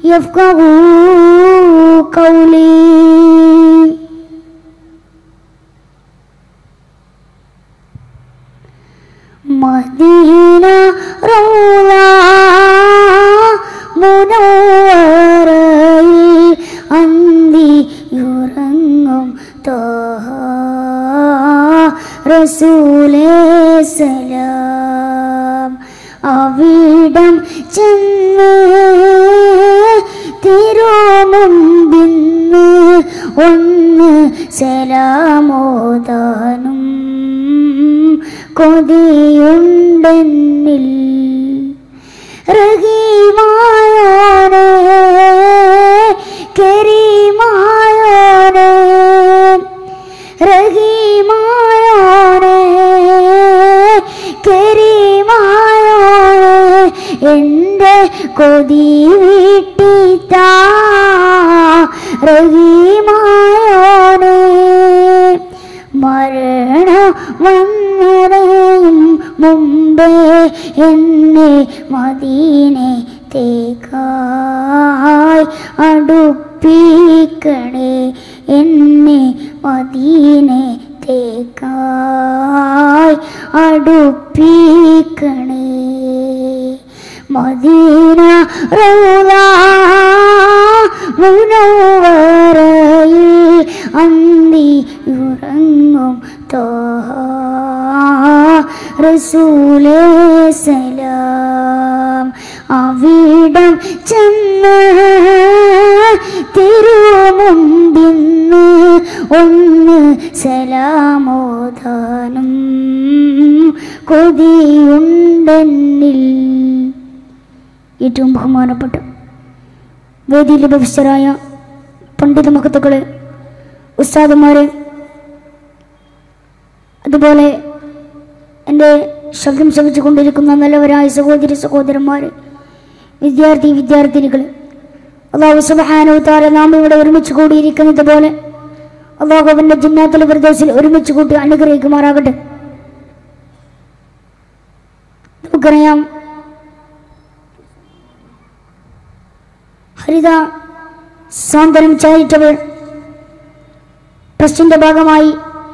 يفقهوا قولي Medina റൗള മുനവ്വറയിൽ അന്തിയുറങ്ങും Thoha റസൂലേ സലാം അവിടം ചെന്ന് തിരുമുമ്പിന്ന് ഒന്ന് സലാമോദാനും കൊതിയുണ്ടെന്നിൽ റഹീമായോനെ കരീമായോനെ റഹീമായോനെ കരീമായോനെ എൻ്റെ കൊതി വീട്ടിത്താ റഹീമായോനെ മരണം വന്നതയും മുമ്പേ എന്നെ മദീനെ തേക്കായി അടുപ്പിക്കണേ എന്നെ മദീനെ തേക്കായി അടുപ്പിക്കണേ മദീന റൗള മുനവ്വറയിൽ അന്തി ഉറങ്ങും തോഹ റസൂലേ സലാം അവിടം ചെന്ന് തിരുമുമ്പിന്ന് ഒന്ന് സലാമോദാനം കൊതിയുണ്ടെന്നിൽ ഏറ്റവും ബഹുമാനപ്പെട്ട വേദിയിൽ ഭവിഷ്യരായ പണ്ഡിത മഹത്തുക്കളെ ഉസ്താദന്മാരെ അതുപോലെ എൻ്റെ ശബ്ദം ശ്രമിച്ചുകൊണ്ടിരിക്കുന്ന നല്ലവരായ സഹോദരി സഹോദരന്മാരെ വിദ്യാർത്ഥി വിദ്യാർത്ഥിനികൾ അള്ളാഹു സുബഹാനു താര നാം ഇവിടെ ഒരുമിച്ച് കൂടിയിരിക്കുന്നത് പോലെ അള്ളാഹു അവൻ്റെ ജിന്നാത്തിൽ പ്രദേശത്തിൽ ഒരുമിച്ച് കൂട്ടി അനുഗ്രഹിക്കുമാറാകട്ടെ നമുക്കറിയാം ഹരിത സൗന്ദര്യം ചാരിറ്റബിൾ ട്രസ്റ്റിന്റെ ഭാഗമായി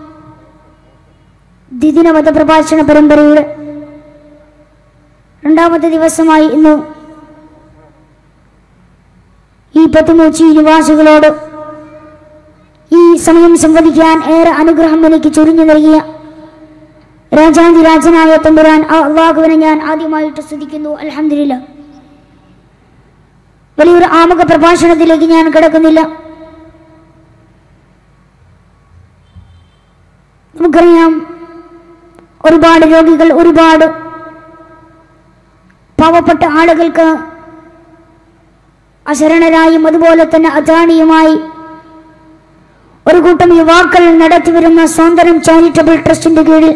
ദ്വിദിന മതപ്രഭാഷണ പരമ്പരയുടെ രണ്ടാമത്തെ ദിവസമായി ഇന്ന് ഈ പത്തുമൂച്ചി നിവാസികളോട് ഈ സമയം സംവദിക്കാൻ ഏറെ അനുഗ്രഹം എനിക്ക് ചൊരിഞ്ഞു നൽകിയ രാജാന്തി രാജനായ തമ്പുരാൻ ആ അള്ളാഹുവിനെ ഞാൻ ആദ്യമായിട്ട് സ്തുതിക്കുന്നു അലഹമില്ല വലിയൊരു ആമുഖ പ്രഭാഷണത്തിലേക്ക് ഞാൻ കിടക്കുന്നില്ല നമുക്കറിയാം ഒരുപാട് രോഗികൾ ഒരുപാട് പാവപ്പെട്ട ആളുകൾക്ക് അശരണരായും അതുപോലെ തന്നെ അജാണിയുമായി ഒരു കൂട്ടം യുവാക്കൾ നടത്തിവരുന്ന സൗന്ദര്യം ചാരിറ്റബിൾ ട്രസ്റ്റിന്റെ കീഴിൽ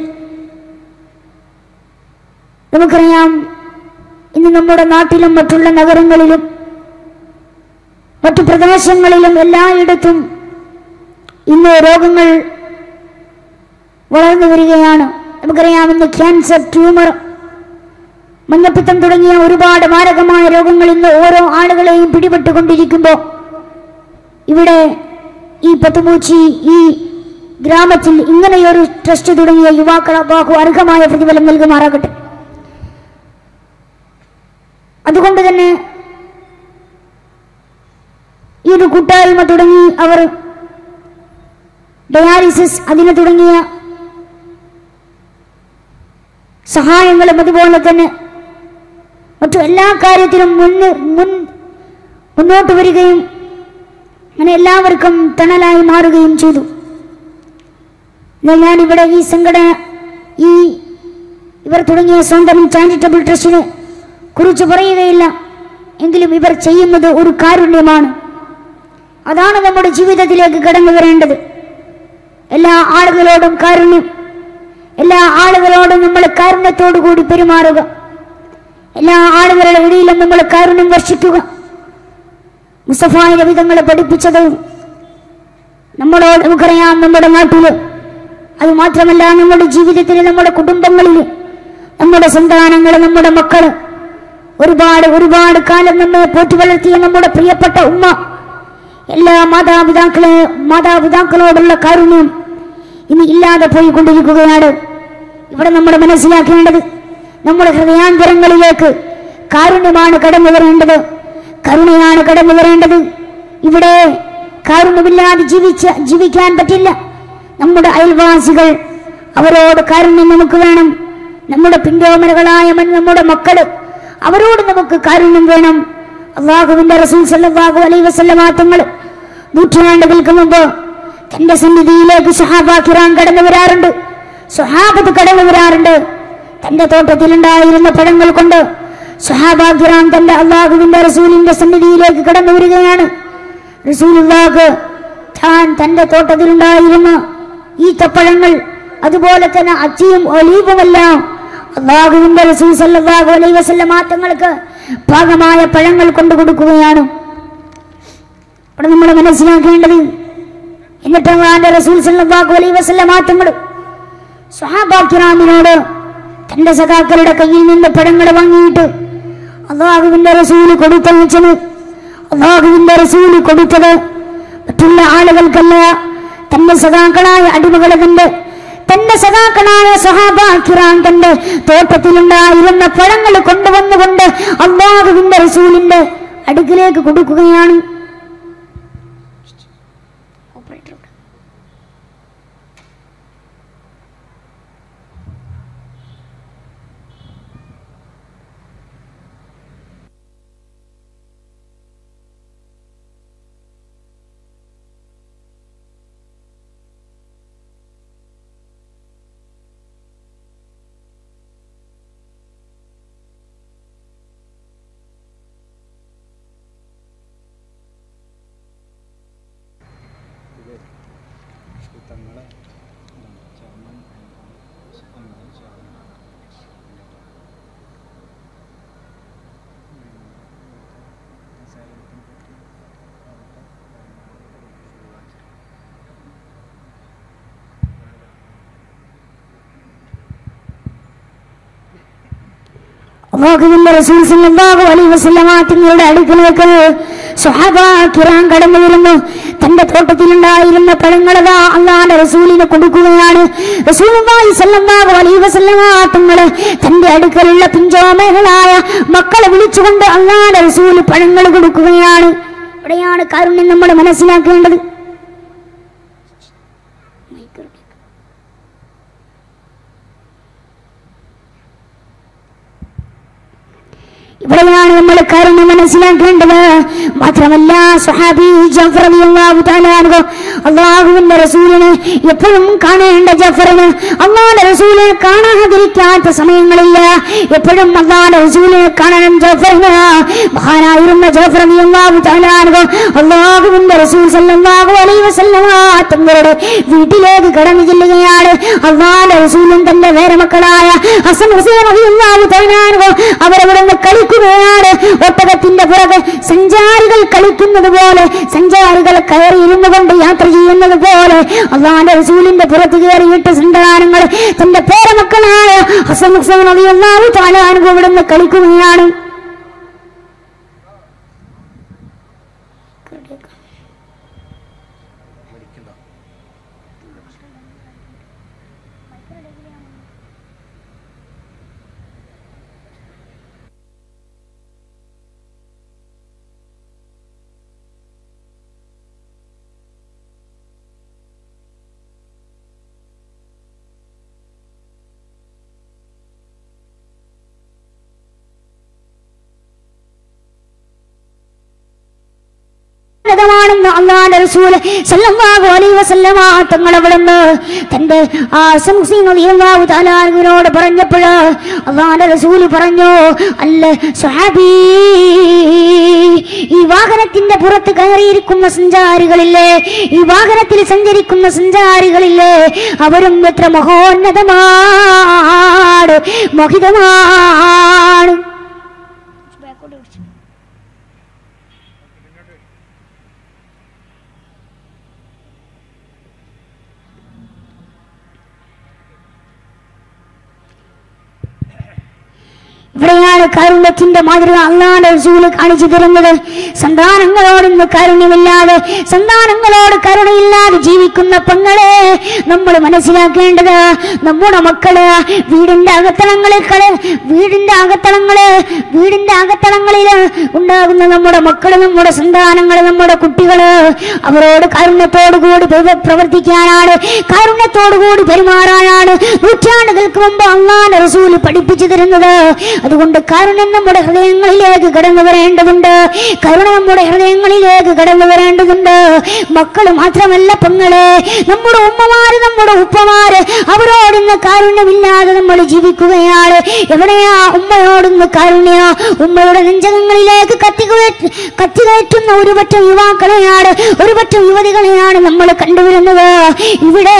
നമുക്കറിയാം ഇന്ന് നമ്മുടെ നാട്ടിലും മറ്റുള്ള നഗരങ്ങളിലും മറ്റു പ്രദേശങ്ങളിലും എല്ലായിടത്തും ഇന്ന് രോഗങ്ങൾ വളർന്നു വരികയാണ് നമുക്കറിയാം ഇന്ന് ക്യാൻസർ ട്യൂമർ മഞ്ഞപ്പിത്തം തുടങ്ങിയ ഒരുപാട് മാരകമായ രോഗങ്ങൾ ഇന്ന് ഓരോ ആളുകളെയും പിടിപെട്ടുകൊണ്ടിരിക്കുമ്പോൾ ഇവിടെ ഈ പത്തുമൂച്ചി ഈ ഗ്രാമത്തിൽ ഇങ്ങനെയൊരു ട്രസ്റ്റ് തുടങ്ങിയ യുവാക്കൾ അള്ളാഹു അർഹമായ പ്രതിഫലം നൽകുമാറാകട്ടെ അതുകൊണ്ട് തന്നെ ഈ ഒരു കൂട്ടായ്മ തുടങ്ങി അവർ ഡയാലിസിസ് അതിന് തുടങ്ങിയ സഹായങ്ങളും അതുപോലെ തന്നെ മറ്റു എല്ലാ കാര്യത്തിലും മുന്ന് മുൻ മുന്നോട്ട് വരികയും അങ്ങനെ എല്ലാവർക്കും തണലായി മാറുകയും ചെയ്തു എന്നാൽ ഞാൻ ഇവിടെ ഈ സംഘടന ഈ ഇവർ തുടങ്ങിയ സ്വന്തം ചാരിറ്റബിൾ ട്രസ്റ്റിനെ കുറിച്ച് പറയുകയില്ല എങ്കിലും ഇവർ ചെയ്യുന്നത് ഒരു കാരുണ്യമാണ് അതാണ് നമ്മുടെ ജീവിതത്തിലേക്ക് കടന്നു വരേണ്ടത് എല്ലാ ആളുകളോടും കാരുണ്യം എല്ലാ ആളുകളോടും നമ്മൾ കാരുണ്യത്തോടു കൂടി പെരുമാറുക എല്ലാ ആളുകളുടെ ഇടയിലും നമ്മൾ കാരുണ്യം വർഷിക്കുക മുസഫായ വിധങ്ങളെ പഠിപ്പിച്ചത് നമ്മളോട് നമുക്കറിയാം നമ്മുടെ നാട്ടില് അത് മാത്രമല്ല നമ്മുടെ ജീവിതത്തിൽ നമ്മുടെ കുടുംബങ്ങളിൽ നമ്മുടെ സന്താനങ്ങൾ നമ്മുടെ മക്കള് ഒരുപാട് ഒരുപാട് കാലം നമ്മെ പോറ്റി വളർത്തിയ നമ്മുടെ പ്രിയപ്പെട്ട ഉമ്മ എല്ലാ മാതാപിതാക്കളെ മാതാപിതാക്കളോടുള്ള കാരുണ്യം ഇനി ഇല്ലാതെ പോയിക്കൊണ്ടിരിക്കുകയാണ് ഇവിടെ നമ്മൾ മനസ്സിലാക്കേണ്ടത് നമ്മുടെ ഹൃദയാന്തരങ്ങളിലേക്ക് കാരുണ്യമാണ് കടന്നു വരേണ്ടത് കരുണയാണ് കടന്നു വരേണ്ടത് ഇവിടെ കാരുണ്യമില്ലാതെ ജീവിച്ച ജീവിക്കാൻ പറ്റില്ല നമ്മുടെ അയൽവാസികൾ അവരോട് കാരുണ്യം നമുക്ക് വേണം നമ്മുടെ പിന്തോമനകളായ മൻ- നമ്മുടെ മക്കള് അവരോട് നമുക്ക് കാരുണ്യം വേണം അള്ളാഹുവിന്റെ റസൂൽ സല്ലല്ലാഹു അലൈഹി വസല്ലമ തങ്ങൾ നൂറ്റാണ്ടുകൾക്ക് മുമ്പ് തന്റെ സന്നിധിയിലേക്ക് സുഹാബാക്കിറാൻ കടന്നു വരാറുണ്ട് സുഹാബത്ത് കടന്നു വരാറുണ്ട് തന്റെ തോട്ടത്തിലുണ്ടായിരുന്ന പഴങ്ങൾ കൊണ്ട് സുഹാബാക്കിറാൻ തന്റെ അള്ളാഹുവിന്റെ റസൂലിന്റെ സന്നിധിയിലേക്ക് കടന്നു വരികയാണ് റസൂലുള്ളാഹ് താൻ തന്റെ തോട്ടത്തിലുണ്ടായിരുന്ന ഈത്തപ്പഴങ്ങൾ അതുപോലെ തന്നെ അച്ചിയും ഒലീവുമെല്ലാം അള്ളാഹുവിന്റെ റസൂൽ സല്ലല്ലാഹു അലൈഹി വസല്ലമ തങ്ങൾക്ക് പാകമായ പഴങ്ങൾ കൊണ്ടു കൊടുക്കുകയാണ് അവിടെ നമ്മൾ മനസ്സിലാക്കേണ്ടത് എന്നിട്ട് അള്ളാന്റെ റസൂൽ സല്ലല്ലാഹു അലൈഹി വസല്ലമ തങ്ങൾ സ്വഹാബാക്കിറാമിനോട് തന്റെ സഖാക്കളുടെ കയ്യിൽ നിന്ന് പഴങ്ങൾ വാങ്ങിയിട്ട് അള്ളാഹുവിന്റെ റസൂല് കൊടുത്തയച്ചത് അള്ളാഹുവിന്റെ റസൂല് കൊടുത്തത് മറ്റുള്ള ആളുകൾക്കല്ല തന്റെ സഖാക്കളായ അടിമകളെ കണ്ട് തന്റെ സഖാക്കളായ സഹാബാക്കിറാൻ തന്റെ തോട്ടത്തിലുണ്ടായിരുന്ന പഴങ്ങൾ കൊണ്ടുവന്നുകൊണ്ട് അള്ളാഹുവിന്റെ റസൂലിന്റെ അടുക്കിലേക്ക് കൊടുക്കുകയാണ് തങ്ങളെ അള്ളാഹുവിന്റെ റസൂൽ സല്ലല്ലാഹു അലൈഹി വസല്ലമ തങ്ങളുടെ അടുക്കലേക്ക് സ്വഹാബ കിറാൻ കടന്നു വരുന്നു തന്റെ തോട്ടത്തിലുണ്ടായിരുന്ന പഴങ്ങളതാ അള്ളാന്റെ റസൂലിന് കൊടുക്കുകയാണ് റസൂലുള്ളാഹി സല്ലല്ലാഹു അലൈഹി വസല്ലമ തങ്ങള് തന്റെ അടുക്കലുള്ള പിഞ്ചോമകളായ മക്കളെ വിളിച്ചുകൊണ്ട് അള്ളാന്റെ റസൂല് പഴങ്ങൾ കൊടുക്കുകയാണ് ഇവിടെയാണ് കാരുണ്യം നമ്മൾ മനസ്സിലാക്കേണ്ടത് ഇവിടെയാണ് നമ്മൾ കാര്യം മനസ്സിലാക്കേണ്ടത് മാത്രമല്ല സുഹാബി ജഫർ റളിയല്ലാഹു തആല അൻഹു അള്ളാഹുവിന്റെ റസൂലിനെ എപ്പോഴും കാണേണ്ട ജഫറിന് അള്ളാഹുന്റെ റസൂലിനെ കാണാതിരിക്കാത്ത സമയങ്ങളില്ല എപ്പോഴും അള്ളാഹുന്റെ റസൂലിനെ കാണണം ജഫറിന് മഹാനായിരുന്ന ജഫർ റളിയല്ലാഹു തആല അൻഹു അള്ളാഹുവിന്റെ റസൂൽ സല്ലല്ലാഹു അലൈഹി വസല്ലമ തങ്ങളുടെ വീട്ടിലേക്ക് കടന്നു ചെല്ലുകയാണ് അള്ളാഹുന്റെ റസൂലും തന്റെ വേറെ മക്കളായ ഹസൻ ഹുസൈൻ റളിയല്ലാഹു തആല അൻഹു അവരവിടെ നിന്ന് കളിക്കുകയാണ് ഒട്ടകത്തിന്റെ പുറകെ സഞ്ചാരികൾ കളിക്കുന്നത് പോലെ സഞ്ചാരികൾ കയറി ഇരുന്നു കൊണ്ട് യാത്ര ചെയ്യുന്നത് പോലെ അള്ളാന്റെ റസൂലിന്റെ പുറത്ത് കയറിയിട്ട് സന്താനങ്ങൾ തന്റെ പേരമക്കളായ ഹസൻ ഹുസൈൻ റളിയല്ലാഹു തആല അൻഹു ഇവിടെ നിന്ന് കളിക്കുകയാണ് ണെന്ന് അള്ളാന്റെ റസൂല് സല്ലല്ലാഹു അലൈഹി വസല്ലമ തങ്ങൾ അവിടുന്ന് തന്റെ ആ സംസീൻ റളിയല്ലാഹു തആല അൻഹുവിനോട് പറഞ്ഞപ്പോൾ അള്ളാന്റെ റസൂല് പറഞ്ഞു അല്ല സ്വഹാബി ഈ വാഹനത്തിന്റെ പുറത്ത് കയറിയിരിക്കുന്ന സഞ്ചാരികളില്ലേ ഈ വാഹനത്തിൽ സഞ്ചരിക്കുന്ന സഞ്ചാരികളില്ലേ അവരും എത്ര മഹോന്നതമാണ് മോഹിതമാണ് ഇവിടെയാണ് കരുണ കാരുണ്യത്തിന്റെ മാതൃക അള്ളാന്റെ റസൂല് കാണിച്ചു തരുന്നത് സന്താനങ്ങളോടൊന്നും കാരുണ്യമില്ലാതെ സന്താനങ്ങളോട് കരുണയില്ലാതെ ജീവിക്കുന്ന പെങ്ങളെ നമ്മൾ മനസ്സിലാക്കേണ്ടത് നമ്മുടെ മക്കള് വീടിന്റെ അകത്തളങ്ങളിൽ കള വീടിന്റെ അകത്തളങ്ങള് വീടിന്റെ അകത്തളങ്ങളിൽ ഉണ്ടാകുന്ന നമ്മുടെ മക്കള് നമ്മുടെ സന്താനങ്ങള് നമ്മുടെ കുട്ടികള് അവരോട് കാരുണ്യത്തോടു കൂടി പ്രവ- പ്രവർത്തിക്കാനാണ് കാരുണ്യത്തോടു കൂടി പെരുമാറാനാണ് നൂറ്റാണ്ടുകൾക്ക് മുമ്പ് അള്ളാന്റെ റസൂല് പഠിപ്പിച്ചു തരുന്നത് അതുകൊണ്ട് കാരുണ്യം നമ്മുടെ ഹൃദയങ്ങളിലേക്ക് കടന്നു വരേണ്ടതുണ്ട് കരുണ നമ്മുടെ ഹൃദയങ്ങളിലേക്ക് കടന്നു വരേണ്ടതുണ്ട് മക്കൾ മാത്രമല്ല പെങ്ങളെ നമ്മുടെ ഉമ്മമാര് നമ്മുടെ ഉപ്പമാര് അവരോടിന്ന് കാരുണ്യമില്ലാതെ നമ്മൾ ജീവിക്കുകയാണ് എവിടെയാ ഉമ്മയോടൊന്ന് കാരുണ്യ ഉമ്മയുടെ നെഞ്ചകങ്ങളിലേക്ക് കത്തികയറ്റ് കത്തികയറ്റുന്ന ഒരു പറ്റം യുവാക്കളെയാണ് ഒരു പറ്റം യുവതികളെയാണ് നമ്മൾ കണ്ടുവരുന്നത് ഇവിടെ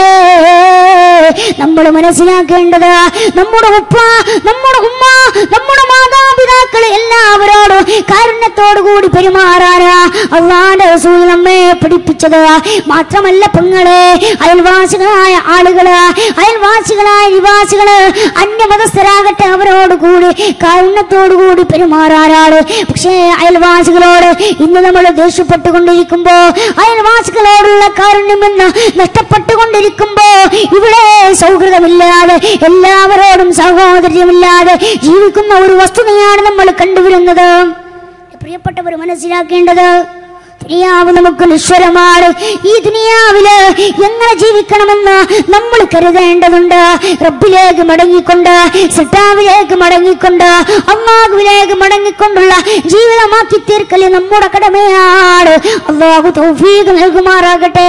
നമ്മൾ മനസ്സിലാക്കേണ്ടത് നമ്മുടെ ഉപ്പ നമ്മുടെ ഉമ്മ നമ്മുടെ മാതാപിതാക്കൾ എല്ലാവരോടും കാരുണ്യത്തോടു കൂടി പെരുമാറാനാ അള്ളാന്റെ റസൂൽ നമ്മെ പഠിപ്പിച്ചത് മാത്രമല്ല പെങ്ങളെ അയൽവാസികളായ ആളുകള് അയൽവാസികളായ നിവാസികള് അന്യമതസ്ഥരാകട്ടെ അവരോട് കൂടി കാരുണ്യത്തോടു കൂടി പെരുമാറാനാണ് പക്ഷേ അയൽവാസികളോട് ഇന്ന് നമ്മൾ ദേഷ്യപ്പെട്ടുകൊണ്ടിരിക്കുമ്പോ അയൽവാസികളോടുള്ള കാരുണ്യമെന്ന് നഷ്ടപ്പെട്ടുകൊണ്ടിരിക്കുമ്പോ ഇവിടെ സൗഹൃദമില്ലാതെ എല്ലാവരോടും സഹോദര്യമില്ലാതെ ജീവിക്കുന്ന ഒരു വസ്തുതയാണ് നമ്മൾ കണ്ടുവരുന്നത് പ്രിയപ്പെട്ടവർ മനസ്സിലാക്കേണ്ടത് ദുനിയാവ് നമുക്ക് നിശ്വരമാണ് ഈ ദുനിയാവില് എങ്ങനെ ജീവിക്കണമെന്ന് നമ്മൾ കരുതേണ്ടതുണ്ട് റബ്ബിലേക്ക് മടങ്ങിക്കൊണ്ട് സിട്ടാവിലേക്ക് മടങ്ങിക്കൊണ്ട് അള്ളാഹുവിലേക്ക് മടങ്ങിക്കൊണ്ടുള്ള ജീവിതമാക്കി തീർക്കല് നമ്മുടെ കടമയാണ് അള്ളാഹു തൗഫീഖ് നൽകുമാറാകട്ടെ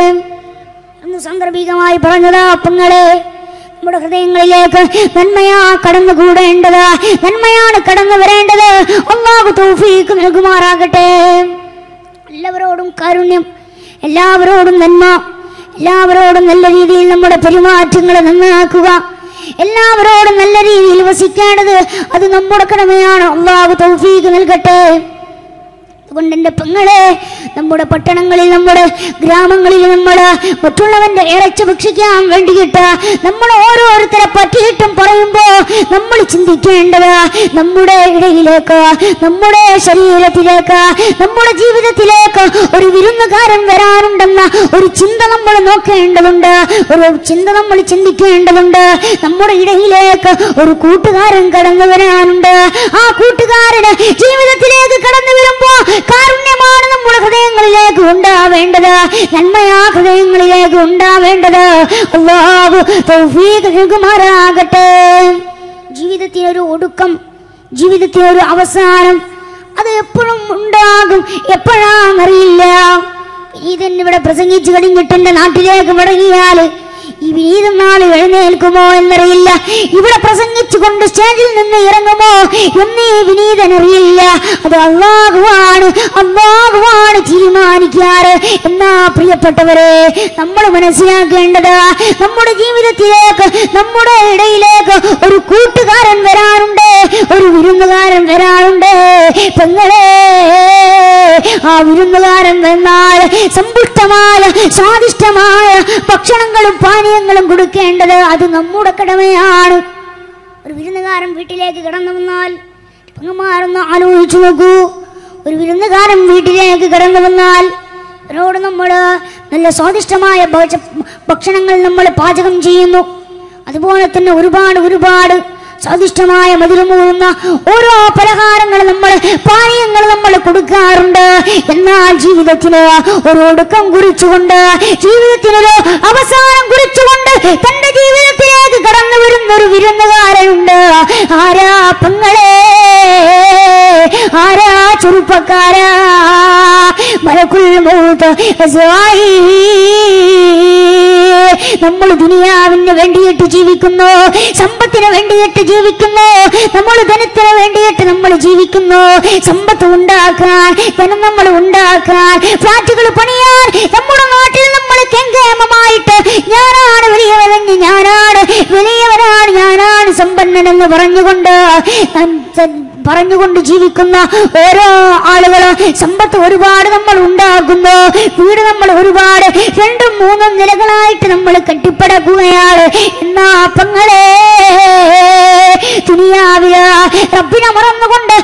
എന്ന് സാന്ദർഭികമായി പറഞ്ഞതാ അപ്പങ്ങളെ നമ്മുടെ ഹൃദയങ്ങളിലേക്ക് നന്മയാ കടന്നുകൂടേണ്ടത് നന്മയാണ് കടന്നു വരേണ്ടത് അള്ളാഹു തൗഫീഖ് നൽകുമാറാകട്ടെ എല്ലാവരോടും കാരുണ്യം എല്ലാവരോടും നന്മ എല്ലാവരോടും നല്ല രീതിയിൽ നമ്മുടെ പെരുമാറ്റങ്ങൾ നന്നാക്കുക എല്ലാവരോടും നല്ല രീതിയിൽ വസിക്കേണ്ടത് അത് നമ്മുടെ കടമയാണ് അള്ളാഹു തൗഫീഖ് നൽകട്ടെ അതുകൊണ്ട് എൻ്റെ പെങ്ങളെ നമ്മുടെ പട്ടണങ്ങളിൽ നമ്മുടെ ഗ്രാമങ്ങളിൽ നമ്മൾ മറ്റുള്ളവന്റെ ഇറച്ചി ഭക്ഷിക്കാൻ വേണ്ടിയിട്ട് നമ്മൾ ഓരോരുത്തരെ പറ്റിയിട്ടും പറയുമ്പോൾ നമ്മൾ ചിന്തിക്കേണ്ടത് നമ്മുടെ ഇടയിലേക്ക് നമ്മുടെ ശരീരത്തിലേക്ക് നമ്മുടെ ജീവിതത്തിലേക്ക് ഒരു വിരുന്നുകാരൻ വരാനുണ്ടെന്ന ഒരു ചിന്ത നമ്മൾ നോക്കേണ്ടതുണ്ട് ഒരു ചിന്ത നമ്മൾ ചിന്തിക്കേണ്ടതുണ്ട് നമ്മുടെ ഇടയിലേക്ക് ഒരു കൂട്ടുകാരൻ കടന്നു വരാനുണ്ട് ആ കൂട്ടുകാരന് ജീവിതത്തിലേക്ക് കടന്നു വരുമ്പോ കാരുണ്യമാണ് നമ്മുടെ ഹൃദയങ്ങളിലേക്ക് ഉണ്ടാവേണ്ടത് നന്മയാ ഹൃദയങ്ങളിലേക്ക് ഉണ്ടാവേണ്ടത് അല്ലാഹു തൗഫീഖ് നൽകുമാറാകട്ടെ ജീവിതത്തിനൊരു ഒടുക്കം ജീവിതത്തിനൊരു അവസാനം അത് എപ്പോഴും ഉണ്ടാകും എപ്പോഴാണെന്നറിയില്ല വിനീതൻ ഇവിടെ പ്രസംഗിച്ചു കഴിഞ്ഞിട്ട് എന്റെ നാട്ടിലേക്ക് മടങ്ങിയാൽ ഈ വിനീതൻ നാളെ എഴുന്നേൽക്കുമോ എന്നറിയില്ല ഇവിടെ പ്രസംഗിച്ചുകൊണ്ട് സ്റ്റേജിൽ നിന്ന് ഇറങ്ങുമോ എന്നീ വിനീതൻ അറിയില്ല അത് അള്ളാഹുവാണ് അള്ളാഹുവാണ് തീരുമാനിക്കാറ് എന്നാ പ്രിയപ്പെട്ടവരെ നമ്മൾ മനസ്സിലാക്കേണ്ടത് നമ്മുടെ ജീവിതത്തിലേക്ക് നമ്മുടെ ഇടയിലേക്ക് ഒരു കൂട്ടുകാരൻ വരാനുണ്ട് ഒരു വിരുന്നുകാരൻ വരാനുണ്ട് പെങ്ങളെ ആ വിരുന്നുകാരൻ വന്നാൽ സമ്പുഷ്ടമായ സ്വാദിഷ്ടമായ ഭക്ഷണങ്ങളും പാനീയങ്ങളും കൊടുക്കേണ്ടത് അത് നമ്മുടെ കടമയാണ് ഒരു വിരുന്നുകാരൻ വീട്ടിലേക്ക് കടന്നു വന്നാൽ പെങ്ങന്മാരൊന്ന് ആലോചിച്ചു നോക്കൂ ഒരു വിരുന്നുകാരൻ വീട്ടിലേക്ക് കടന്നു വന്നാൽ അവരോട് നമ്മൾ നല്ല സ്വാദിഷ്ടമായ ഭക്ഷ- ഭക്ഷണങ്ങൾ നമ്മൾ പാചകം ചെയ്യുന്നു അതുപോലെ തന്നെ ഒരുപാട് ഒരുപാട് സ്വാദിഷ്ടമായ മധുരമൂറുന്ന ഓരോ പലഹാരങ്ങൾ നമ്മൾ പാനീയങ്ങൾ നമ്മൾ കൊടുക്കാറുണ്ട് എന്നാൽ ജീവിതത്തിന് ഒരു ഒടുക്കം കുറിച്ചുകൊണ്ട് ജീവിതത്തിനൊരു അവസാനം കുറിച്ചുകൊണ്ട് തന്റെ ജീവിതത്തിലേക്ക് കടന്നു വരുന്ന ഒരു വിരുന്നുകാരനുണ്ട് ആരാ പെങ്ങളെ ആരാ ചെറുപ്പക്കാരാ മലക്കുൽ മൗത്ത് ഇസ്രായീൽ. നമ്മൾ ദുനിയാവിന് വേണ്ടിയിട്ട് ജീവിക്കുന്നു സമ്പത്തിന് വേണ്ടിയിട്ട് ജീവിക്കുന്നു നമ്മൾ ധനത്തിന് വേണ്ടിയിട്ട് നമ്മൾ ജീവിക്കുന്നു സമ്പത്ത് ഉണ്ടാക്കാൻ ധനം നമ്മൾ ഉണ്ടാക്കാൻ ഫ്ലാറ്റുകൾ പണിയാൻ നമ്മുടെ നാട്ടിൽ നമ്മൾ കെങ്കേമമായിട്ട് ഞാനാണ് വലിയവനെന്ന് ഞാനാണ് വലിയവനാണ് ഞാനാണ് സമ്പന്നനെന്ന് പറഞ്ഞുകൊണ്ട് നം- ത- പറഞ്ഞുകൊണ്ട് ജീവിക്കുന്ന ഓരോ ആളുകളും സമ്പത്ത് ഒരുപാട് നമ്മൾ ഉണ്ടാക്കുന്നു വീട് നമ്മൾ ഒരുപാട് രണ്ടും മൂന്നും നിലകളായിട്ട് നമ്മൾ കെട്ടിപ്പടക്കുകയാണ് എന്നാ പങ്ങളെ ദുനിയാവില് റബ്ബിനെ മറന്നുകൊണ്ട്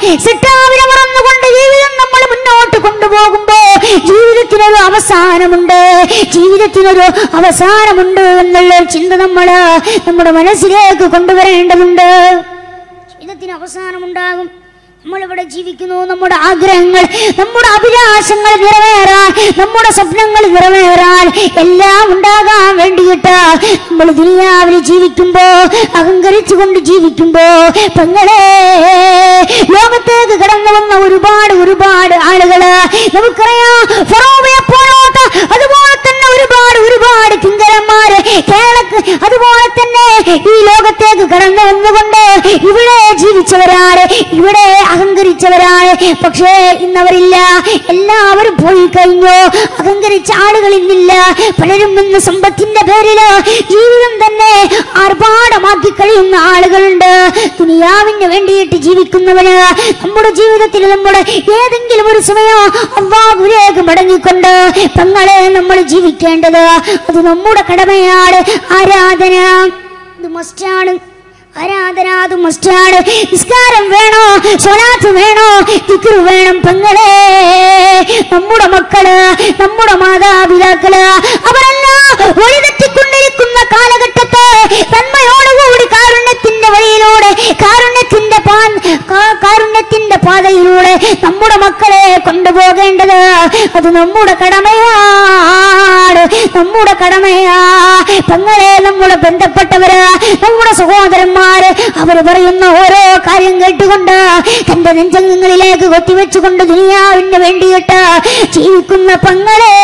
സിട്ടാവിനെ മറന്നുകൊണ്ട് ജീവിതം നമ്മൾ മുന്നോട്ട് കൊണ്ടുപോകുമ്പോ ജീവിതത്തിനൊരു അവസാനമുണ്ട് ജീവിതത്തിനൊരു അവസാനമുണ്ട് എന്നുള്ള ഒരു ചിന്ത നമ്മൾ നമ്മുടെ മനസ്സിലേക്ക് കൊണ്ടുവരേണ്ടതുണ്ട് ജീവിതത്തിന് അവസാനമുണ്ടാകും നമ്മളിവിടെ ജീവിക്കുന്നു നമ്മുടെ ആഗ്രഹങ്ങൾ നമ്മുടെ അഭിലാഷങ്ങൾ നിറവേറാൻ നമ്മുടെ സ്വപ്നങ്ങൾ നിറവേറാൻ എല്ലാം ഉണ്ടാകാൻ വേണ്ടിയിട്ട് നമ്മൾ ദുനിയാവിൽ ജീവിക്കുമ്പോ അഹങ്കരിച്ചുകൊണ്ട് ജീവിക്കുമ്പോ പെങ്ങളെ ലോകത്തേക്ക് കടന്നു വന്ന ഒരുപാട് ഒരുപാട് ആളുകള് നമുക്കറിയാം ഫറോവയെ പോലോട്ട് അതുപോലെ തന്നെ ഒരുപാട് ഒരുപാട് കിങ്കരന്മാര് കേരളക്ക് അതുപോലെ തന്നെ ഈ ലോകത്തേക്ക് കടന്നു വന്നുകൊണ്ട് ഇവിടെ ജീവിച്ചവരാണ് ഇവിടെ അഹങ്കരിച്ചവരാണ് പക്ഷേ ഇന്നവരില്ല എല്ലാവരും പോയി കഴിഞ്ഞു അഹങ്കരിച്ച ആളുകൾ ഇന്നില്ല പലരും ഇന്ന് സമ്പത്തിന്റെ പേരില് ജീവിതം തന്നെ ആർഭാടമാക്കി കഴിയുന്ന ആളുകളുണ്ട് ദുനിയാവിന് വേണ്ടിയിട്ട് ജീവിക്കുന്നവന് നമ്മുടെ ജീവിതത്തിൽ നമ്മുടെ ഏതെങ്കിലും ഒരു സമയം അള്ളാഹുലേക്ക് മടങ്ങിക്കൊണ്ട് തങ്ങളെ നമ്മൾ ജീവിക്കേണ്ടത് അത് നമ്മുടെ കടമയാണ് ആരാധന ഇത് മസ്റ്റാണ് ആരാധന അത് മസ്റ്റാണ് നിസ്കാരം വേണോ സ്വലാത്ത് വേണോ ദിക്ർ വേണം പെങ്ങളെ നമ്മുടെ മക്കള് നമ്മുടെ മാതാപിതാക്കള് അവരെല്ലാം വഴിതെറ്റിക്കൊണ്ടിരിക്കുന്ന കാലഘട്ടത്തെ നന്മയോടുകൂടി കാരുണ്യത്തിന്റെ വഴിയിലൂടെ കാരുണ്യത്തിന്റെ പാൻ കാ- കാരുണ്യത്തിന്റെ പാതയിലൂടെ നമ്മുടെ മക്കളെ കൊണ്ടുപോകേണ്ടത് അത് നമ്മുടെ കടമയാണ് നമ്മുടെ കടമയാ പെങ്ങളെ നമ്മുടെ ബന്ധപ്പെട്ടവര് നമ്മുടെ സഹോദരന്മാര് അവര് പറയുന്ന ഓരോ കാര്യം കേട്ടുകൊണ്ട് തന്റെ നെഞ്ചങ്ങളിലേക്ക് കൊത്തിവെച്ചുകൊണ്ട് ദുനിയാവിന് വേണ്ടിയിട്ട് ജീവിക്കുന്ന പെങ്ങളെ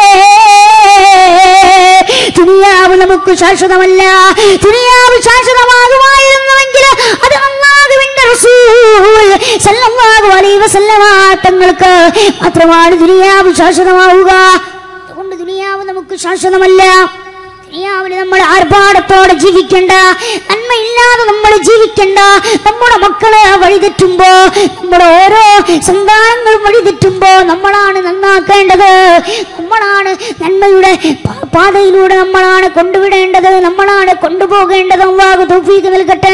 ദുനിയാവ് നമുക്ക് ശാശ്വതമല്ല ദുനിയാവ് ശാശ്വതമാകുമായിരുന്നുവെങ്കിൽ അത് അള്ളാഹുവിന്റെ റസൂൽ സല്ലല്ലാഹു അലൈഹി വസല്ലമ തങ്ങൾക്ക് മാത്രമാണ് ദുനിയാവ് ശാശ്വതമാവുക അതുകൊണ്ട് ദുനിയാവ് നമുക്ക് ശാശ്വതമല്ല ദുനിയാവിൽ നമ്മൾ ആർഭാടത്തോടെ ജീവിക്കണ്ട നന്മയില്ലാതെ നമ്മൾ ജീവിക്കണ്ട നമ്മുടെ മക്കള് വഴിതെറ്റുമ്പോ നമ്മുടെ ഓരോ സന്താനങ്ങളും വഴിതെറ്റുമ്പോ നമ്മളാണ് നന്നാക്കേണ്ടത് നമ്മളാണ് നന്മയുടെ പാ- പാതയിലൂടെ നമ്മളാണ് കൊണ്ടുവിടേണ്ടത് നമ്മളാണ് കൊണ്ടുപോകേണ്ടത് അള്ളാഹു തൗഫീഖ് നൽകട്ടെ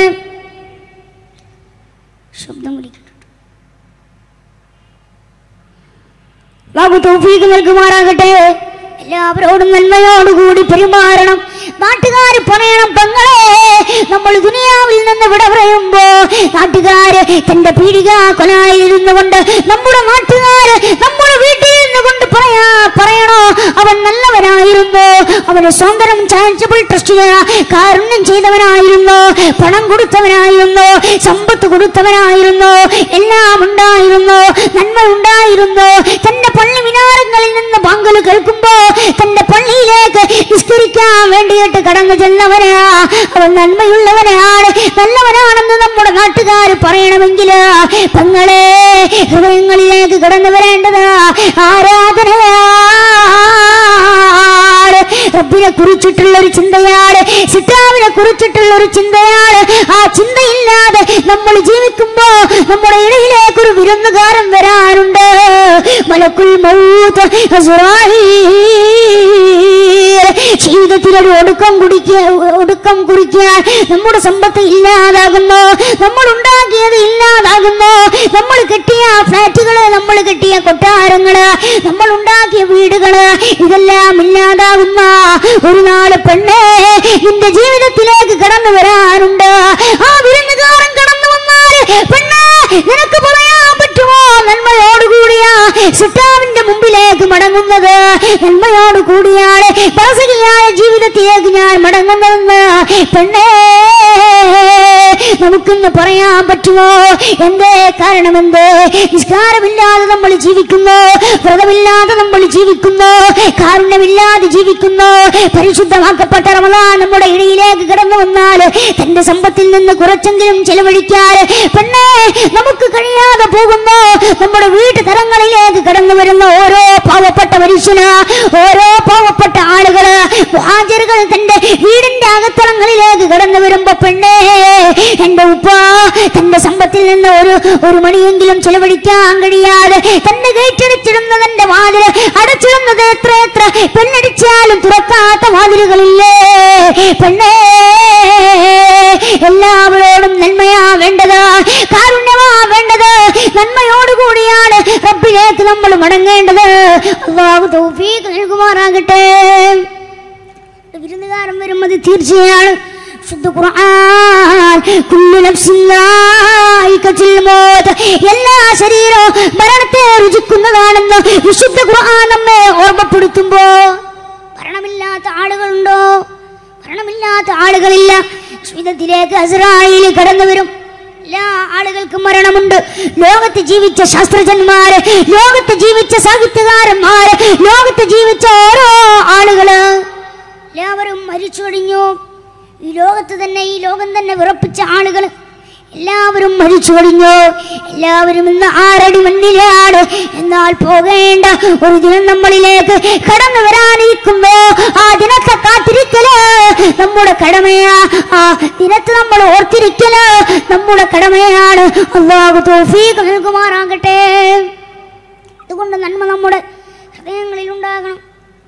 ശബ്ദം വിളിക്കട്ടെ ബാബു തൗഫീഖ് നൽകുമാറാകട്ടെ എല്ലാവരോടും നന്മയോടുകൂടി പെരുമാറണം നാട്ടുകാര് പറയണം പെങ്ങളെ നമ്മൾ ദുനിയാവിൽ നിന്ന് വിട പറയുമ്പോ നാട്ടുകാര് തന്റെ പീഡിക കൊലായിരുന്നു കൊണ്ട് നമ്മുടെ നാട്ടുകാര് നമ്മുടെ വീട്ടിൽ നിന്ന് കൊണ്ട് പറയാ പറയണോ അവൻ നല്ലവനായിരുന്നു അവന് സ്വന്തം ചാരിറ്റബിൾ ട്രസ്റ്റിന് കാരുണ്യം ചെയ്തവനായിരുന്നു പണം കൊടുത്തവനായിരുന്നു സമ്പത്ത് കൊടുത്തവനായിരുന്നു എല്ലാം ഉണ്ടായിരുന്നു നന്മ ഉണ്ടായിരുന്നു തന്റെ പള്ളി മിനാരങ്ങളിൽ നിന്ന് പങ്കൽ കേൾക്കുമ്പോ തന്റെ പള്ളിയിലേക്ക് നിസ്കരിക്കാൻ വേണ്ടിയിട്ട് കടന്നു ചെന്നവനാ അവൻ നന്മയുള്ളവനാണ് നല്ലവനാണെന്ന് നമ്മുടെ നാട്ടുകാർ പറയണമെങ്കിൽ പെങ്ങളെ ഹൃദയങ്ങളിലേക്ക് കടന്നു വരേണ്ടത് ആരാധനയാണ് റബ്ബിനെ കുറിച്ചിട്ടുള്ള ഒരു ചിന്തയാണ് സിട്ടാവിനെ കുറിച്ചിട്ടുള്ള ഒരു ചിന്തയാണ് ആ ചിന്തയില്ലാതെ നമ്മൾ ജീവിക്കുമ്പോ നമ്മുടെ ഇടയിലേക്ക് ഒരു വിരുന്നുകാരൻ വരാനുണ്ട് മലക്കുൽ മൗത്ത് അസ്റായീൽ. ജീവിതത്തിൽ ഒരു ഒടുക്കം കുടിക്കുക ഒടുക്കം കുറിക്കാൻ നമ്മുടെ സമ്പത്ത് ഇല്ലാതാകുന്നു നമ്മൾ ഉണ്ടാക്കിയത് ഇല്ലാതാകുന്നു നമ്മൾ കെട്ടിയ ഫ്ലാറ്റുകള് നമ്മൾ കെട്ടിയ കൊട്ടാരങ്ങള് നമ്മൾ ഉണ്ടാക്കിയ വീടുകള് ഇതെല്ലാം ഇല്ലാതാകുന്ന ഒരു നാള് പെണ്ണേ നിന്റെ ജീവിതത്തിലേക്ക് കടന്നു വരാനുണ്ട് ആ വിരുന്നുകാരൻ കടന്നു വന്നാൽ പെണ്ണേ നിനക്ക് പറയാൻ പറ്റുമോ നന്മയോടുകൂടിയ സിട്ടാവിന്റെ മുമ്പിലേക്ക് മടങ്ങുന്നത് നന്മയോട് കൂടിയാണ് പരസരിയായ ജീവിതത്തിലേക്ക് ഞാൻ മടങ്ങുന്നതെന്ന് പെണ്ണേ നമുക്കിന്ന് പറയാൻ പറ്റുമോ എന്തേ കാരണമെന്ത് നിസ്കാരമില്ലാതെ നമ്മൾ ജീവിക്കുന്നു വ്രതമില്ലാതെ നമ്മൾ ജീവിക്കുന്നു കാരുണ്യമില്ലാതെ ജീവിക്കുന്നു പരിശുദ്ധമാക്കപ്പെട്ട റമദാൻ നമ്മുടെ ഇടയിലേക്ക് കടന്നു വന്നാൽ തന്റെ സമ്പത്തിൽ നിന്ന് കുറച്ചെങ്കിലും ചെലവഴിക്കാൻ പെണ്ണേ നമുക്ക് കഴിയാതെ പോകുന്നു നമ്മുടെ വീട്ടു തലങ്ങളിലേക്ക് കടന്നു വരുന്ന ഓരോ പാവപ്പെട്ട മനുഷ്യന് ഓരോ പാവപ്പെട്ട ആളുകള് ഹാജറുകൾ തന്റെ വീടിന്റെ അകത്തളങ്ങളിലേക്ക് കടന്നു വരുമ്പോ പെണ്ണേ എന്റെ ഉപ്പ തന്റെ സമ്പത്തിൽ നിന്ന് ഒരു ഒരു മണിയെങ്കിലും ചെലവഴിക്കാൻ കഴിയാതെ തന്നെ കയറ്റടിച്ചിടുന്ന തന്റെ വാതില് അടച്ചിടുന്നത് എത്ര എത്ര പെണ്ണടിച്ചാലും തുറക്കാത്ത വാതിലുകളില്ലേ പെണ്ണേ എല്ലാവരോടും നന്മയാ വേണ്ടത് കാരുണ്യമാ വേണ്ടത് റബ്ബിലേക്ക് നമ്മൾ മടങ്ങേണ്ടത് അള്ളാഹു തൗഫീഖ് നൽകുമാറാകട്ടെ വിരുന്നുകാരൻ വരുന്നത് തീർച്ചയാണ് ശുദ്ധ ഖുർആൻ കുല്ലു നഫ്സിൻ ലായികത്തുൽ മൗത്ത് എല്ലാ ശരീരവും മരണത്തെ രുചിക്കുന്നതാണെന്ന് വിശുദ്ധ ഖുർആൻ നമ്മെ ഓർമ്മപ്പെടുത്തുമ്പോ മരണമില്ലാത്ത ആളുകളുണ്ടോ മരണമില്ലാത്ത ആളുകളില്ല ജീവിതത്തിലേക്ക് അസ്രായിൽ കടന്നു വരും എല്ലാ ആളുകൾക്കും മരണമുണ്ട് ലോകത്ത് ജീവിച്ച ശാസ്ത്രജ്ഞന്മാര് ലോകത്ത് ജീവിച്ച സാഹിത്യകാരന്മാര് ലോകത്ത് ജീവിച്ച ഓരോ ആളുകള് എല്ലാവരും മരിച്ചു കഴിഞ്ഞു ഈ ലോകത്ത് തന്നെ ഈ ലോകം തന്നെ വിറപ്പിച്ച ആളുകൾ എല്ലാവരും മരിച്ചു കഴിഞ്ഞു എല്ലാവരും ഇന്ന് ആറടി മണ്ണിലാണ് എന്നാൽ പോകേണ്ട ഒരു ദിനം നമ്മളിലേക്ക് കടന്നു വരാനിരിക്കുമ്പോ ആ ദിനത്തെ കാത്തിരിക്കല് നമ്മുടെ കടമയാ ആ ദിനത്തെ നമ്മൾ ഓർത്തിരിക്കല് നമ്മുടെ കടമയാണ് അള്ളാഹു തോഫീക്ക് നൽകുമാറാകട്ടെ അതുകൊണ്ട് നന്മ നമ്മുടെ ഹൃദയങ്ങളിൽ ഉണ്ടാകണം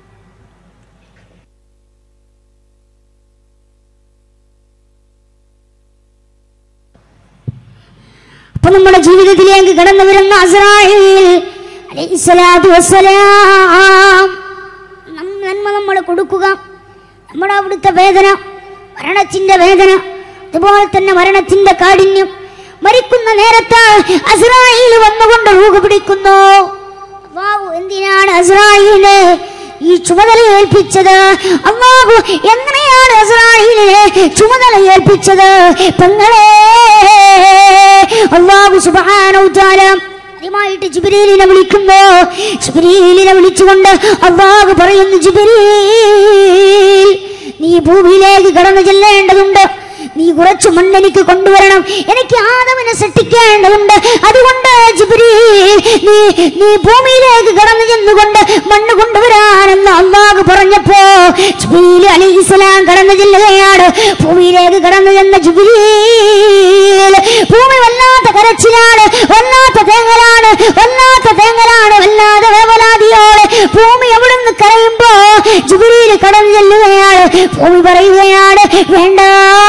അപ്പൊ നമ്മുടെ ജീവിതത്തിലേക്ക് കടന്നു വരുന്ന അസ്രായേൽ അലൈഹിസ്സലാത്തു വസ്സലാം നം- നന്മ നമ്മൾ കൊടുക്കുക നമ്മുടെ അവിടുത്തെ വേദന മരണത്തിന്റെ വേദന അതുപോലെ തന്നെ മരണത്തിന്റെ കാഠിന്യം മരിക്കുന്ന നേരത്ത് അസ്രായേൽ വന്നുകൊണ്ട് റൂഹ് പിടിക്കുന്നു അള്ളാഹു എന്തിനാണ് അസ്രായേലിനെ ഈ ചുമതല ഏൽപ്പിച്ചത് അള്ളാഹു എങ്ങനെയാണ് അസ്രായേലിനെ ചുമതല ഏൽപ്പിച്ചത് പെങ്ങളെ അള്ളാഹു സുബ്ഹാനഹു തആല ആദ്യമായിട്ട് ജിബ്രീലിനെ വിളിക്കുന്നു ജിബ്രീലിനെ വിളിച്ചുകൊണ്ട് അള്ളാഹു പറയുന്നു ജിബ്രീൽ നീ ഭൂമിയിലേക്ക് കടന്നു ചെല്ലേണ്ടതുണ്ട് നീ കുറച്ച് മണ്ണ് എനിക്ക് കൊണ്ടുവരണം എനിക്ക് ആദമിനെ സൃഷ്ടിക്കേണ്ടതുണ്ട് അതുകൊണ്ട് ജിബ്രീൽ നീ നീ ഭൂമിയിലേക്ക് കടന്നു ചെന്നുകൊണ്ട് മണ്ണ് കൊണ്ടുവരാനെന്ന് അള്ളാഹു പറഞ്ഞപ്പോ ജിബ്രീൽ അലൈഹിസ്സലാം കടന്നു ചെല്ലുകയാണ് ഭൂമിയിലേക്ക് കടന്നു ചെന്ന ജിബ്രീൽ ഭൂമി വല്ലാത്ത കരച്ചിലാണ് വല്ലാത്ത തേങ്ങലാണ് വല്ലാത്ത തേങ്ങലാണ് വല്ലാതെ വേവലാതിയോടെ ഭൂമി എവിടുന്ന് കരയുമ്പോ ജിബ്രീൽ കടന്നു ചെല്ലുകയാണ് ഭൂമി പറയുകയാണ് വേണ്ട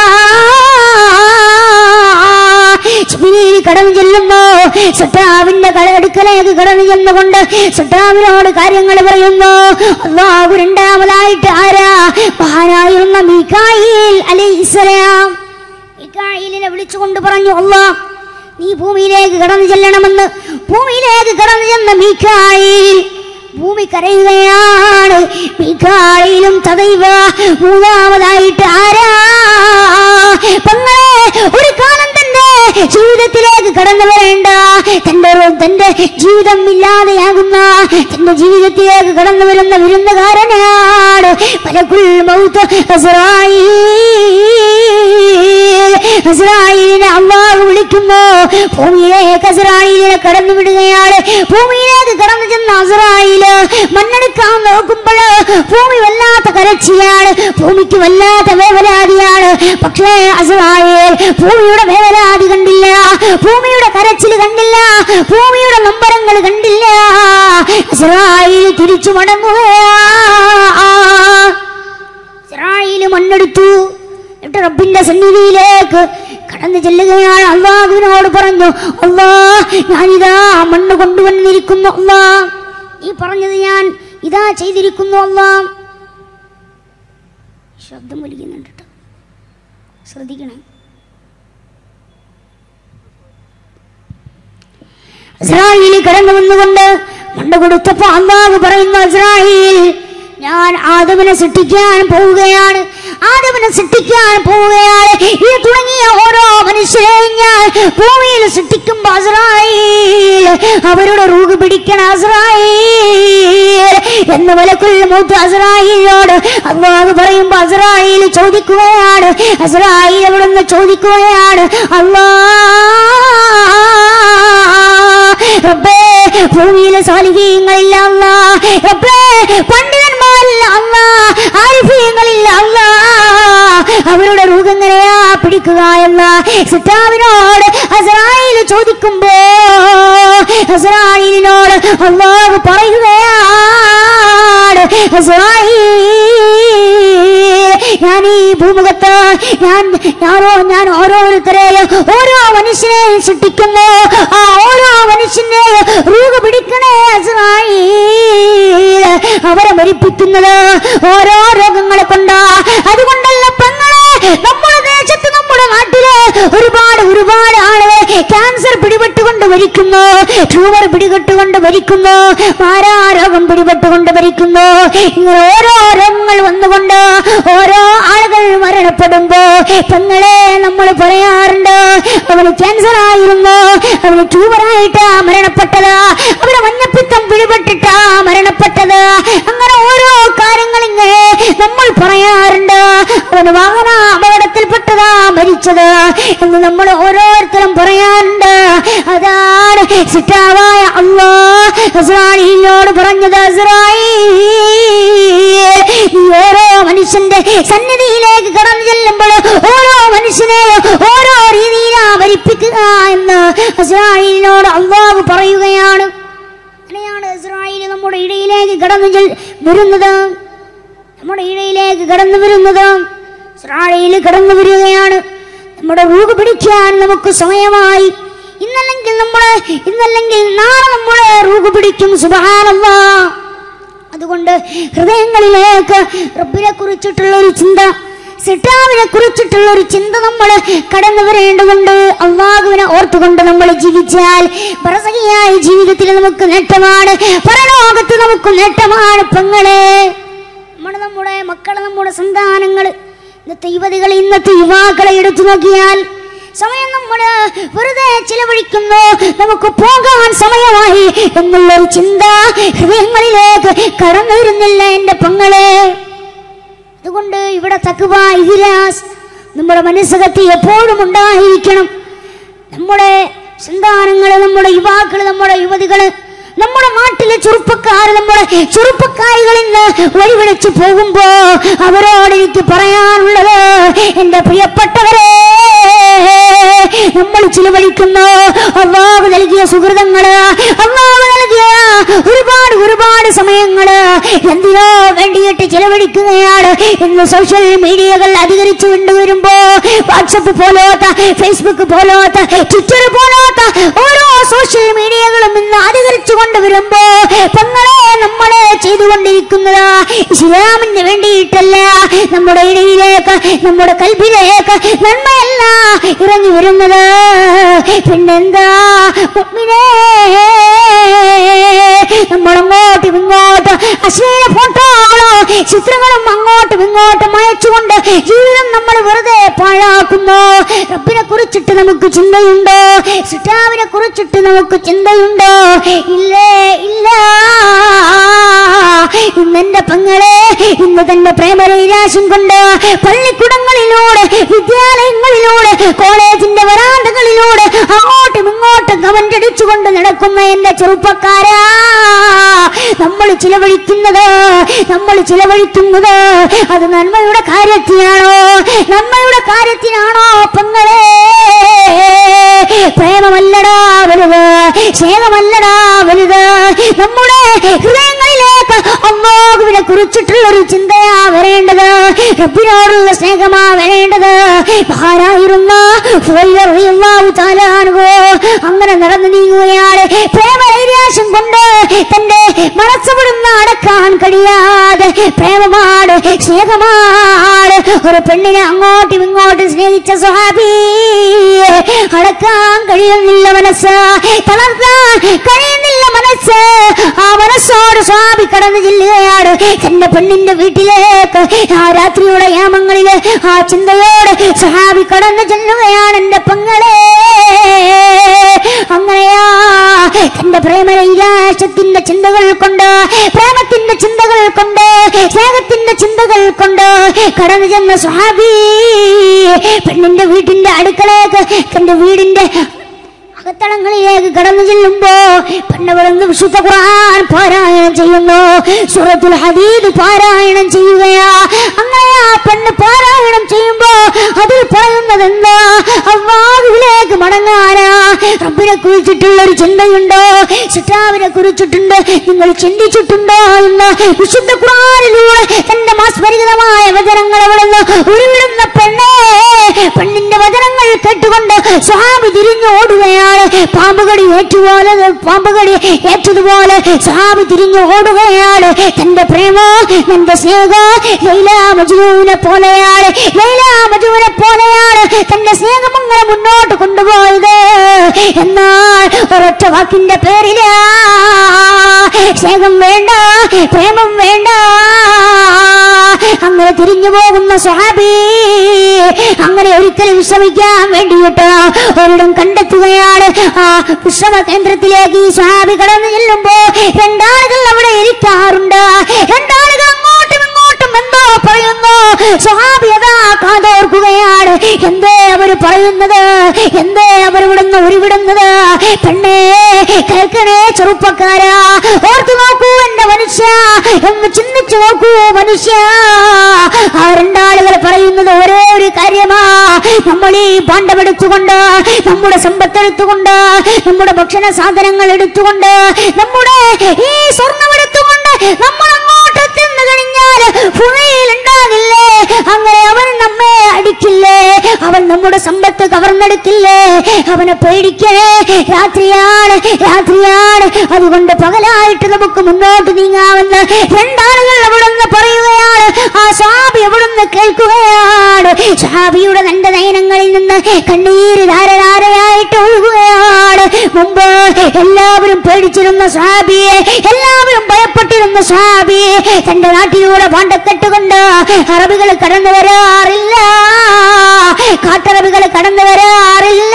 ജിബ്രീൽ കടന്നു ചെല്ലുമ്പോ സട്ടാവിന്റെ അടുക്കലേക്ക് കടന്നു ചെന്നുകൊണ്ട് സട്ടാവിനോട് കാര്യങ്ങൾ പറയുന്നു അള്ളാഹു രണ്ടാമതായിട്ട് ആരാ മഹാനായിരുന്ന മീക്കായിൽ അലൈഹിസ്സലാം മീക്കായിലിനെ വിളിച്ചുകൊണ്ട് പറഞ്ഞു അള്ളാ നീ ഭൂമിയിലേക്ക് കടന്നു ചെല്ലണമെന്ന് ഭൂമിയിലേക്ക് കടന്നു ചെന്ന മീക്കായിൽ ഭൂമി കരയുകയാണ് മീക്കായിലും തദൈവ മൂന്നാമതായിട്ട് ആരാ പെങ്ങളെ ഒരു കാലം തന്റെ ജീവിതത്തിലേക്ക് കടന്നു വരേണ്ട തന്റെ റോ- തന്റെ ജീവിതം ഇല്ലാതെയാകുന്ന തന്റെ ജീവിതത്തിലേക്ക് കടന്നു വരുന്ന വിരുന്നുകാരനാണ് പലകുൽ മൗത്ത് അസ്രായീൽ അസ്രായേലിനെ അള്ളാഹു വിളിക്കുന്നു ഭൂമിയിലേക്ക് അസ്രായേലിനെ കടന്നു വിടുകയാണ് ഭൂമിയിലേക്ക് കടന്നു ചെന്ന അസ്രായേല് മണ്ണെടുക്കാൻ നോക്കുമ്പോൾ ഭൂമി വല്ലാത്ത കരച്ചിലാണ് ഭൂമിക്ക് വല്ലാത്ത വേവലാതിയാണ് പക്ഷേ അസ്രായേൽ ഭൂമിയുടെ വേവലാതി കണ്ടില്ല ഭൂമിയുടെ കരച്ചിൽ കണ്ടില്ല ഭൂമിയുടെ നമ്പരങ്ങൾ കണ്ടില്ല അസ്രായേൽ തിരിച്ചു മടങ്ങുകയാ ഇസ്രായേല് മണ്ണെടുത്തു എന്നിട്ട് റബ്ബിന്റെ സന്നിധിയിലേക്ക് കടന്നു ചെല്ലുകയാണ് അള്ളാഹുവിനോട് പറഞ്ഞു അള്ളാ ഞാനിതാ മണ്ണ് കൊണ്ടുവന്നിരിക്കുന്നു അള്ളാ നീ പറഞ്ഞത് ഞാൻ ഇതാ ചെയ്തിരിക്കുന്നു അള്ളാ ശബ്ദം വലിക്കുന്നുണ്ട് കേട്ടോ ശ്രദ്ധിക്കണേ ഇസ്രായേലി കടന്നു വന്നുകൊണ്ട് മണ്ണ് കൊടുത്തപ്പോ അള്ളാഹു പറയുന്നു ഇസ്രായേൽ ഞാൻ ആദവിനെ സൃഷ്ടിക്കാൻ പോവുകയാണ് ആദവിനെ സൃഷ്ടിക്കാൻ പോവുകയാണ് ഈ തുടങ്ങിയ ഓരോ മനുഷ്യരെയും ഞാൻ ഭൂമിയിൽ സൃഷ്ടിക്കുമ്പോ അസ്രായേൽ അവരുടെ റൂഹ് പിടിക്കണം അസ്രായേൽ എന്ന് വിലക്കുൽ മൂത്ത് അസ്രായേലിനോട് അള്ളാഹു പറയുമ്പോ അസ്രായേൽ ചോദിക്കുകയാണ് അസ്രായേൽ അവിടുന്ന് ചോദിക്കുകയാണ് അള്ളാ റബ്ബേ ഭൂമിയിലെ സാലിഹീങ്ങളില്ല അല്ല റബ്ബേ പണ്ഡിതന്മാരില്ല അല്ല ആരിഫീങ്ങളില്ല അല്ല അവരുടെ രൂപങ്ങനെയാ പിടിക്കുക എന്ന സിറ്റാവിനോട് അസറായിൽ ചോദിക്കുമ്പോ അസറായിലിനോട് അള്ളാഹു പറയുകയാണ് അസറായിൽ ഞാൻ ഈ ഭൂമുഖത്ത് ഞാൻ ഞാനോ ഞാൻ ഓരോരുത്തരെയും ഓരോ മനുഷ്യനെയും സൃഷ്ടിക്കുന്നു ആ ഓരോ മനുഷ്യനെയും റൂഹ് പിടിക്കണേ അവരെ മരിപ്പിക്കുന്നത് ഓരോ രോഗങ്ങളെ കൊണ്ടാ അതുകൊണ്ടല്ല പെങ്ങളെ നമ്മുടെ ദേശത്ത് നമ്മുടെ നാട്ടില് ഒരുപാട് ഒരുപാട് ആളുകൾ ക്യാൻസർ പിടിപെട്ടുകൊണ്ട് മരിക്കുന്നു ട്യൂമർ പിടിപെട്ടുകൊണ്ട് മരിക്കുന്നു മാരാരോഗം പിടിപെട്ടുകൊണ്ട് മരിക്കുന്നു ഇങ്ങനെ ഓരോ രോഗങ്ങൾ വന്നുകൊണ്ട് ഓരോ ആളുകൾ മരണപ്പെടുമ്പോ പെങ്ങളെ നമ്മൾ പറയാറുണ്ട് അവന് ക്യാൻസർ ആയിരുന്നു അവന് ട്യൂമറായിട്ടാ മരണപ്പെട്ടത് അവന് മഞ്ഞപ്പിത്തം പിടിപെട്ടിട്ടാ മരണപ്പെട്ടത് അങ്ങനെ ഓരോ കാര്യങ്ങൾ ഇങ്ങനെ നമ്മൾ പറയാറുണ്ട് അവന് വാഹന അപകടത്തിൽപ്പെട്ടതാ മരിച്ചത് എന്ന് നമ്മൾ ഓരോരുത്തരും പറയാറുണ്ട് അതാണ് സിറ്റാവായ അള്ളാ ഇസ്രായേലിനോട് പറഞ്ഞത് ഇസ്രായേൽ നീ ഓരോ മനുഷ്യന്റെ സന്നിധിയിലേക്ക് കടന്നു ചെല്ലുമ്പോൾ ഓരോ മനുഷ്യനെയും ഓരോ രീതിയിലാ മരിപ്പിക്കുക എന്ന് ഇസ്രായേലിനോട് അള്ളാഹു പറയുകയാണ് അങ്ങനെയാണ് ഇസ്രായേൽ നമ്മുടെ ഇടയിലേക്ക് കടന്നു ചെൽ- വരുന്നത് നമ്മുടെ ഇടയിലേക്ക് കടന്നു വരുന്നത് ഇസ്രായേൽ കടന്നു വരികയാണ് നമ്മുടെ റൂഹ് പിടിക്കാൻ നമുക്ക് സമയമായി ഇന്നല്ലെങ്കിൽ നമ്മള് ഇന്നല്ലെങ്കിൽ നാളെ നമ്മുടെ റൂഹ് പിടിക്കും സുബാനല്ലാ അതുകൊണ്ട് ഹൃദയങ്ങളിലേക്ക് റബ്ബിനെ കുറിച്ചിട്ടുള്ള ഒരു ചിന്ത സിട്ടാവിനെ കുറിച്ചിട്ടുള്ള ഒരു ചിന്ത നമ്മൾ കടന്നു വരേണ്ടതുണ്ട് അള്ളാഹുവിനെ ഓർത്തുകൊണ്ട് നമ്മൾ ജീവിച്ചാൽ പറസഹിയായ ജീവിതത്തിൽ നമുക്ക് നേട്ടമാണ് പരലോകത്ത് നമുക്ക് നേട്ടമാണ് പെങ്ങളെ നമ്മുടെ നമ്മുടെ മക്കളെ നമ്മുടെ സന്താനങ്ങൾ ഇന്നത്തെ യുവതികൾ ഇന്നത്തെ യുവാക്കളെ എടുത്തു നോക്കിയാൽ സമയം നമ്മൾ വെറുതെ ചിലവഴിക്കുന്നു നമുക്ക് പോകാൻ സമയമായി എന്നുള്ളൊരു ചിന്ത ഹൃദയങ്ങളിലേക്ക് കടന്നു വരുന്നില്ല എൻ്റെ പെങ്ങളെ അതുകൊണ്ട് ഇവിടെ തക്കുവ ഇഹിലാസ് നമ്മുടെ മനസ്സകത്ത് എപ്പോഴും ഉണ്ടായിരിക്കണം നമ്മുടെ സന്താനങ്ങള് നമ്മുടെ യുവാക്കള് നമ്മുടെ യുവതികള് നമ്മുടെ നാട്ടിലെ ചെറുപ്പക്കാർ നമ്മുടെ ചെറുപ്പക്കാരികൾ ഇന്ന് വഴിവിളിച്ചു പോകുമ്പോ അവരോട് എനിക്ക് പറയാനുള്ളത് എന്റെ പ്രിയപ്പെട്ടവരെ നമ്മൾ ചിലവഴിക്കുന്നു അള്ളാഹു നൽകിയ സുഹൃതങ്ങള് അള്ളാഹു നൽകിയ ഒരുപാട് ഒരുപാട് സമയങ്ങള് എന്തിനോ വേണ്ടിയിട്ട് ചിലവഴിക്കുകയാണ് ഇന്ന് സോഷ്യൽ മീഡിയകൾ അധികരിച്ചു കൊണ്ടുവരുമ്പോ വാട്സപ്പ് പോലോത്ത ഫേസ്ബുക്ക് പോലോത്ത ട്വിറ്റർ പോലോത്ത ഓരോ സോഷ്യൽ മീഡിയകളും ഇന്ന് അധികരിച്ചു കൊണ്ടുവരുമ്പോ പെങ്ങളെ നമ്മളെ ചെയ്തുകൊണ്ടിരിക്കുന്നത് ഇസ്ലാമിന് വേണ്ടിയിട്ടല്ല നമ്മുടെ ഇടയിലേക്ക് നമ്മുടെ കൽബിലേക്ക് നന്മയല്ല ഇറങ്ങി വരുന്നത് പിന്നെന്താ മുഅ്മിനേ, നമ്മളങ്ങോട്ടും ഇങ്ങോട്ടും അശ്ലീല ഫോട്ടോകളോ ചിത്രങ്ങളും അങ്ങോട്ടും ഇങ്ങോട്ടും അയച്ചുകൊണ്ട് ജീവിതം നമ്മൾ വെറുതെ പാഴാക്കുന്നു റബ്ബിനെ കുറിച്ചിട്ട് നമുക്ക് ചിന്തയുണ്ടോ സിട്ടാവിനെ കുറിച്ചിട്ട് നമുക്ക് ചിന്തയുണ്ടോ ഇല്ലേ ഇല്ല ഇന്നെന്റെ പെങ്ങളെ ഇന്ന് തന്നെ പ്രേമരൈരാശം കൊണ്ട് പള്ളിക്കുടങ്ങളിലൂടെ വിദ്യാലയങ്ങളിലൂടെ കോളേജിന്റെ വരാന്തകളിലൂടെ അങ്ങോട്ടും ഇങ്ങോട്ടും കമന്റ് അടിച്ചുകൊണ്ട് നടക്കുന്ന എന്റെ ചെറുപ്പക്കാരാ നമ്മൾ ചിലവഴിക്കുന്നത് നമ്മൾ ചിലവഴിക്കുന്നത് അത് നന്മയുടെ കാര്യത്തിനാണോ നന്മയുടെ കാര്യത്തിനാണോ പെങ്ങളെ പ്രേമമല്ലടാ വലുത് സ്നേഹമല്ലടാ വലുത് നമ്മുടെ ഹൃദയങ്ങളിലേക്ക് അള്ളാഹുവിനെ കുറിച്ചിട്ടുള്ള ഒരു ചിന്തയാ വരേണ്ടത് റബ്ബിനോടുള്ള സ്നേഹമാ വരേണ്ടത് മഹാനായിരുന്ന ഫുവൈർ റളിയല്ലാഹു തആല അൻഹു അങ്ങനെ നടന്നു നീങ്ങുകയാണ് പ്രേമനൈരാശ്യം കൊണ്ട് തന്റെ മനസ്സുവിടുന്ന അടക്കാൻ കഴിയാതെ പ്രേമമാണ് സ്നേഹമാണ് ഒരു പെണ്ണിനെ അങ്ങോട്ടും ഇങ്ങോട്ടും സ്നേഹിച്ച സ്വഹാബി അടക്കാൻ കഴിയുന്നില്ല മനസ്സ് തളർത്താൻ കഴിയുന്നില്ല മനസ്സ് ആ മനസ്സോട് സ്വാമി കടന്നു ചെല്ലുകയാണ് തന്റെ പെണ്ണിന്റെ വീട്ടിലേക്ക് ആ രാത്രിയുടെ യാമങ്ങളില് ആ ചിന്തയോട് സഹാബി കടന്നു ചെല്ലുകയാണ് എന്റെ പെങ്ങളെ അങ്ങനെയാ തന്റെ പ്രേമനൈരാശ്യത്തിന്റെ ചിന്തകൾ കൊണ്ട് പ്രേമത്തിന്റെ ചിന്തകൾ കൊണ്ട് സ്നേഹത്തിന്റെ ചിന്തകൾ കൊണ്ട് കടന്നു ചെന്ന സ്വഹാബി പെണ്ണിന്റെ വീട്ടിന്റെ അടുക്കളേക്ക് തന്റെ വീടിന്റെ അകത്തളങ്ങളിലേക്ക് കടന്നു ചെല്ലുമ്പോ പെണ്ണവളെന്ന് വിശുദ്ധ ഖുർആൻ പാരായണം ചെയ്യുന്നു സൂറത്തുൽ ഹദീദ് പാരായണം ചെയ്യുകയാ അങ്ങനെ ആ പെണ്ണ് പാരായണം ചെയ്യുമ്പോ അതിൽ പറയുന്നത് എന്താ അള്ളാഹുവിലേക്ക് മടങ്ങാനാ റബ്ബിനെ കുറിച്ചിട്ടുള്ള ഒരു ചിന്തയുണ്ടോ സിട്ടാവിനെ കുറിച്ചിട്ടുണ്ട് നിങ്ങൾ ചിന്തിച്ചിട്ടുണ്ടോ എന്ന് വിശുദ്ധ ഖുർആനിലൂടെ തന്റെ മാസ്മരികതമായ വചനങ്ങൾ അവിടുന്ന് ഉരുവിടുന്ന പെണ്ണേ പെണ്ണിന്റെ വചനങ്ങൾ കേട്ടുകൊണ്ട് സ്വാമി തിരിഞ്ഞു ഓടുകയാണ് പാമ്പുകടി ഏറ്റുപോലെ പാമ്പുകടി ഏറ്റതുപോലെ സ്വാമി തിരിഞ്ഞു ഓടുകയാണ് തന്റെ പ്രേമ തന്റെ സ്നേഹം ലൈല മജുവിനെ പോലെയാണ് ലൈല മജുവിനെ പോലെയാണ് തന്റെ സ്നേഹം അങ്ങനെ മുന്നോട്ട് കൊണ്ടുപോയത് എന്നാൽ ഒരൊറ്റ വാക്കിന്റെ പേരില സ്നേഹം വേണ്ട പ്രേമം വേണ്ട അങ്ങനെ തിരിഞ്ഞു പോകുന്ന സ്വഹാബി അങ്ങനെ ഒരിക്കലും വിശ്രമിക്കാൻ വേണ്ടിയിട്ട് ഒരിടം കണ്ടെത്തുകയാണ് ആ വിശ്രമ കേന്ദ്രത്തിലേക്ക് ഈ സ്വഹാബി കടന്നു ചെല്ലുമ്പോ രണ്ടാളുകൾ അവിടെ ഇരിക്കാറുണ്ട് രണ്ടാളുകൾ അങ്ങോട്ടും ഇങ്ങോട്ടും എന്തോ പറയുന്നു സ്വഹാബി അതാ കാതോർക്കുകയാണ് എന്തേ അവര് പറയുന്നത് എന്തേ അവരിവിടുന്ന് ഉരുവിടുന്നത് പെണ്ണേ കേൾക്കണേ ചെറുപ്പക്കാരാ ഓർത്തു നോക്കൂ എന്റെ മനുഷ്യ എന്ന് ചിന്തിച്ചു നോക്കൂ മനുഷ്യ ആ രണ്ടാളുകൾ പറയുന്നത് ഒരേ ഒരു കാര്യമാ നമ്മൾ ഈ പാണ്ഡമെടുത്തുകൊണ്ട് നമ്മുടെ സമ്പത്ത് എടുത്തുകൊണ്ട് നമ്മുടെ ഭക്ഷണ സാധനങ്ങൾ എടുത്തുകൊണ്ട് നമ്മുടെ ഈ സ്വർണം എടുത്തുകൊണ്ട് നമ്മൾ അങ്ങോട്ട് തിന്നു കഴിഞ്ഞാൽ ഭൂമിയിൽ ഉണ്ടാകില്ലേ അങ്ങനെ അവൻ നമ്മെ അടിക്കില്ലേ അവൻ നമ്മുടെ സമ്പത്ത് കവർന്നെടുക്കില്ലേ അവനെ പേടിക്കേ രാത്രിയാണ് രാത്രിയാണ് അതുകൊണ്ട് പകലായിട്ട് നമുക്ക് മുന്നോട്ട് നീങ്ങാമെന്ന് രണ്ടാളുകൾ അവിടുന്ന് പറയുകയാണ് ആ ഷാബി അവിടുന്ന് കേൾക്കുകയാണ് ഷാബിയുടെ തന്റെ നയനങ്ങളിൽ നിന്ന് കണ്ണീര് ധാരധാരയായിട്ട് ഒഴുകുകയാണ് മുമ്പ് എല്ലാവരും പേടിച്ചിരുന്ന ഷാബിയെ എല്ലാവരും ഭയപ്പെട്ടിരുന്ന ഷാബിയെ തന്റെ നാട്ടിലൂടെ പാണ്ടക്കെട്ടുകൊണ്ട് അറബികൾ കടന്നു വരാറില്ല കാട്ടറബികൾ കടന്നു വരാറില്ല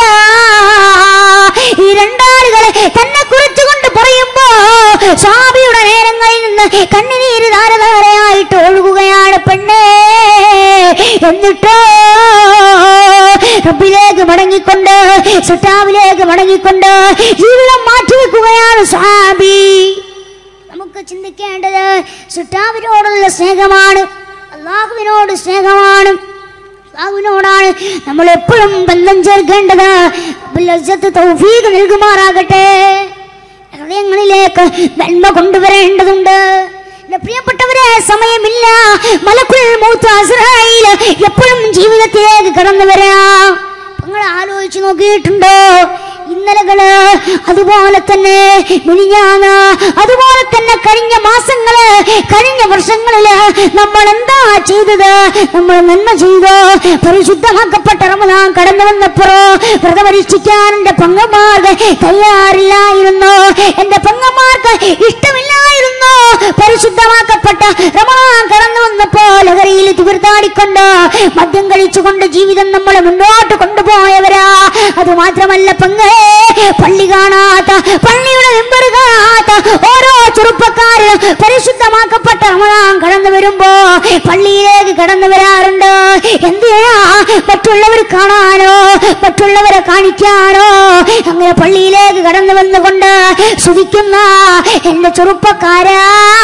ഈ രണ്ടാളുകളെ തന്നെ കുറിച്ചുകൊണ്ട് പറയുമ്പോ ഷാബിയുടെ നേരങ്ങളിൽ നിന്ന് കണ്ണുനീര് ധാരധാരയായിട്ട് ഒഴുകുകയാണ് പെണ്ണേ എന്നിട്ടോ റബ്ബിലേക്ക് മടങ്ങിക്കൊണ്ട് സുട്ടാവിലേക്ക് മടങ്ങിക്കൊണ്ട് ജീവിതം മാറ്റിവെക്കുകയാണ് ഷാബി നമുക്ക് ചിന്തിക്കേണ്ടത് സുട്ടാവിനോടുള്ള സ്നേഹമാണ് അള്ളാഹുവിനോട് സ്നേഹമാണ് അള്ളാഹുവിനോടാണ് നമ്മൾ എപ്പോഴും ബന്ധം ചേർക്കേണ്ടത് റബ്ബുൽ ഇസ്സത്ത് തൗഫീഖ് നൽകുമാറാകട്ടെ ഹൃദയങ്ങളിലേക്ക് നന്മ കൊണ്ടുവരേണ്ടതുണ്ട് എന്റെ പ്രിയപ്പെട്ടവരെ സമയമില്ല മലക്കുൽ മൗത്ത് അസ്രായേൽ എപ്പോഴും ജീവിതത്തിലേക്ക് കടന്നു വരാം നിങ്ങൾ ആലോചിച്ച് നോക്കിയിട്ടുണ്ടോ ഇന്നലകള് അതുപോലെ തന്നെ മിനിഞ്ഞാന്ന് അതുപോലെ തന്നെ കഴിഞ്ഞ മാസങ്ങള് കഴിഞ്ഞ വർഷങ്ങളില് നമ്മൾ എന്താ ചെയ്തത് നമ്മൾ നന്മ ചെയ്തോ പരിശുദ്ധമാക്കപ്പെട്ട റമദാൻ കടന്നു വന്നപ്പോ വ്രതപരീക്ഷിക്കാൻ എന്റെ പങ്കന്മാർക്ക് തയ്യാറില്ലായിരുന്നു എന്റെ പങ്കന്മാർക്ക് ഇഷ്ടമില്ലായിരുന്നു പരിശുദ്ധമാക്കപ്പെട്ട റമദാൻ കടന്നു വന്നപ്പോ ലഹരിയിൽ തീർത്താടിക്കൊണ്ട് മദ്യം കഴിച്ചുകൊണ്ട് ജീവിതം നമ്മളെ മുന്നോട്ട് കൊണ്ടുപോയവരാ അത് മാത്രമല്ല പങ്കേ പള്ളി കാണാത്ത പള്ളിയുടെ മെമ്പർ കാണാത്ത ഓരോ ചെറുപ്പക്കാരും പരിശുദ്ധമാക്കപ്പെട്ട റമദാൻ കടന്നു വരുമ്പോ പള്ളിയിലേക്ക് കടന്നു വരാറുണ്ട് എന്തിനാ മറ്റുള്ളവർ കാണാനോ മറ്റുള്ളവരെ കാണിക്കാനോ അങ്ങനെ പള്ളിയിലേക്ക് കടന്നു വന്നുകൊണ്ട് ശ്രുതിക്കുന്ന എന്റെ ചെറുപ്പക്കാരാ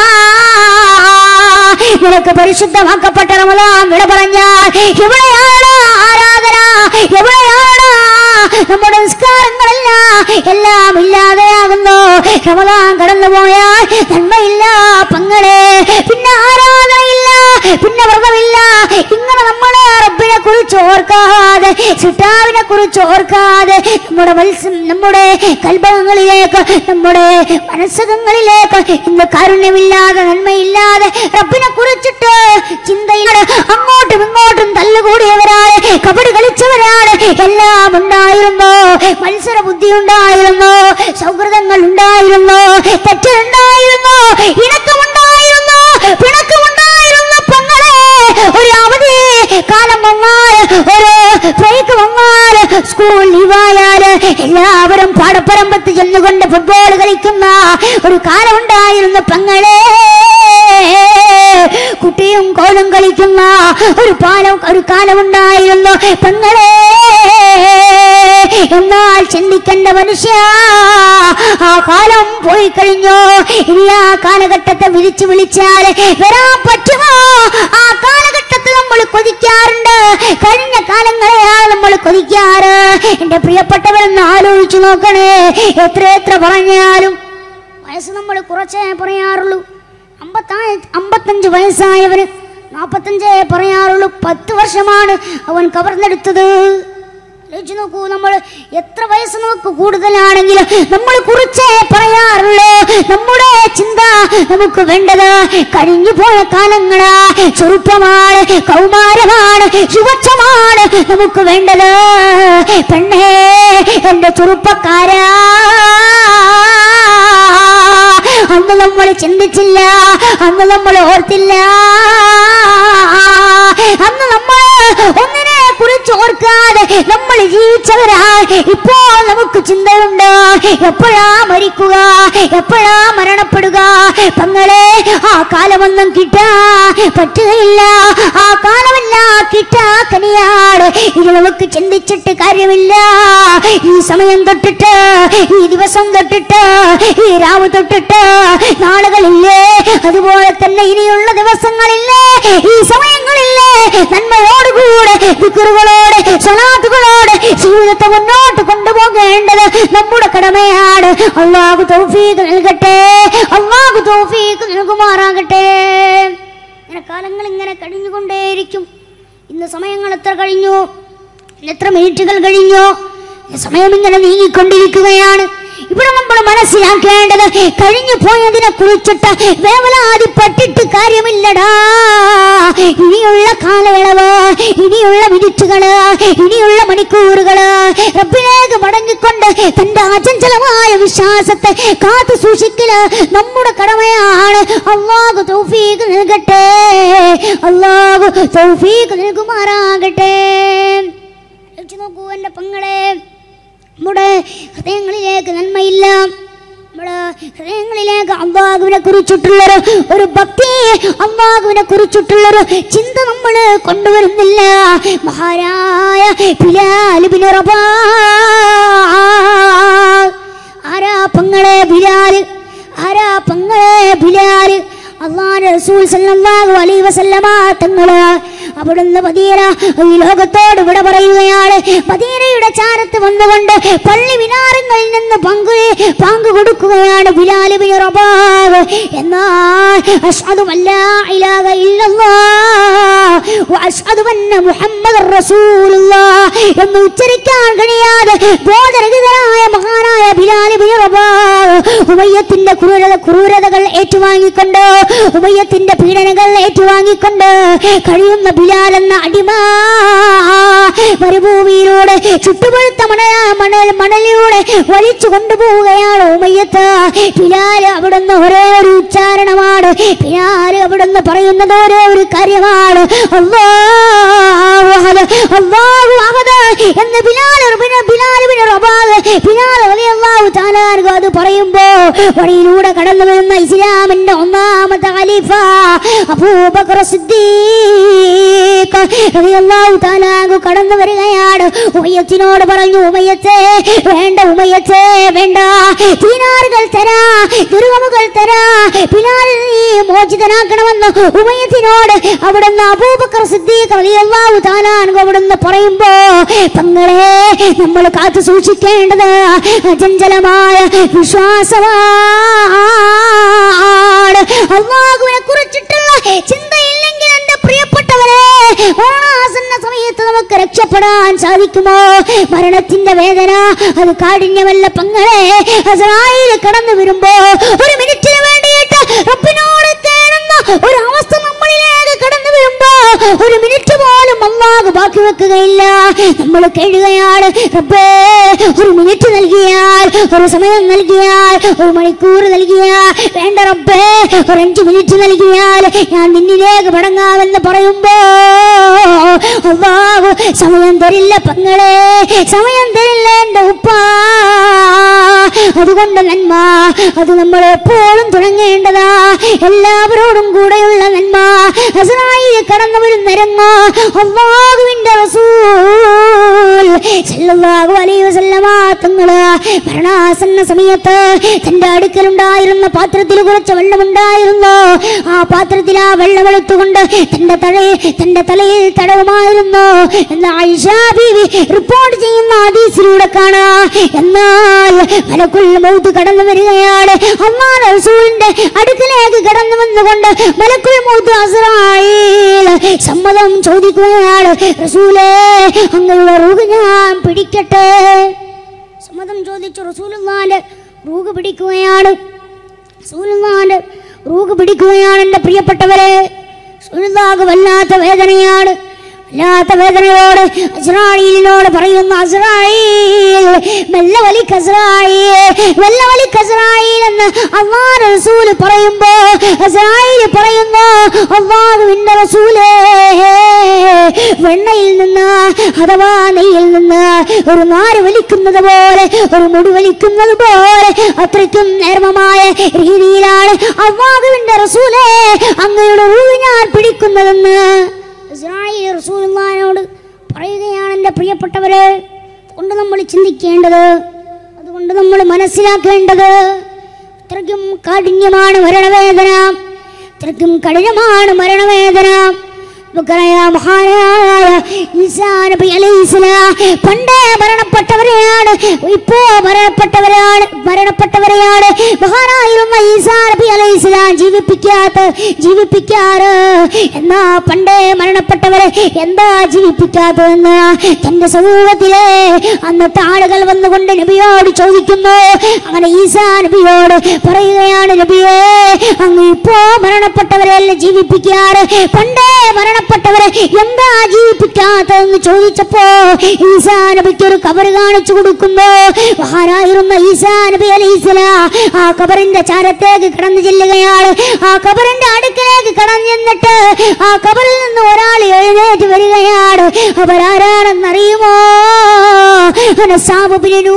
നിനക്ക് പരിശുദ്ധമാക്കപ്പെട്ട റമദാൻ വിട പറഞ്ഞാൽ എവിടെയാണ് ആരാധന എവിടെയാണ് നമ്മുടെ നിസ്കാരങ്ങളെല്ലാം എല്ലാം ഇല്ലാതെയാകുന്നു റമദാൻ കടന്നു പോയാൽ നന്മയില്ല പങ്ങളെ പിന്നെ ആരാധനയില്ല പിന്നെ വ്രതമില്ല ഇങ്ങനെ നമ്മള് റബ്ബിനെ കുറിച്ച് ഓർക്കാതെ സിട്ടാവിനെ കുറിച്ച് ഓർക്കാതെ നമ്മുടെ മത്സ്യം നമ്മുടെ കൽഭങ്ങളിലേക്ക് നമ്മുടെ മനസ്സകങ്ങളിലേക്ക് ഇന്ന് കാരുണ്യമില്ലാതെ നന്മയില്ലാതെ റബ്ബിനെ കുറിച്ചിട്ട് ചിന്തയിലാണ് അങ്ങോട്ടും ഇങ്ങോട്ടും തല്ലുകൂടിയവരാണ് കബഡി കളിച്ചവരാണ് എല്ലാം ഉണ്ടായിരുന്നു മത്സര ബുദ്ധി ഉണ്ടായിരുന്നു സൗഹൃദങ്ങൾ ഉണ്ടായിരുന്നു തെറ്റുണ്ടായിരുന്നു ഇണക്കമുണ്ടായിരുന്നു പിണക്കമുണ്ടായിരുന്നു പങ്ങളെ ഒരു അവധി കാലം വന്നാൽ ഒരു ബ്രേക്ക് വന്നാൽ സ്കൂൾ ലീവായാൽ എല്ലാവരും പാടപ്പരമ്പത്ത് ചെന്നുകൊണ്ട് ഫുട്ബോൾ കളിക്കുന്ന ഒരു കാലം ഉണ്ടായിരുന്നു പങ്ങളെ കുട്ടിയും കോലും കളിക്കുന്ന ഒരു പാലം ഒരു കാലമുണ്ടായിരുന്നു പെങ്ങളെ എന്നാൽ ചിന്തിക്കേണ്ട മനുഷ്യ ആ കാലം പോയി കഴിഞ്ഞു ഇനി ആ കാലഘട്ടത്തെ വിളിച്ചു വിളിച്ചാൽ വരാൻ പറ്റുമോ ആ കാലഘട്ടത്തിൽ നമ്മൾ കൊതിക്കാറുണ്ട് കഴിഞ്ഞ കാലങ്ങളെയാണ് നമ്മൾ കൊതിക്കാറ് എന്റെ പ്രിയപ്പെട്ടവരെന്ന് ആലോചിച്ചു നോക്കണേ എത്ര എത്ര പറഞ്ഞാലും വയസ്സ് നമ്മൾ കുറച്ചേ പറയാറുള്ളൂ അമ്പത്താ അമ്പത്തഞ്ച് വയസ്സായവന് നാൽപ്പത്തഞ്ചേ പറയാറുള്ളൂ പത്ത് വർഷമാണ് അവൻ കവർന്നെടുത്തത് ആലോചിച്ച് നോക്കൂ നമ്മൾ എത്ര വയസ്സ് നമുക്ക് കൂടുതലാണെങ്കിലും നമ്മൾ കുറിച്ചേ പറയാറുള്ളൂ നമ്മുടെ ചിന്ത നമുക്ക് വേണ്ടത് കഴിഞ്ഞു പോയ കാലങ്ങളാ ചെറുപ്പമാണ് കൗമാരമാണ് യുവത്വമാണ് നമുക്ക് വേണ്ടത് പെണ്ണേ എന്റെ ചെറുപ്പക്കാരാ അന്ന് നമ്മൾ ചിന്തിച്ചില്ല അന്ന് നമ്മൾ ഓർത്തില്ല അന്ന് നമ്മൾ ഒന്നിനെ കുറിച്ച് ഓർക്കാതെ നമ്മൾ ജീവിച്ചവരാ ഇപ്പോൾ നമുക്ക് ചിന്തയുണ്ട് എപ്പോഴാ മരിക്കുക എപ്പോഴാ മരണപ്പെടുക പങ്ങളെ ആ കാലമൊന്നും കിട്ടാ പറ്റുകയില്ല ആ കാലമല്ല കിട്ടാ കനിയാണ് ഇത് നമുക്ക് ചിന്തിച്ചിട്ട് കാര്യമില്ല ഈ സമയം തൊട്ടിട്ട് ഈ ദിവസം തൊട്ടിട്ട് ഈ രാവ് തൊട്ടിട്ട് നാളുകളില്ലേ അതുപോലെ തന്നെ ഇനിയുള്ള ദിവസങ്ങളില്ലേ ഈ സമയങ്ങളില്ലേ നന്മയോടുകൂടെ വിക്കുറുകളോടെ സ്വലാത്തുകളോടെ ജീവിതത്തെ മുന്നോട്ട് കൊണ്ടുപോകേണ്ടത് നമ്മുടെ കടമയാണ് അള്ളാഹു തൗഫീഖ് നൽകട്ടെ അള്ളാഹു തൗഫീഖ് നൽകുമാറാകട്ടെ ഇങ്ങനെ കാലങ്ങൾ ഇങ്ങനെ കഴിഞ്ഞുകൊണ്ടേയിരിക്കും ഇന്ന് സമയങ്ങൾ എത്ര കഴിഞ്ഞു ഇന്ന് എത്ര മിനിറ്റുകൾ കഴിഞ്ഞു ഈ സമയം ഇങ്ങനെ നീങ്ങിക്കൊണ്ടിരിക്കുകയാണ് ഇവിടെ നമ്മൾ മനസ്സിലാക്കേണ്ടത് കഴിഞ്ഞു പോയതിനെ കുറിച്ചിട്ട് വേവലാതിപ്പെട്ടിട്ട് കാര്യമില്ലടാ ഇനിയുള്ള കാലയളവ് ഇനിയുള്ള മിനിറ്റുകള് ഇനിയുള്ള മണിക്കൂറുകള് റബ്ബിലേക്ക് മടങ്ങിക്കൊണ്ട് തന്റെ അചഞ്ചലമായ വിശ്വാസത്തെ കാത്തു സൂക്ഷിക്കല് നമ്മുടെ കടമയാണ് അള്ളാഹു തൗഫീഖ് നൽകട്ടെ അള്ളാഹു തൗഫീഖ് നൽകുമാറാകട്ടെ ആലോചിച്ച് നോക്കൂ എൻ്റെ പെങ്ങളെ നമ്മുടെ ഹൃദയങ്ങളിലേക്ക് നന്മയില്ല നമ്മുടെ ഹൃദയങ്ങളിലേക്ക് അള്ളാഹുവിനെ കുറിച്ചിട്ടുള്ളൊരു ഒരു ഭക്തി അള്ളാഹുവിനെ കുറിച്ചിട്ടുള്ളൊരു ചിന്ത നമ്മൾ കൊണ്ടുവരുന്നില്ല മഹാരായ ബിലാൽ ബിൻ റബാഹ്. ആരാ പങ്ങളെ ബിലാൽ ആരാ പങ്ങളെ ബിലാൽ അള്ളാഹ് റസൂൽ സല്ലല്ലാഹു അലൈഹി വസല്ലമ തങ്ങള് അവിടുന്ന് മദീന ഈ ലോകത്തോട് വിട പറയുകയാണ് മദീനയുടെ ചാരത്ത് വന്നുകൊണ്ട് പള്ളി വിനാരങ്ങളിൽ നിന്ന് പങ്ക് പങ്ക് കൊടുക്കുകയാണ് ബിലാൽ ബിൻ റബാഹ് എന്നാൽ അഷ്ഹദു അല്ലാ ഇലാഹ ഇല്ലല്ലാഹ് വഅഷ്ഹദു അന്ന മുഹമ്മദർ റസൂലുള്ളാഹ് എന്ന് ഉച്ചരിക്കാൻ കഴിയാതെ ബോധരഹിതനായ മഹാനായ ബിലാൽ ബിൻ റബാഹ് ഉമയ്യത്തിന്റെ ക്രൂരത ക്രൂരതകൾ ഏറ്റുവാങ്ങിക്കൊണ്ട് ഉമയ്യത്തിന്റെ പീഡനകൾ ഏറ്റുവാങ്ങിക്കൊണ്ട് കഴിയുന്ന ബിലാൽ എന്ന അടിമ മരുഭൂമിയിലൂടെ ചുട്ടുപഴുത്ത മണ മണൽ മണലിലൂടെ വലിച്ചു കൊണ്ടുപോവുകയാണ് ഉമയ്യത്ത് ബിലാൽ അവിടുന്ന് ഒരേ ഒരു ഉച്ചാരണമാണ് ബിലാൽ അവിടുന്ന് പറയുന്നത് ഒരേ ഒരു കാര്യമാണ് അല്ലാഹു അഹദ്, അല്ലാഹു അഹദ് എന്ന് ബിലാൽ ബിന- ബിലാൽ ബിൻ റബാഹ് ബിലാൽ റളിയല്ലാഹു തആല അൻഹു അത് പറയുമ്പോ വഴിയിലൂടെ കടന്നു വരുന്ന ഇസ്ലാമിന്റെ ഒന്നാമത്തെ ഖലീഫ അബൂബക്കർ സിദ്ദീഖ് റളിയല്ലാഹു തആല അൻഹു കടന്നു വരികയാണ് ഉമയ്യത്തിനോട് പറഞ്ഞു ഉമയ്യത്തെ വേണ്ട ഉമയ്യത്തെ വേണ്ട ദീനാറുകൾ തരാ ദുർഗമുകൾ തരാ ബിലാൽ നീ മോചിതനാക്കണമെന്ന് ഉമയ്യത്തിനോട് അവിടുന്ന് അബൂബക്കർ സിദ്ദീഖ് റളിയല്ലാഹു തആല അൻഹു അവിടുന്ന് പറയുമ്പോ തങ്ങളെ നമ്മൾ കാത്തു സൂക്ഷിക്കേണ്ടത് അചഞ്ചലമായ വിശ്വാസമാണ് അള്ളാഹുവിനെ കുറിച്ചിട്ടുള്ള ചിന്തയില്ലെങ്കിൽ എന്റെ പ്രിയപ്പെട്ടവരെ മരണാസന്ന സമയത്ത് നമുക്ക് രക്ഷപ്പെടാൻ സാധിക്കുമോ മരണത്തിന്റെ വേദന അത് കാഠിന്യമല്ല പങ്ങളെ അസറായിൽ കടന്നു വരുമ്പോ ഒരു മിനിറ്റിന് വേണ്ടിയിട്ട് റബ്ബിനോട് തേടുന്ന ഒരു അവസ്ഥ നമ്മളിലേക്ക് കടന്നു വരുമ്പോ ഒരു മിനിറ്റ് പോലും അള്ളാഹ് ബാക്കി വെക്കുകയില്ല നമ്മൾ കേഴുകയാണ് റബ്ബേ ഒരു മിനിറ്റ് നൽകിയാൽ ഒരു സമയം നൽകിയാൽ ഒരു മണിക്കൂർ നൽകിയാൽ വേണ്ട റബ്ബേ ഒരു അഞ്ച് മിനിറ്റ് നൽകിയാൽ ഞാൻ നിന്നിലേക്ക് മടങ്ങാമെന്ന് പറയുമ്പോ അള്ളാഹു സമയം തരില്ല പങ്ങളെ സമയം തരില്ല എന്റെ ഉപ്പ അതുകൊണ്ട് നന്മ അത് നമ്മൾ എപ്പോഴും തുടങ്ങേണ്ടതാ എല്ലാവരോടും കൂടെയുള്ള നന്മ ഹസനായി കടന്നു വരുന്ന രംഗ അള്ളാഹുവിന്റെ റസൂൽ സല്ലല്ലാഹു അലൈഹി വസല്ലമ തങ്ങള് മരണാസന്ന സമയത്ത് തന്റെ അടുക്കലുണ്ടായിരുന്ന പാത്രത്തിൽ കുറച്ച് വെള്ളമുണ്ടായിരുന്നു ആ പാത്രത്തിൽ ആ വെള്ളം എടുത്തുകൊണ്ട് തന്റെ തലയിൽ തന്റെ തലയിൽ തടവുമായിരുന്നു എന്ന് ആയിഷ ബീവി റിപ്പോർട്ട് ചെയ്യുന്ന ഹദീസിലൂടെ കാണാ എന്നാൽ മലക്കുൽ മലക്കുൽ മൗത്ത് കടന്നു വരികയാണ് അള്ളാഹ് റസൂലിന്റെ അടുക്കലേക്ക് കടന്നു വന്നുകൊണ്ട് മലക്കുൽ മൗത്ത് അസ്രായേൽ സമ്മതം ചോദിക്കുകയാണ് റസൂലേ അങ്ങയുടെ റൂഹ് ഞാൻ പിടിക്കട്ടെ സമ്മതം ചോദിച്ചു റസൂലുള്ളാന്റെ റൂഹ് പിടിക്കുകയാണ് റസൂലുള്ളാന്റെ റൂഹ് പിടിക്കുകയാണ് എൻ്റെ പ്രിയപ്പെട്ടവരെ റസൂലുള്ളാഹ് വല്ലാത്ത വേദനയാണ് വല്ലാത്ത വേദനയോട് അസ്രായിലിനോട് പറയുന്നു അസ്രായിൽ മെല്ലെ വലിക്ക് അസ്രായിൽ മെല്ലെ വലിക്ക് അസ്രായിൽ എന്ന് അള്ളാഹ് റസൂല് പറയുമ്പോ അസ്രായിൽ പറയുന്നു അള്ളാഹുവിന്റെ റസൂലേ വെണ്ണയിൽ നിന്ന് അഥവാ നെയ്യിൽ നിന്ന് ഒരു നാര് വലിക്കുന്നത് പോലെ ഒരു മുടി വലിക്കുന്നത് പോലെ അത്രയ്ക്കും നേർമമായ രീതിയിലാണ് അള്ളാഹുവിന്റെ റസൂലേ അങ്ങയുടെ റൂഹ് ഞാൻ പിടിക്കുന്നതെന്ന് ഇസ്രായേൽ റസൂലുള്ളാഹിനോട് പറയുകയാണ് എൻ്റെ പ്രിയപ്പെട്ടവരെ അതുകൊണ്ട് നമ്മൾ ചിന്തിക്കേണ്ടത് അതുകൊണ്ട് നമ്മൾ മനസ്സിലാക്കേണ്ടത് അത്രയ്ക്കും കാഠിന്യമാണ് മരണവേദന അത്രയ്ക്കും കഠിനമാണ് മരണവേദന നമുക്കറിയാം മഹാനായ ഈസാ നബി അലൈഹിസ്സലാം പണ്ടേ മരണപ്പെട്ടവരെയാണ് ഇപ്പോ മരണപ്പെട്ടവരാണ് മരണപ്പെട്ടവരെയാണ് മഹാനായിരുന്ന ഈസാ നബി അലൈഹിസ്സലാം ജീവിപ്പിക്കാത്ത ജീവിപ്പിക്കാറ് എന്നാ പണ്ടേ മരണപ്പെട്ടവരെ എന്താ ജീവിപ്പിക്കാത്തതെന്ന് തന്റെ സമൂഹത്തിലെ അന്നത്തെ ആളുകൾ വന്നുകൊണ്ട് നബിയോട് ചോദിക്കുന്നു അങ്ങനെ ഈസാ നബിയോട് പറയുകയാണ് നബിയേ അങ്ങ് ഇപ്പോ മരണപ്പെട്ടവരെയല്ല ജീവിപ്പിക്കാറ് പണ്ടേ മരണപ്പെട്ടവരെ എന്താ ജീവിപ്പിക്കാത്തതെന്ന് ചോദിച്ചപ്പോ ഈസാ നബിക്ക് ഒരു കബർ കാണിച്ചു കൊടുക്കുന്നു മഹാനായിരുന്ന ഈസാ നബി അലൈഹിസ്സലാം ആ കബറിന്റെ ചാരത്തേക്ക് കടന്നു ചെല്ലുകയാണ് ആ കബറിന്റെ അടുക്കലേക്ക് കടന്നു ചെന്നിട്ട് ആ കബറിൽ നിന്ന് ഒരാൾ എഴുന്നേറ്റ് വരികയാണ് അവരാരാണെന്നറിയുമോ അനസാബുബിനു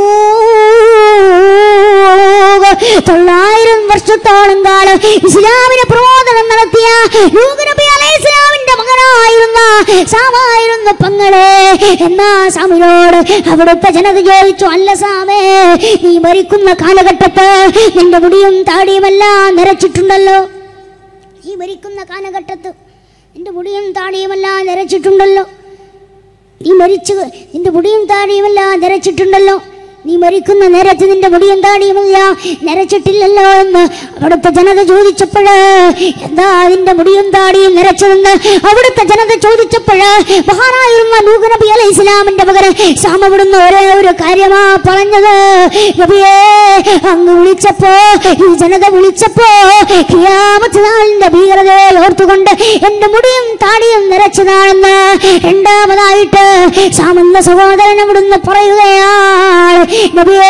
തൊള്ളായിരം വർഷത്തോളം കാലം ഇസ്ലാമിന് പ്രബോധനം നടത്തിയ നൂഹ് നബി അലൈഹി ഇസ്ലാമിന്റെ മകനായിരുന്ന സാമായിരുന്ന പങ്ങളെ എന്നാ സാമിനോട് അവിടുത്തെ ജനത ചോദിച്ചു അല്ല സാമേ നീ മരിക്കുന്ന കാലഘട്ടത്ത് നിന്റെ മുടിയും താടിയുമെല്ലാം നിറച്ചിട്ടുണ്ടല്ലോ നീ മരിക്കുന്ന കാലഘട്ടത്ത് നിന്റെ മുടിയും താടിയുമെല്ലാം നിറച്ചിട്ടുണ്ടല്ലോ നീ മരിച്ചു നിന്റെ മുടിയും താടിയുമെല്ലാം നിറച്ചിട്ടുണ്ടല്ലോ നീ മരിക്കുന്ന നേരത്ത് നിന്റെ മുടിയും താടിയുമില്ല നിറച്ചിട്ടില്ലല്ലോ എന്ന് അവിടുത്തെ ജനത ചോദിച്ചപ്പോഴ് എന്താ നിന്റെ മുടിയും താടിയും നിറച്ചതെന്ന് അവിടുത്തെ ജനത ചോദിച്ചപ്പോഴ് മഹാനായിരുന്ന നൂഹ് നബി അലൈഹി ഇസ്ലാമിന്റെ പകരം സാമവിടുന്ന ഒരേ ഒരു കാര്യമാ പറഞ്ഞത് നബിയേ അങ്ങ് വിളിച്ചപ്പോ ഈ ജനത വിളിച്ചപ്പോ ഖിയാമത്ത് നാളിന്റെ ഭീകരതയെ ഓർത്തുകൊണ്ട് എന്റെ മുടിയും താടിയും നിറച്ചതാണെന്ന് രണ്ടാമതായിട്ട് സാമെന്ന സഹോദരൻ അവിടുന്ന് പറയുകയാണ് നബിയേ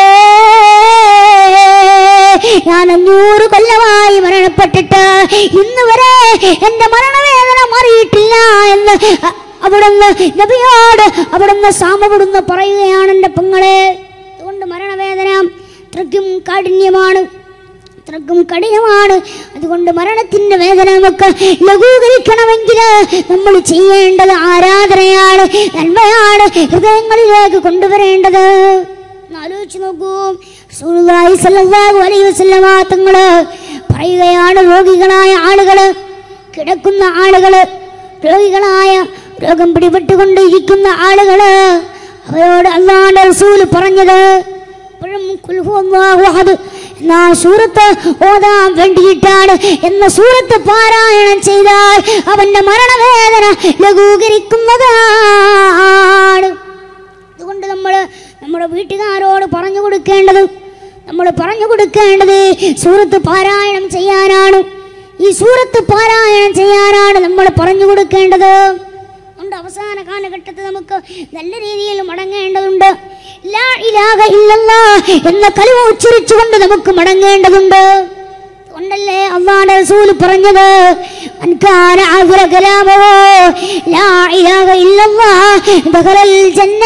ഞാൻ അഞ്ഞൂറ് കൊല്ലമായി മരണപ്പെട്ടിട്ട് ഇന്ന് വരെ എന്റെ മരണവേദന മാറിയിട്ടില്ല എന്ന് അ- അവിടുന്ന് നബിയോട് അവിടുന്ന് സാമവിടുന്ന് പറയുകയാണ് എൻ്റെ പെങ്ങളെ അതുകൊണ്ട് മരണവേദന അത്രയ്ക്കും കാഠിന്യമാണ് അത്രക്കും കഠിനമാണ് അതുകൊണ്ട് മരണത്തിന്റെ വേദന നമുക്ക് ലഘൂകരിക്കണമെങ്കിൽ നമ്മൾ ചെയ്യേണ്ടത് ആരാധനയാണ് നന്മയാണ് ഹൃദയങ്ങളിലേക്ക് കൊണ്ടുവരേണ്ടത് ഒന്ന് ആലോചിച്ച് നോക്കൂ റസൂലുള്ളാഹി സ്വല്ലല്ലാഹു അലൈഹി വസല്ലമ തങ്ങള് പറയുകയാണ് രോഗികളായ ആളുകള് കിടക്കുന്ന ആളുകള് രോഗികളായ രോഗം പിടിപെട്ടുകൊണ്ടിരിക്കുന്ന ആളുകള് അവരോട് അള്ളാന്റെ റസൂല് പറഞ്ഞത് ഇപ്പോഴും കുൽഹു അല്ലാഹു അഹദ് എന്ന സൂറത്ത് ഓതാൻ വേണ്ടിയിട്ടാണ് എന്ന സൂറത്ത് പാരായണം ചെയ്താൽ അവന്റെ മരണവേദന ലഘൂകരിക്കുന്നതാണ് അതുകൊണ്ട് നമ്മൾ നമ്മുടെ വീട്ടുകാരോട് പറഞ്ഞു കൊടുക്കേണ്ടത് നമ്മൾ പറഞ്ഞു കൊടുക്കേണ്ടത് സൂറത്ത് പാരായണം ചെയ്യാനാണ് ഈ സൂറത്ത് പാരായണം ചെയ്യാനാണ് നമ്മൾ പറഞ്ഞു കൊടുക്കേണ്ടത് അതുകൊണ്ട് അവസാന കാലഘട്ടത്തിൽ നമുക്ക് നല്ല രീതിയിൽ മടങ്ങേണ്ടതുണ്ട് ലാ ഇലാഹ ഇല്ലല്ലാ എന്ന കലിമ ഉച്ചരിച്ചുകൊണ്ട് നമുക്ക് മടങ്ങേണ്ടതുണ്ട് കൊണ്ടല്ലേ അള്ളാന്റെ റസൂൽ പറഞ്ഞത് അൻകാന ആഖിറ കലാമോ ലാ ഇലാഹ ഇല്ലല്ലാ ദഖലൽ ജന്ന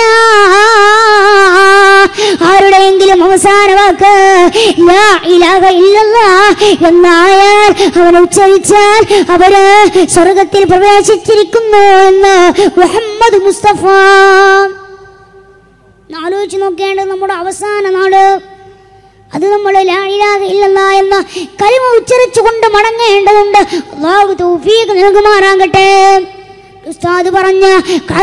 ആരുടെയെങ്കിലും അവസാന വാക്ക് ലാ ഇലാഹ ഇല്ലല്ലാ എന്നായാൽ അവൻ ഉച്ചരിച്ചാൽ അവര് സ്വർഗത്തിൽ പ്രവേശിച്ചിരിക്കുന്നു എന്ന് മുഹമ്മദ് മുസ്തഫ ആലോചിച്ച് നോക്കേണ്ടത് നമ്മുടെ അവസാന നാട് അത് നമ്മൾ ലായിലാക ഇല്ലെന്ന എന്ന കലിമ ഉച്ചരിച്ചുകൊണ്ട് മടങ്ങേണ്ടതുണ്ട് അള്ളാഹു തൗഫീഖ് നൽകുമാറാകട്ടെ ഉസ്താദ് പറഞ്ഞ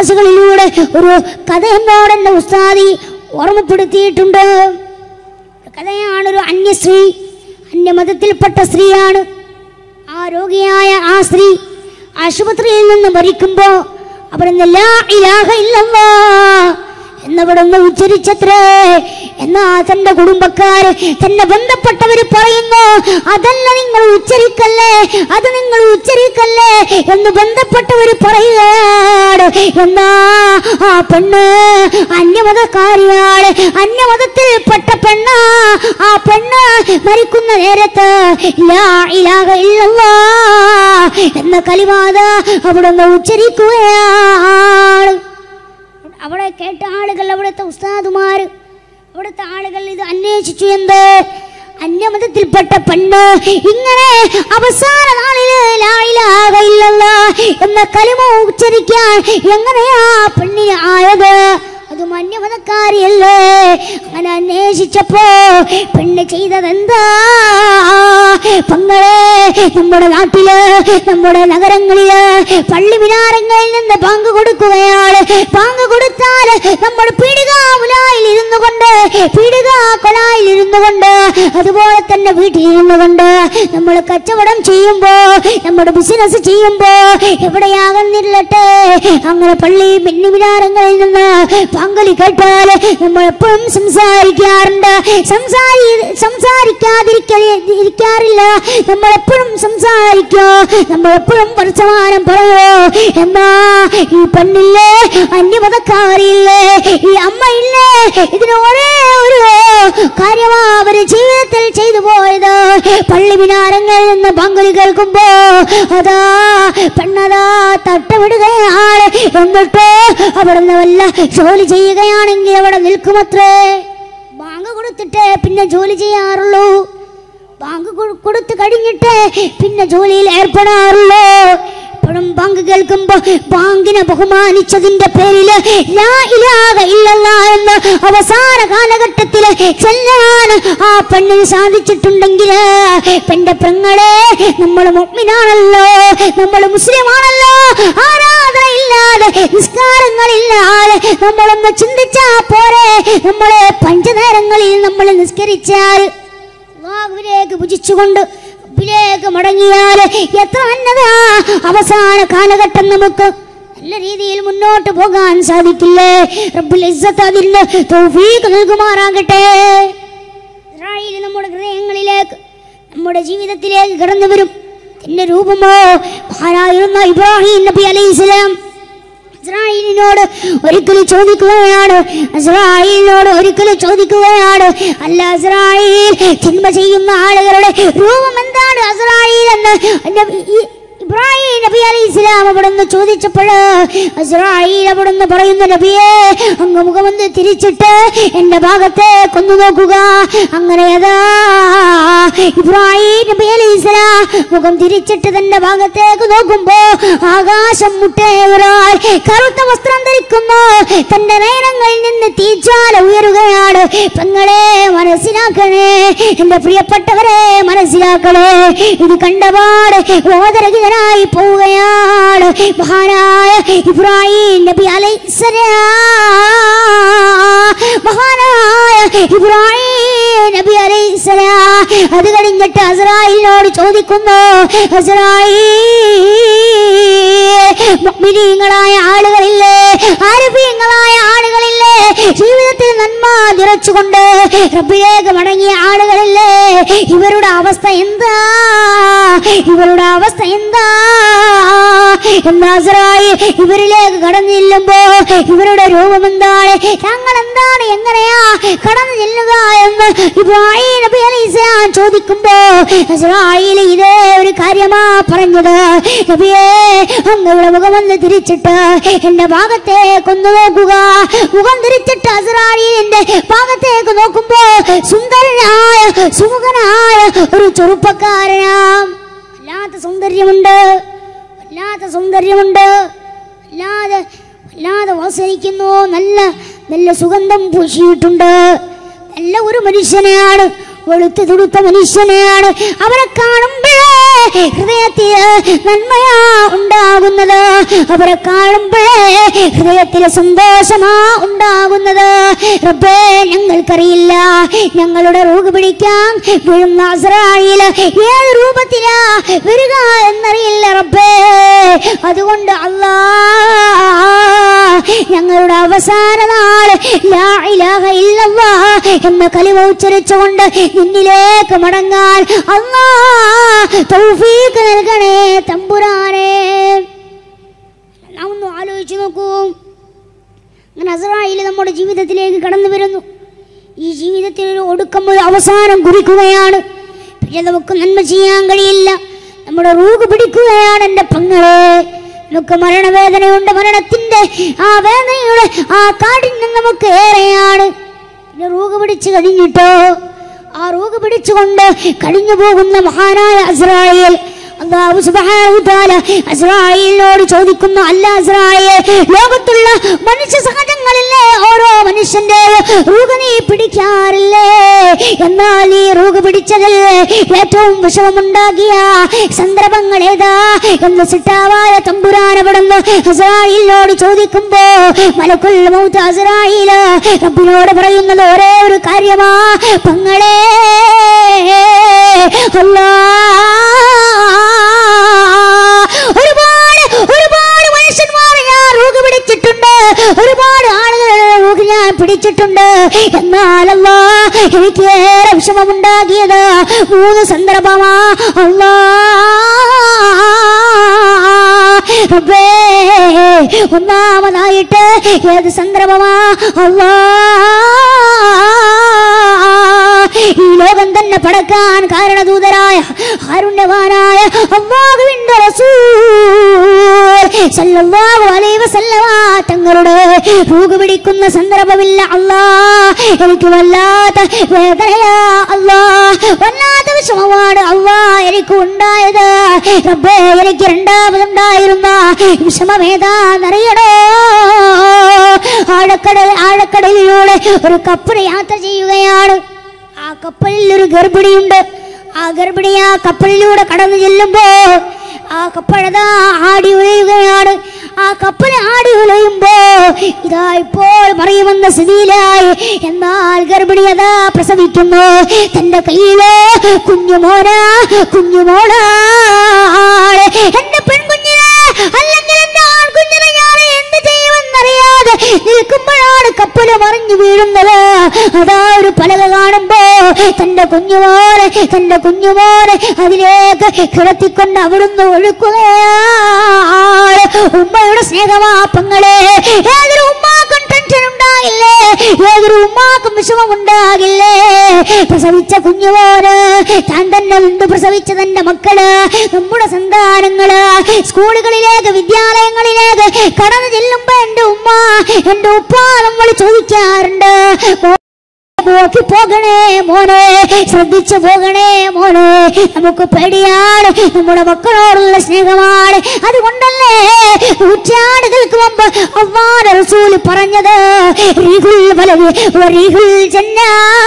ക്ലാസ്സുകളിലൂടെ ഒരു കഥ എന്നോട് എന്നെ ഉസ്താദി ഓർമ്മപ്പെടുത്തിയിട്ടുണ്ട് കഥയാണൊരു അന്യസ്ത്രീ അന്യമതത്തിൽപ്പെട്ട സ്ത്രീയാണ് ആ രോഗിയായ ആ സ്ത്രീ ആശുപത്രിയിൽ നിന്ന് മരിക്കുമ്പോ അവിടുന്ന് ലാ ഇലാഹ ഇല്ലല്ലാ എന്നവിടുന്ന് ഉച്ചരിച്ചത്രേ എന്നാ തന്റെ കുടുംബക്കാര് തന്നെ ബന്ധപ്പെട്ടവര് പറയുന്നു അതല്ല നിങ്ങൾ ഉച്ചരിക്കല്ലേ അത് നിങ്ങൾ ഉച്ചരിക്കല്ലേ എന്ന് ബന്ധപ്പെട്ടവര് പറയുകയാണ് എന്നാ ആ പെണ്ണ് അന്യമതക്കാരിയാണ് അന്യമതത്തിൽപ്പെട്ട പെണ്ണ ആ പെണ്ണ് മരിക്കുന്ന നേരത്ത് ലാ ഇലാഹ ഇല്ലല്ലാ എന്ന കലിമാത അവിടുന്ന് ഉച്ചരിക്കുകയാണ് അവിടെ കേട്ട ആളുകൾ അവിടുത്തെ ഉസ്താദുമാർ അവിടുത്തെ ആളുകൾ ഇത് അന്വേഷിച്ചു എന്ത് അന്യമതത്തിൽപ്പെട്ട പെണ്ണ് ഇങ്ങനെ അവസാന നാളില് ലാ ഇലാഹ ഇല്ലല്ലാ എന്ന കലിമ ഉച്ചരിക്കാൻ എങ്ങനെയാ പെണ്ണിന് ആയത് അതും അന്യമതക്കാരിയല്ലേ അങ്ങനെ അന്വേഷിച്ചപ്പോ പെണ്ണ് ചെയ്തതെന്താ പങ്ങളെ നമ്മുടെ നാട്ടില് നമ്മുടെ നഗരങ്ങളില് പള്ളി വിനാരങ്ങളിൽ നിന്ന് പങ്ക് കൊടുക്കുകയാണ് പങ്ക് കൊടുത്താൽ നമ്മൾ പീടിക മുലായിൽ ഇരുന്നു കൊണ്ട് പീടിക കൊലായിൽ ഇരുന്നു കൊണ്ട് അതുപോലെ തന്നെ വീട്ടിൽ ഇരുന്നു കൊണ്ട് നമ്മൾ കച്ചവടം ചെയ്യുമ്പോ നമ്മുടെ ബിസിനസ് ചെയ്യുമ്പോ എവിടെയാകുന്നില്ലട്ടെ അങ്ങനെ പള്ളി മിന്നി വിനാരങ്ങളിൽ നിന്ന് പങ്കളി കേട്ടാൽ നമ്മൾ എപ്പോഴും സംസാരിക്കാറുണ്ട് സംസാരി സംസാരിക്കാതിരിക്കാറില്ല നമ്മൾ എപ്പോഴും സംസാരിക്കോ നമ്മൾ എപ്പോഴും വർത്തമാനം പറയോ എന്നാ ഈ പെണ്ണില്ലേ അന്യമതക്കാരില്ലേ ഈ അമ്മയില്ലേ ഇതിന് ഒരേ ഒരു കാര്യമാ അവര് ജീവിതത്തിൽ ചെയ്തു പോയത് പള്ളി വിനാരങ്ങളിൽ നിന്ന് പങ്കുലി കേൾക്കുമ്പോ അതാ പെണ്ണതാ തട്ടമിടുകയാണ് എന്നിട്ട് അവിടുന്ന് വല്ല ജോലി ചെയ്യുകയാണെങ്കിൽ അവിടെ നിൽക്കുമത്രേ ബാങ്ക് കൊടുത്തിട്ട് പിന്നെ ജോലി ചെയ്യാറുള്ളൂ ബാങ്ക് കൊ- കൊടുത്തു കഴിഞ്ഞിട്ട് പിന്നെ ജോലിയിൽ ഏർപ്പെടാറുള്ളൂ ഇപ്പോഴും ബാങ്ക് കേൾക്കുമ്പോ ബാങ്കിനെ ബഹുമാനിച്ചതിന്റെ പേരില് ലാ ഇലാഹ ഇല്ലല്ലാ എന്ന് അവസാന കാലഘട്ടത്തില് ചെല്ലാൻ ആ പെണ്ണിന് സാധിച്ചിട്ടുണ്ടെങ്കിൽ പെന്റെ പെങ്ങളെ നമ്മൾ മുഗ്മിനാണല്ലോ നമ്മൾ മുസ്ലിമാണല്ലോ ആരാധന ഇല്ലാതെ നിസ്കാരങ്ങളില്ലാതെ നമ്മളൊന്ന് ചിന്തിച്ചാ പോരെ നമ്മളെ പഞ്ചനേരങ്ങളിൽ നമ്മൾ നിസ്കരിച്ചാൽ അള്ളാഹുവിലേക്ക് ഭുജിച്ചുകൊണ്ട് റബ്ബിലേക്ക് മടങ്ങിയാൽ എത്ര നല്ലതാ അവസാന കാലഘട്ടം നമുക്ക് നല്ല രീതിയിൽ മുന്നോട്ട് പോകാൻ സാധിക്കില്ലേ റബ്ബുൽ ഇസ്സത്ത് അതിന് തൗഫീഖ് നൽകുമാറാകട്ടെ ഇസ്രായേൽ നമ്മുടെ ഹൃദയങ്ങളിലേക്ക് നമ്മുടെ ജീവിതത്തിലേക്ക് കടന്നു വരും ഇതിന്റെ രൂപമോ മഹാനായിരുന്ന ഇബ്രാഹിം നബി അലൈഹിസ്സലാം ഇസ്രായേലിനോട് ഒരിക്കലും ചോദിക്കുകയാണ് ഇസ്രായേലിനോട് ഒരിക്കലും ചോദിക്കുകയാണ് അല്ല ഇസ്രായേൽ തിന്മ ചെയ്യുന്ന ആളുകളുടെ രൂപം എന്താണ് ഇസ്രായേൽ എന്ന് നബി- ഈ ഇബ്രാഹിം നബി അലൈഹി ഇസ്ലാം അവിടുന്ന് ചോദിച്ചപ്പോൾ ഇസ്രായേൽ അവിടുന്ന് പറയുന്നു നബിയെ അങ്ങ് മുഖമൊന്ന് തിരിച്ചിട്ട് എന്റെ ഭാഗത്തെ കൊന്നു നോക്കുക അങ്ങനെ അതാ ഇബ്രാഹിം നബി അലൈഹി ഇസ്ലാം മുഖം തിരിച്ചിട്ട് തന്റെ ഭാഗത്തേക്ക് നോക്കുമ്പോ ആകാശം മുട്ടേറാൽ കറുത്ത വസ്ത്രം ധരിക്കുന്നു തന്റെ നയനങ്ങളിൽ നിന്ന് തീച്ചാല ഉയരുകയാണ് പെങ്ങളെ മനസ്സിലാക്കണേ എന്റെ പ്രിയപ്പെട്ടവരെ മനസ്സിലാക്കണേ ഇത് കണ്ടപാട് ഓദരഹിതനായി പോവുകയാണ് മഹാനായ ഇബ്രാഹിം നബി അലൈഹിസ്സലാം മഹാനായ ഇബ്രാഹിം നബി അലൈഹിസ്സലാം അത് കഴിഞ്ഞിട്ട് അസ്രായിലിനോട് ചോദിക്കുന്നു അസ്രായിൽ മുഅ്മിനീങ്ങളായ ആളുകളില്ലേ ആരഫീങ്ങളായ ആളുകളില്ലേ ജീവിതത്തിൽ നന്മ നിറച്ചുകൊണ്ട് റബ്ബിലേക്ക് മടങ്ങിയ ആളുകളില്ലേ ഇവരുടെ അവസ്ഥ എന്താ ഇവരുടെ അവസ്ഥ എന്താ എന്നാസറായി ഇവരിലേക്ക് കടന്നു ചെല്ലുമ്പോ ഇവരുടെ രൂപം എന്താണ് ഞങ്ങൾ എന്താണ് എങ്ങനെയാ കടന്നു ചെല്ലുക എന്ന് ഇബ്രാഹിം നബി അലൈഹിസ്സലാം ചോദിക്കുമ്പോ ഇസ്രായേൽ ഇതേ ഒരു കാര്യമാ പറഞ്ഞത് നബിയേ അങ്ങയുടെ മുഖമൊന്ന് തിരിച്ചിട്ട് എന്റെ ഭാഗത്തേക്ക് ഒന്ന് നോക്കുക മുഖം തിരിച്ചിട്ട് അസ്രായേലിന്റെ ഭാഗത്തേക്ക് നോക്കുമ്പോ സുന്ദരനായ സുമുഖനായ ഒരു ചെറുപ്പക്കാരനാ വല്ലാത്ത സൗന്ദര്യമുണ്ട് വല്ലാത്ത സൗന്ദര്യമുണ്ട് വല്ലാതെ വല്ലാതെ വാസനിക്കുന്നു നല്ല നല്ല സുഗന്ധം പൂശിയിട്ടുണ്ട് നല്ല ഒരു മനുഷ്യനെയാണ് വെളുത്ത് തുടുത്ത മനുഷ്യനെയാണ് അവരെ കാണുമ്പോഴേ ഹൃദയത്തിൽ നന്മയാ ഉണ്ടാകുന്നത് അവരെ കാണുമ്പോഴേ ഹൃദയത്തിൽ സന്തോഷമാ ഉണ്ടാകുന്നത് റബ്ബേ ഞങ്ങൾക്കറിയില്ല ഞങ്ങളുടെ റൂഹ് പിടിക്കാൻ വീഴുന്ന അസ്രായിൽ ഏത് രൂപത്തിലാ വരിക എന്നറിയില്ല റബ്ബേ അതുകൊണ്ട് അല്ലാ ഞങ്ങളുടെ അവസാന നാൾ ലാ ഇലാഹ ഇല്ലല്ലാ എന്ന കലിമ ഉച്ചരിച്ചുകൊണ്ട് നിന്നിലേക്ക് മടങ്ങാൻ അല്ലാ തൗഫീഖ് നൽകണേ തമ്പുരാനെ നാം ഒന്ന് ആലോചിച്ച് നോക്കൂ അങ്ങനെ അസറായിൽ നമ്മുടെ ജീവിതത്തിലേക്ക് കടന്നു വരുന്നു ഈ ജീവിതത്തിൽ ഒരു ഒടുക്കം ഒരു അവസാനം കുറിക്കുകയാണ് പിന്നെ നമുക്ക് നന്മ ചെയ്യാൻ കഴിയില്ല നമ്മുടെ റൂഹ് പിടിക്കുകയാണ് എൻ്റെ പങ്ങളെ നമുക്ക് മരണവേദനയുണ്ട് മരണത്തിന്റെ ആ വേദനയുടെ ആ കാഠിന്യം നമുക്ക് ഏറെയാണ് പിന്നെ റൂഹ് പിടിച്ചു കഴിഞ്ഞിട്ടോ ആ റൂഹ് പിടിച്ചുകൊണ്ട് കഴിഞ്ഞു പോകുന്ന മഹാനായ അസ്രായേൽ അള്ളാഹു സുബ്ഹാനഹു തആല അസ്രായേലിനോട് ചോദിക്കുന്നു അല്ല അസ്രായേൽ ലോകത്തുള്ള മനുഷ്യ സഹജങ്ങളില്ലേ ഓരോ മനുഷ്യന്റെ റൂഹ് നീ പിടിക്കാറില്ലേ എന്നാൽ നീ റൂഹ് പിടിച്ചതിൽ ഏറ്റവും വിഷമമുണ്ടാകിയ സന്ദർഭങ്ങൾ ഏതാ എന്ന് സിട്ടാവായ തമ്പുരാൻ അവിടുന്ന് അസ്രായേലിനോട് ചോദിക്കുമ്പോ മലക്കുൽ മൗത്ത് അസ്രായേൽ റബ്ബിനോട് പറയുന്നത് ഒരേ ഒരു കാര്യമാ പങ്ങളെ അല്ലാ ഒരുപാട് ഒരുപാട് മനുഷ്യന്മാരെ ഞാൻ റൂഹ് പിടിച്ചിട്ടുണ്ട് ഒരുപാട് ആളുകളെ റൂഹ് ഞാൻ പിടിച്ചിട്ടുണ്ട് എന്നാലല്ലോ എനിക്ക് ഏറെ വിഷമമുണ്ടാകിയത് മൂന്ന് സന്ദർഭമാ അല്ലാ റബ്ബേ, ഒന്നാമതായിട്ട് ഏത് സന്ദർഭമാ അല്ലാ ഈ ലോകം തന്നെ പടക്കാൻ കാരണദൂതരായ കാരുണ്യവാനായ അള്ളാഹുവിന്റെ റസൂൽ സല്ലല്ലാഹു അലൈഹി വസല്ലമ തങ്ങളുടെ റൂഹ് പിടിക്കുന്ന സന്ദർഭമില്ല അല്ലാ എനിക്ക് വല്ലാത്ത വേദനയാ അല്ലാ വല്ലാത്ത വിഷമമാണ് അല്ലാ എനിക്ക് ഉണ്ടായത് റബ്ബേ എനിക്ക് രണ്ടാമതുണ്ടായിരുന്ന വിഷമം ഏതാന്നറിയണോ ആഴക്കടൽ ആഴക്കടലിലൂടെ ഒരു കപ്പൽ യാത്ര ചെയ്യുകയാണ് ആ കപ്പലിൽ ഒരു ഗർഭിണിയുണ്ട് ആ ഗർഭിണി ആ കപ്പലിലൂടെ കടന്നു ചെല്ലുമ്പോ ആ കപ്പഴതാ ആടി ഉലയുകയാണ് ആ കപ്പൽ ആടി ഉലയുമ്പോ ഇതാ ഇപ്പോൾ മറിയുമെന്ന സ്ഥിതിയിലായി എന്നാൽ ഗർഭിണി അതാ പ്രസവിക്കുന്നു തന്റെ കയ്യില് കുഞ്ഞുമോന കുഞ്ഞുമോന എന്റെ പെൺകുഞ്ഞിനെ അല്ലെങ്കിൽ എന്റെ ആൺകുഞ്ഞിനെ ഞാൻ എന്ത് ചെയ്യുമെന്നറിയാതെ നിൽക്കുമ്പോഴാണ് കപ്പല് മറിഞ്ഞു വീഴുന്നത് അതാ ഒരു പലക കാണുമ്പോ തന്റെ കുഞ്ഞുമോനെ തന്റെ കുഞ്ഞുമോനെ അതിലേക്ക് കിടത്തിക്കൊണ്ട് അവിടുന്ന് ഒഴുക്കുകയാണ് ഉമ്മയുടെ സ്നേഹമാപ്പങ്ങളെ ഏതൊരു ഉമ്മാക്കും ടെൻഷൻ ഉണ്ടാകില്ലേ ഏതൊരു ഉമ്മാക്കും വിഷമം ഉണ്ടാകില്ലേ പ്രസവിച്ച കുഞ്ഞുമോന് താൻ തന്നെ ഉണ്ട് പ്രസവിച്ച തന്റെ മക്കള് നമ്മുടെ സന്താനങ്ങള് സ്കൂളുകളിലേക്ക് വിദ്യാലയങ്ങളിലേക്ക് കടന്നു ചെല്ലുമ്പോ എന്റെ ഉമ്മ എന്റെ ഉപ്പ നമ്മൾ ചോദിക്കാറുണ്ട് നോക്കി പോകണേ മോനെ ശ്രദ്ധിച്ചു പോകണേ മോനെ നമുക്ക് പേടിയാണ് നമ്മുടെ മക്കളോടുള്ള സ്നേഹമാണ് അതുകൊണ്ടല്ലേ നൂറ്റാണ്ടുകൾക്ക് മുമ്പ് അള്ളാഹുവിന്റെ റസൂല് പറഞ്ഞത് റീഹുൽ വലവി റീഹുൽ ജന്ന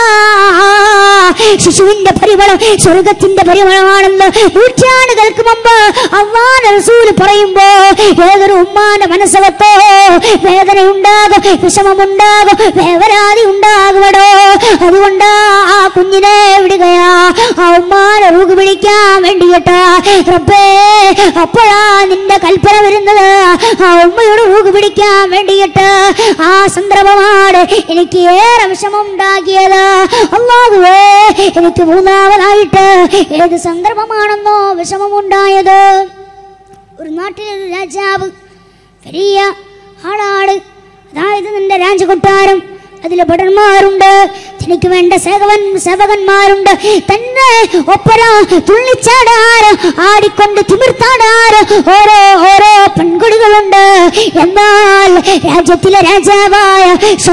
ശിശുവിന്റെ പരിമളം സ്വർഗത്തിന്റെ പരിമളമാണെന്ന് നൂറ്റാണ്ടുകൾക്ക് മുമ്പ് അള്ളാഹുവിന്റെ റസൂല് പറയുമ്പോ ഏതൊരു ഉമ്മാന്റെ മനസ്സകത്തോ വേദനയുണ്ടാകും വിഷമമുണ്ടാകും വേവരാതി ഉണ്ടാകുമടോ അതുകൊണ്ട് ആ കുഞ്ഞിനെ വിടുകയാ ആ ഉമ്മാനെ റൂഹ് പിടിക്കാൻ വേണ്ടിയിട്ട് റബ്ബേ അപ്പോഴാ നിന്റെ കൽപ്പന വരുന്നത് ആ ഉമ്മയുടെ റൂഹ് പിടിക്കാൻ വേണ്ടിയിട്ട് ആ സന്ദർഭമാണ് എനിക്ക് ഏറെ വിഷമം ഉണ്ടാക്കിയത് അള്ളാഹുവേ എനിക്ക് മൂന്നാമതായിട്ട് ഏത് സന്ദർഭമാണെന്നോ വിഷമമുണ്ടായത് ഒരു നാട്ടിലൊരു രാജാവ് വലിയ ആളാണ് അതായത് നിന്റെ രാജകൊട്ടാരം അതിലെ ഭടന്മാരുണ്ട് തനിക്ക് വേണ്ട സേവകൻ സേവകന്മാരുണ്ട് തന്നെ ഒപ്പര തുള്ളിച്ചാടാറ് ആടിക്കൊണ്ട് തിമിർത്താടാറ് ഓരോ ഓരോ പെൺകുടികളുണ്ട് എന്നാൽ രാജ്യത്തിലെ രാജാവായ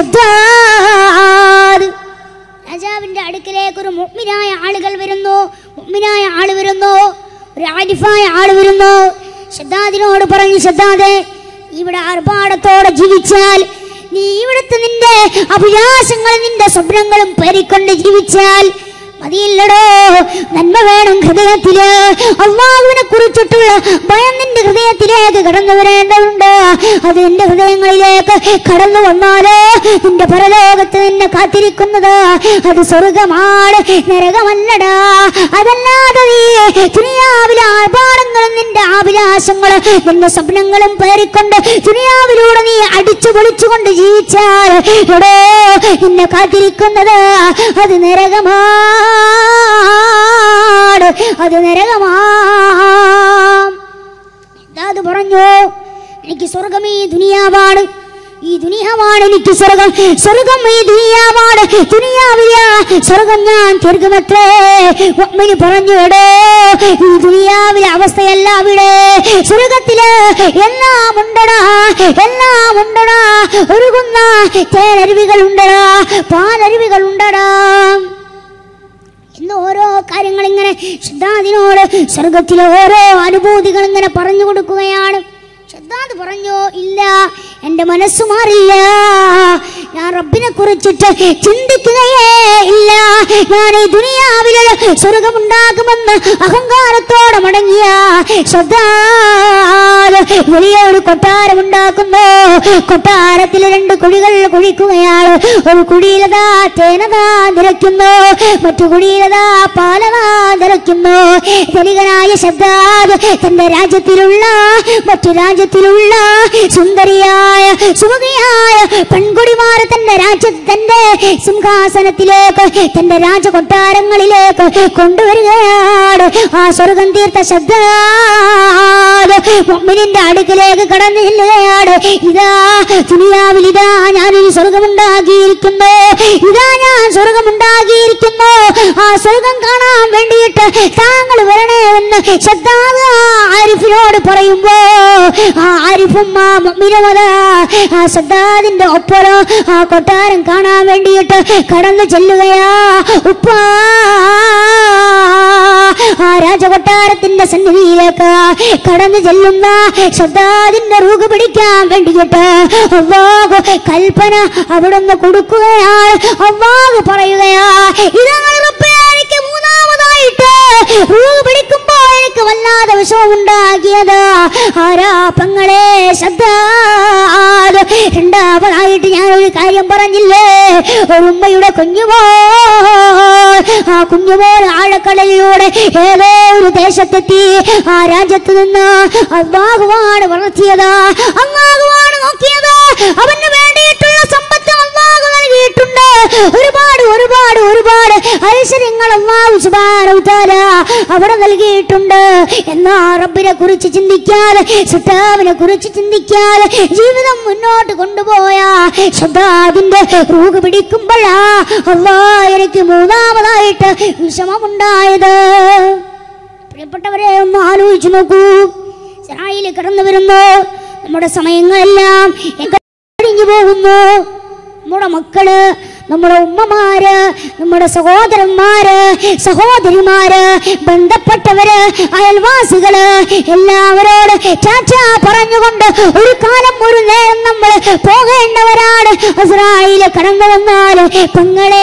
ശബ്ദാത് രാജാവിന്റെ അടുക്കിലേക്ക് ഒരു മുഗ്മിനായ ആളുകൾ വരുന്നു മുഗ്മിനായ ആള് വരുന്നു ഒരു ആരിഫായ ആള് വരുന്നു ശദ്ദാദിനോട് പറഞ്ഞു ശദ്ദാദെ ഇവിടെ ആർഭാടത്തോടെ ജീവിച്ചാൽ നീ ഇവിടുത്തെ നിന്റെ അഭിലാഷങ്ങളും നിന്റെ സ്വപ്നങ്ങളും പേരിക്കൊണ്ട് ജീവിച്ചാൽ മതിയില്ലടോ നന്മ വേണം ഹൃദയത്തില് അള്ളാഹുവിനെ കുറിച്ചിട്ടുള്ള ഭയം നിന്റെ ഹൃദയത്തിലേക്ക് കടന്നു വരേണ്ടതുണ്ട് അത് നിന്റെ ഹൃദയങ്ങളിലേക്ക് കടന്നു വന്നാലോ നിന്റെ പരലോകത്ത് നിന്നെ കാത്തിരിക്കുന്നത് അത് സ്വർഗമാണ് നരകമല്ലടാ അതല്ലാതെ നീ ദുനിയാവിലെ ആർഭാടങ്ങളും നിന്റെ അഭിലാഷങ്ങളും നിന്റെ സ്വപ്നങ്ങളും പേറിക്കൊണ്ട് ദുനിയാവിലൂടെ നീ അടിച്ചു പൊളിച്ചുകൊണ്ട് ജീവിച്ചാൽ എടോ നിന്നെ കാത്തിരിക്കുന്നത് അത് നരകമാണ് അത് നരകമാ എന്താ അത് പറഞ്ഞു എനിക്ക് സ്വർഗം ഈ ദുനിയാവാണ് ഈ ദുനിയാവാണ് എനിക്ക് സ്വർഗം സ്വർഗം ഈ ദുനിയാവാണ് ദുനിയാവില്ല സ്വർഗം ഞാൻ തീർക്കുമത്രേ ഉമ്മന് പറഞ്ഞു എടോ ഈ ദുനിയാവിലെ അവസ്ഥയല്ല അവിടെ സ്വർഗത്തില് എല്ലാം ഉണ്ടടാ എല്ലാം ഉണ്ടടാ ഒഴുകുന്ന തേനരുവികൾ ഉണ്ടടാ പാലരുവികൾ ഉണ്ടടാ ഇന്ന് ഓരോ കാര്യങ്ങൾ ഇങ്ങനെ ശ്രദ്ധാദിനോട് സ്വർഗത്തിലെ ഓരോ അനുഭൂതികൾ ഇങ്ങനെ പറഞ്ഞു കൊടുക്കുകയാണ് ശ്രദ്ധാദ് പറഞ്ഞു ഇല്ല എൻ്റെ മനസ്സ് മാറില്ല ഞാൻ റബ്ബിനെ കുറിച്ചിട്ട് ചിന്തിക്കുകയേ ഇല്ല ഞാൻ ഈ ദുനിയാവിലെ സ്വർഗമുണ്ടാകുമെന്ന് അഹങ്കാരത്തോടെ മടങ്ങിയ ശ്രദ്ധാദ് വലിയൊരു കൊട്ടാരം ഉണ്ടാക്കുന്നു കൊട്ടാരത്തിൽ രണ്ട് കുഴികൾ കുഴിക്കുകയാണ് ഒരു കുഴിയിലതാ തേനതാ നിറയ്ക്കുന്നു മറ്റു കുഴിയിലതാ പാലതാ നിറയ്ക്കുന്നു ധനികനായ ശബ്ദാദ് തന്റെ രാജ്യത്തിലുള്ള മറ്റു രാജ്യത്തിലുള്ള സുന്ദരിയായ സുമുഖിയായ പെൺകുടിമാരെ തന്റെ രാജ്യ തന്റെ സിംഹാസനത്തിലേക്ക് തന്റെ രാജകൊട്ടാരങ്ങളിലേക്ക് കൊണ്ടുവരികയാണ് ആ സ്വർഗം തീർത്ത ശബ്ദാദ് മുഅ്മിനിന്റെ അടുക്കിലേക്ക് കടന്നു ചെല്ലുകയാണ് ഇതാ ദുനിയാവിൽ ഇതാ ഞാനൊരു സ്വർഗമുണ്ടാക്കിയിരിക്കുന്നു ഇതാ ഞാൻ സ്വർഗമുണ്ടാക്കിയിരിക്കുന്നു ആ സ്വർഗം കാണാൻ വേണ്ടിയിട്ട് താങ്കൾ വരണേ എന്ന് ശബ്ദാദ് ആരിഫിനോട് പറയുമ്പോ ആ ആരിഫും ആ മുഅ്മിനുമത ആ ശബ്ദാദിന്റെ ഒപ്പരം ആ കൊട്ടാരം കാണാൻ വേണ്ടിയിട്ട് കടന്നു ചെല്ലുകയാ ഉപ്പാ ആ രാജകൊട്ടാരത്തിന്റെ സന്നിധിയിലേക്ക് കടന്നു ചെല്ലുന്ന ശബ്ദാദിന്റെ റൂഹ് പിടിക്കാൻ വേണ്ടിയിട്ട് അള്ളാഹു കൽപ്പന അവിടുന്ന് കൊടുക്കുകയാണ് അള്ളാഹു പറയുകയാ ഇതാണ് റബ്ബേ എനിക്ക് മൂന്നാമതായിട്ട് റൂഹ് പിടിക്കുമ്പോ എനിക്ക് വല്ലാതെ വിഷമമുണ്ടാക്കിയത് ആരാപ്പങ്ങളെ ശബ്ദ രണ്ടാമതായിട്ട് ഞാൻ ഒരു കാര്യം പറഞ്ഞില്ലേ ഒരു ഉമ്മയുടെ കുഞ്ഞുമോ ആ കുഞ്ഞുമോൾ ആഴക്കടലിലൂടെ ഏതോ ഒരു ദേശത്തെത്തി ആ രാജ്യത്ത് നിന്ന് അള്ളാഹുവാണ് വളർത്തിയത് അള്ളാഹുവാണ് നോക്കിയത് അവന് വേണ്ടിയിട്ടുള്ള സമ്പത്ത് അള്ളാഹു നൽകിയിട്ടുണ്ട് ഒരുപാട് ഒരുപാട് ഒരുപാട് ഐശ്വര്യങ്ങൾ അള്ളാഹു സുബ്ഹാനഹു തആല അവിടെ നൽകിയിട്ടുണ്ട് എന്നാ റബ്ബിനെ കുറിച്ച് ചിന്തിക്കാതെ സുട്ടാവിനെ കുറിച്ച് ചിന്തിക്കാതെ ജീവിതം മുന്നോട്ട് കൊണ്ടുപോയ ശ്രദ്ധാവിന്റെ റൂഹ് പിടിക്കുമ്പോഴാ അള്ളാ എനിക്ക് മൂന്നാമതായിട്ട് വിഷമമുണ്ടായത് പ്രിയപ്പെട്ടവരെ ഒന്ന് ആലോചിച്ചു നോക്കൂ ഇസ്രായേലിൽ കടന്നു വരുന്നു നമ്മുടെ സമയങ്ങളെല്ലാം കഴിഞ്ഞു പോകുന്നു നമ്മുടെ മക്കള് നമ്മുടെ ഉമ്മമാര് നമ്മുടെ സഹോദരന്മാര് സഹോദരിമാര് ബന്ധപ്പെട്ടവര് അയൽവാസികള് എല്ലാവരോട് ചാച്ച പറഞ്ഞുകൊണ്ട് ഒരു കാലം ഒരു നേരം നമ്മൾ പോകേണ്ടവരാണ് ഇസ്രായേല് കടന്നു വന്നാൽ പെങ്ങളെ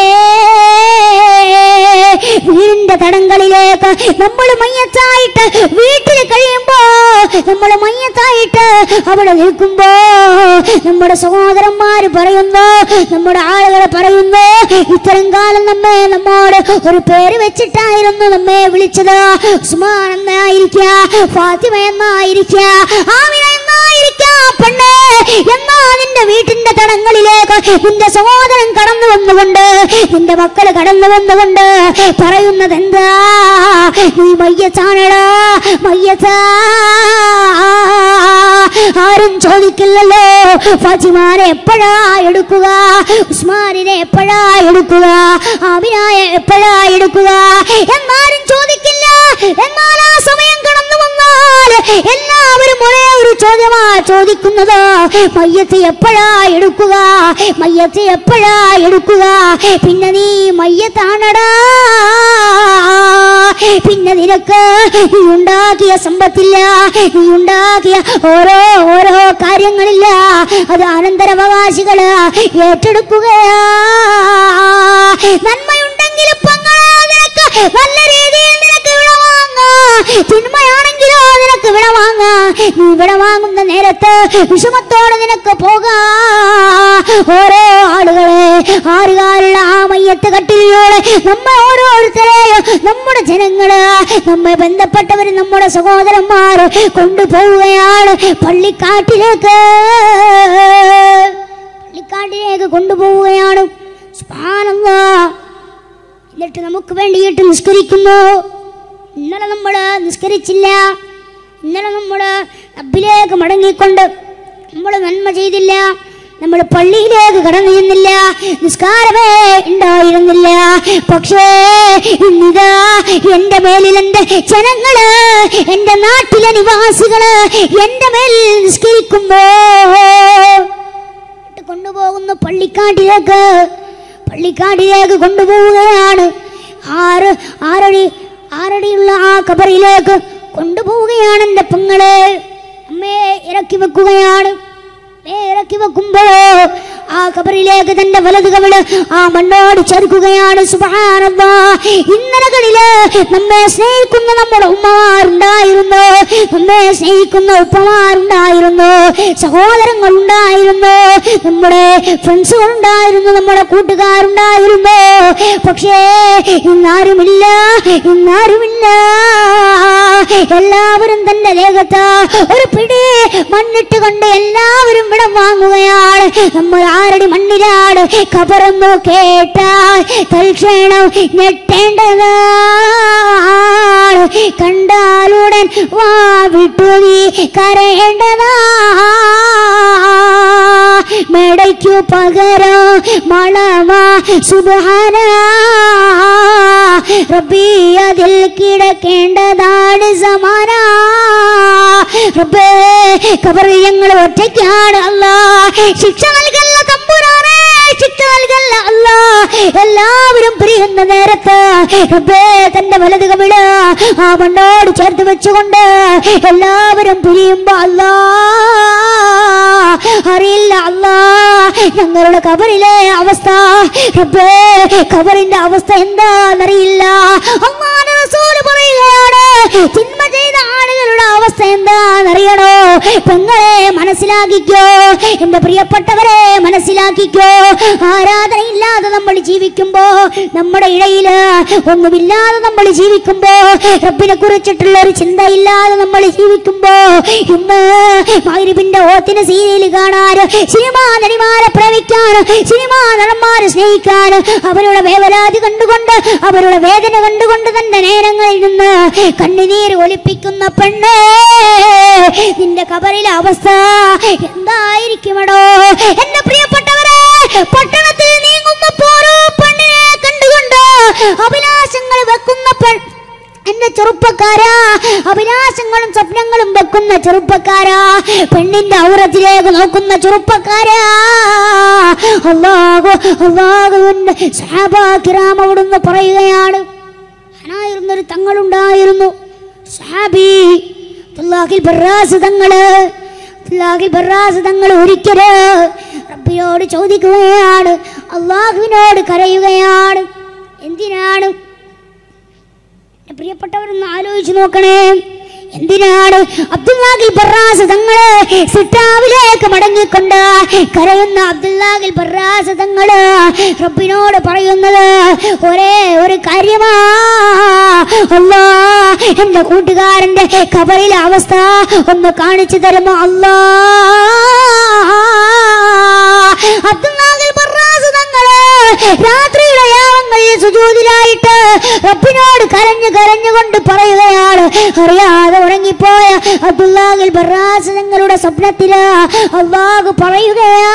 വീടിന്റെ തടങ്ങളിലേക്ക് നമ്മൾ മയ്യത്തായിട്ട് വീട്ടിൽ കഴിയുമ്പോ നമ്മൾ മയ്യത്തായിട്ട് അവിടെ നിൽക്കുമ്പോ നമ്മുടെ സഹോദരന്മാര് പറയുന്നു നമ്മുടെ ആളുകൾ പറയുന്നു ഇത്തരം കാലം നമ്മെ നമ്മോട് ഒരു പേര് വെച്ചിട്ടായിരുന്നു നമ്മെ വിളിച്ചത് ഉസ്മാൻ എന്നായിരിക്ക ഫാത്തിമ എന്നായിരിക്ക ആമിന എന്നായിരിക്ക പെണ്ണ് എന്നാ നിന്റെ വീട്ടിന്റെ തടങ്ങളിലേക്ക് നിന്റെ സഹോദരൻ കടന്നു വന്നുകൊണ്ട് നിന്റെ മക്കള് കടന്നു വന്നുകൊണ്ട് പറയുന്നത് എന്താ നീ മയ്യത്താണടാ മയ്യത്താ ആരും ചോദിക്കില്ലല്ലോ ഫാത്തിമാനെ എപ്പോഴാ എടുക്കുക ഉസ്മാനിനെ എപ്പോഴാ എടുക്കുക ആമിനായ എപ്പോഴാ എടുക്കുക എന്നാരും ചോദിക്കില്ല എന്നാൽ ആ സമയം കടന്നു വന്നാൽ എല്ലാവരും ഒരേ ഒരു ചോദ്യമാ ചോദിക്കുന്നത് മയ്യത്ത് എപ്പോഴാ എടുക്കുക മയ്യത്ത് എപ്പോഴാ എടുക്കുക പിന്നെ നീ മയ്യത്താണടാ പിന്നെ നിനക്ക് നീ ഉണ്ടാക്കിയ സമ്പത്തില്ല നീ ഉണ്ടാക്കിയ ഓരോ ഓരോ കാര്യങ്ങളില്ല അത് അനന്തരാവകാശികള് ഏറ്റെടുക്കുകയാ നന്മയുണ്ടെങ്കിൽ പങ്ങളെ നല്ല രീതിയിൽ നിനക്ക് ഇവിടെ വാങ്ങാം തിന്മയാണെങ്കിലോ നിനക്ക് ഇവിടെ വാങ്ങാം നീ ഇവിടെ വാങ്ങുന്ന നേരത്ത് വിഷമത്തോടെ നിനക്ക് പോകാം ഓരോ ആളുകളെ ആറുകാലുള്ള ആ മയ്യത്ത് കട്ടിലൂടെ നമ്മൾ ഓരോരുത്തരെയും നമ്മുടെ ജനങ്ങള് നമ്മെ ബന്ധപ്പെട്ടവർ നമ്മുടെ സഹോദരന്മാർ കൊണ്ടുപോവുകയാണ് പള്ളിക്കാട്ടിലേക്ക് പള്ളിക്കാട്ടിലേക്ക് കൊണ്ടുപോവുകയാണ് സുബ്ഹാനല്ലാഹ്. എന്നിട്ട് നമുക്ക് വേണ്ടിയിട്ട് നിസ്കരിക്കുന്നു ഇന്നലെ നമ്മൾ നിസ്കരിച്ചില്ല ഇന്നലെ നമ്മൾ റബ്ബിലേക്ക് മടങ്ങിക്കൊണ്ട് നമ്മൾ നന്മ ചെയ്തില്ല നമ്മൾ പള്ളിയിലേക്ക് കടന്നു ചെന്നില്ല നിസ്കാരമേ ഉണ്ടായിരുന്നില്ല പക്ഷേ ഇന്നിതാ എന്റെ മേലിൽ എന്റെ ജനങ്ങള് എന്റെ നാട്ടിലെ നിവാസികള് എന്റെ മേലിൽ നിസ്കരിക്കുമ്പോ കൊണ്ടുപോകുന്നു പള്ളിക്കാട്ടിലേക്ക് പള്ളിക്കാട്ടിലേക്ക് കൊണ്ടുപോവുകയാണ് ആറ് ആറടി ആറടിയുള്ള ആ കബറിലേക്ക് കൊണ്ടുപോവുകയാണ് എൻ്റെ പെങ്ങളെ അമ്മയെ ഇറക്കി വെക്കുകയാണ് അമ്മയെ ഇറക്കി വെക്കുമ്പോ ആ കബറിലേക്ക് തന്റെ വലത് കവിള് ആ മണ്ണോട് ചേർക്കുകയാണ് സുബഹാനല്ലാ ഇന്നലകളില് നമ്മെ സ്നേഹിക്കുന്ന നമ്മുടെ ഉമ്മമാരുണ്ടായിരുന്നു നമ്മെ സ്നേഹിക്കുന്ന ഉപ്പമാരുണ്ടായിരുന്നു സഹോദരങ്ങൾ ഉണ്ടായിരുന്നു നമ്മുടെ ഫ്രണ്ട്സുകൾ ഉണ്ടായിരുന്നു നമ്മുടെ കൂട്ടുകാരുണ്ടായിരുന്നു പക്ഷേ ഇന്നാരുമില്ല ഇന്നാരുമില്ല എല്ലാവരും തന്റെ ദേഹത്ത് ഒരു പിടി മണ്ണിട്ട് കൊണ്ട് എല്ലാവരും ഇവിടെ വാങ്ങുകയാണ് നമ്മൾ ആരടി മണ്ണിലാണ് കബറൊന്നു കേട്ടാൽ തൽക്ഷണം ഞെട്ടേണ്ടതാണ് കണ്ടാലുടൻ വാ വിട്ടു നീ കരയേണ്ടതാ മേടയ്ക്കു പകരം മളവാ സുബാന റബ്ബി അതിൽ കിടക്കേണ്ടതാണ് സമാന റബ്ബേ കബറിൽ ഞങ്ങൾ ഒറ്റയ്ക്കാണ് അല്ല ശിക്ഷ നൽകല്ല തമ്പുരാനെ ശിക്ഷ നൽകല്ല അല്ല എല്ലാവരും പിരിയുന്ന നേരത്ത് റബ്ബേ തന്റെ വലത് കവിള് ആ മണ്ണോട് ചേർത്ത് വെച്ചുകൊണ്ട് എല്ലാവരും പിരിയുമ്പോ അല്ലാ അറിയില്ല അല്ലാ ഞങ്ങളുടെ കബറിലെ അവസ്ഥ റബ്ബേ കബറിന്റെ അവസ്ഥ എന്താണെന്നറിയില്ല അമ്മാന റസൂല് പറയുകയാണ് തിന്മ ചെയ്ത ആളുകളുടെ അവസ്ഥ എന്താണെന്നറിയണോ പെങ്ങളെ മനസ്സിലാക്കിക്കോ എന്റെ പ്രിയപ്പെട്ടവരെ മനസ്സിലാക്കിക്കോ ആരാധനയില്ലാതെ നമ്മൾ ജീവിക്കുമ്പോ നമ്മുടെ ഇടയില് ഒന്നുമില്ലാതെ നമ്മൾ ജീവിക്കുമ്പോ റബ്ബിനെ കുറിച്ചിട്ടുള്ള ഒരു ചിന്തയില്ലാതെ നമ്മൾ ജീവിക്കുമ്പോ ഇന്ന് മഗ്രിബിന്റെ ഓത്തിന് സീരിയൽ കാണാൻ സിനിമാ നടിമാരെ പ്രേമിക്കാൻ സിനിമാ നടന്മാരെ സ്നേഹിക്കാൻ അവരുടെ വേവലാതി കണ്ടുകൊണ്ട് അവരുടെ വേദന കണ്ടുകൊണ്ട് തന്നെ നേരങ്ങളിൽ നിന്ന് കണ്ണുനീര് ഒലിപ്പിക്കുന്ന പെണ്ണേ നിന്റെ കബറിലെ അവസ്ഥ എന്തായിരിക്കുമടോ എന്റെ പ്രിയപ്പെട്ടവരെ പട്ടണത്തിൽ നീങ്ങുന്ന പോരോ പെണ്ണിനെ കണ്ടുകൊണ്ട് അഭിലാഷങ്ങൾ വെക്കുന്ന പെൺ എന്റെ ചെറുപ്പക്കാരാ അഭിലാഷങ്ങളും സ്വപ്നങ്ങളും വെക്കുന്ന ചെറുപ്പക്കാരാ പെണ്ണിന്റെ ഔറത്തിലേക്ക് നോക്കുന്ന ചെറുപ്പക്കാരാ അള്ളാഹു അള്ളാഹുവിന്റെ സഹാബാക്കിറാം അവിടുന്ന് പറയുകയാണ് അനായിരുന്നൊരു തങ്ങളുണ്ടായിരുന്നു സഹാബി അബ്ദുല്ലാഹിൽ ബറാസ് തങ്ങള് അബ്ദുല്ലാഹിൽ ബറാസ് തങ്ങൾ ഒരിക്കല് റബ്ബിയോട് ചോദിക്കുകയാണ് അള്ളാഹുവിനോട് കരയുകയാണ് എന്തിനാണ് എന്റെ പ്രിയപ്പെട്ടവരൊന്ന് ആലോചിച്ച് നോക്കണേ എന്തിനാണ് അബ്ദുല്ലാഹിൽ ബറാസ് തങ്ങള് സിട്ടാവിലേക്ക് മടങ്ങിക്കൊണ്ട് കരയുന്ന അബ്ദുല്ലാഹിൽ ബറാസ് തങ്ങള് റബ്ബിനോട് പറയുന്നത് ഒരേ ഒരു കാര്യമാ അല്ലാ എന്റെ കൂട്ടുകാരന്റെ കബറിലെ അവസ്ഥ ഒന്ന് കാണിച്ചു തരുമോ അല്ലാ അബ്ദുല്ലാഹിൽ ബറാസ് തങ്ങള് രാത്രിയുടെ യാമങ്ങളിൽ സുജൂതിലായിട്ട് റബ്ബിനോട് കരഞ്ഞു കരഞ്ഞുകൊണ്ട് പറയുകയാണ് അറിയാതെ ഉറങ്ങിപ്പോയ അബ്ദുല്ലാഹിൽ ബറാസ് തങ്ങളുടെ സ്വപ്നത്തില് അള്ളാഹു പറയുകയാ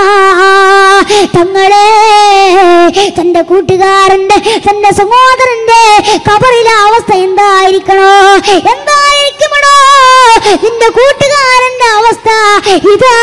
തങ്ങളെ തന്റെ കൂട്ടുകാരന്റെ തന്റെ സഹോദരന്റെ കബറിലെ അവസ്ഥ എന്തായിരിക്കണോ എന്തായിരിക്കുമണോ നിന്റെ കൂട്ടുകാരന്റെ അവസ്ഥ ഇതാ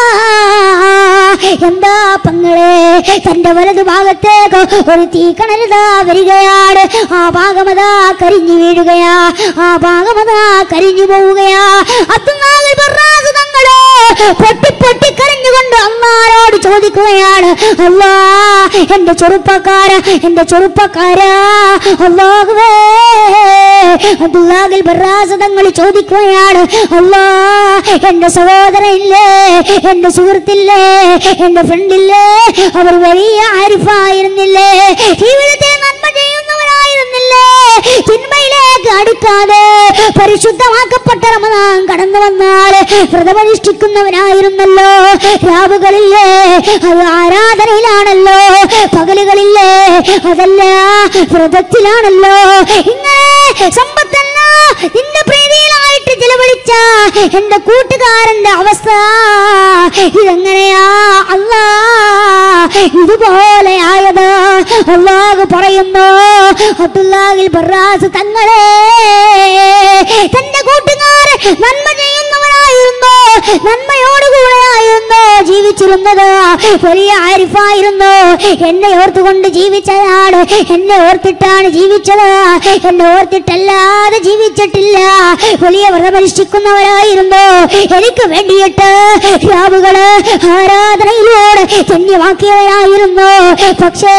എന്താ പങ്ങളെ തന്റെ വലതു ഭാഗത്തേക്ക് ഒരു തീക്കണലിതാ വരികയാണ് ആ ഭാഗമതാ കരിഞ്ഞു വീഴുകയാ ആ ഭാഗമതാ കരിഞ്ഞു പോവുകയാ അബ്ദുല്ലാഹിൽ ബറാസ് തങ്ങള് പൊട്ടി പൊട്ടി കരഞ്ഞുകൊണ്ട് അള്ളാരോട് ചോദിക്കുകയാണ് അല്ലാ എന്റെ ചെറുപ്പക്കാര എന്റെ ചെറുപ്പക്കാര അള്ളാഹുവേ അബ്ദുല്ലാഹിൽ ബറാസ് തങ്ങൾ ചോദിക്കുകയാണ് അല്ലാ എന്റെ സഹോദരൻ ഇല്ലേ എന്റെ സുഹൃത്തില്ലേ എന്റെ ഫ്രണ്ടില്ലേ അവർ വലിയ ആരിഫായിരുന്നില്ലേ ജീവിതത്തിൽ നന്മ ചെയ്യുന്നവരായിരുന്നില്ലേ തിന്മയിലേക്ക് അടുക്കാതെ പരിശുദ്ധമാക്കപ്പെട്ട റമദാൻ കടന്നു വന്നാൽ വ്രതമനുഷ്ഠിക്കുന്നവനായിരുന്നല്ലോ രാവുകളില്ലേ അത് ആരാധനയിലാണല്ലോ പകലുകളില്ലേ അതല്ല വ്രതത്തിലാണല്ലോ ഇങ്ങനെ സമ്പത്തല്ല നിന്റെ പ്രീതിയിലായിട്ട് ചെലവഴിച്ച എന്റെ കൂട്ടുകാരന്റെ അവസ്ഥ ഇതെങ്ങനെയാ അല്ലാ ഇതുപോലെ ആയത് അള്ളാഹ് പറയുന്നു അബ്ദുല്ലാഹിൽ ബറാസ് തങ്ങളെ തന്റെ കൂട്ടുകാരൻ നന്മ ചെയ്യുന്നവരായിരുന്നു നന്മയോടുകൂടെയായിരുന്നു ജീവിച്ചിരുന്നത് വലിയ ആരിഫായിരുന്നു എന്നെ ഓർത്തുകൊണ്ട് ജീവിച്ചതാണ് എന്നെ ഓർത്തിട്ടാണ് ജീവിച്ചത് എന്നെ ഓർത്തിട്ടല്ലാതെ ജീവിച്ചിട്ടില്ല വലിയ വ്രതമനുഷ്ഠിക്കുന്നവരായിരുന്നു എനിക്ക് വേണ്ടിയിട്ട് രാവുകള് ആരാധനയിലൂടെ ധന്യമാക്കിയവരായിരുന്നു പക്ഷേ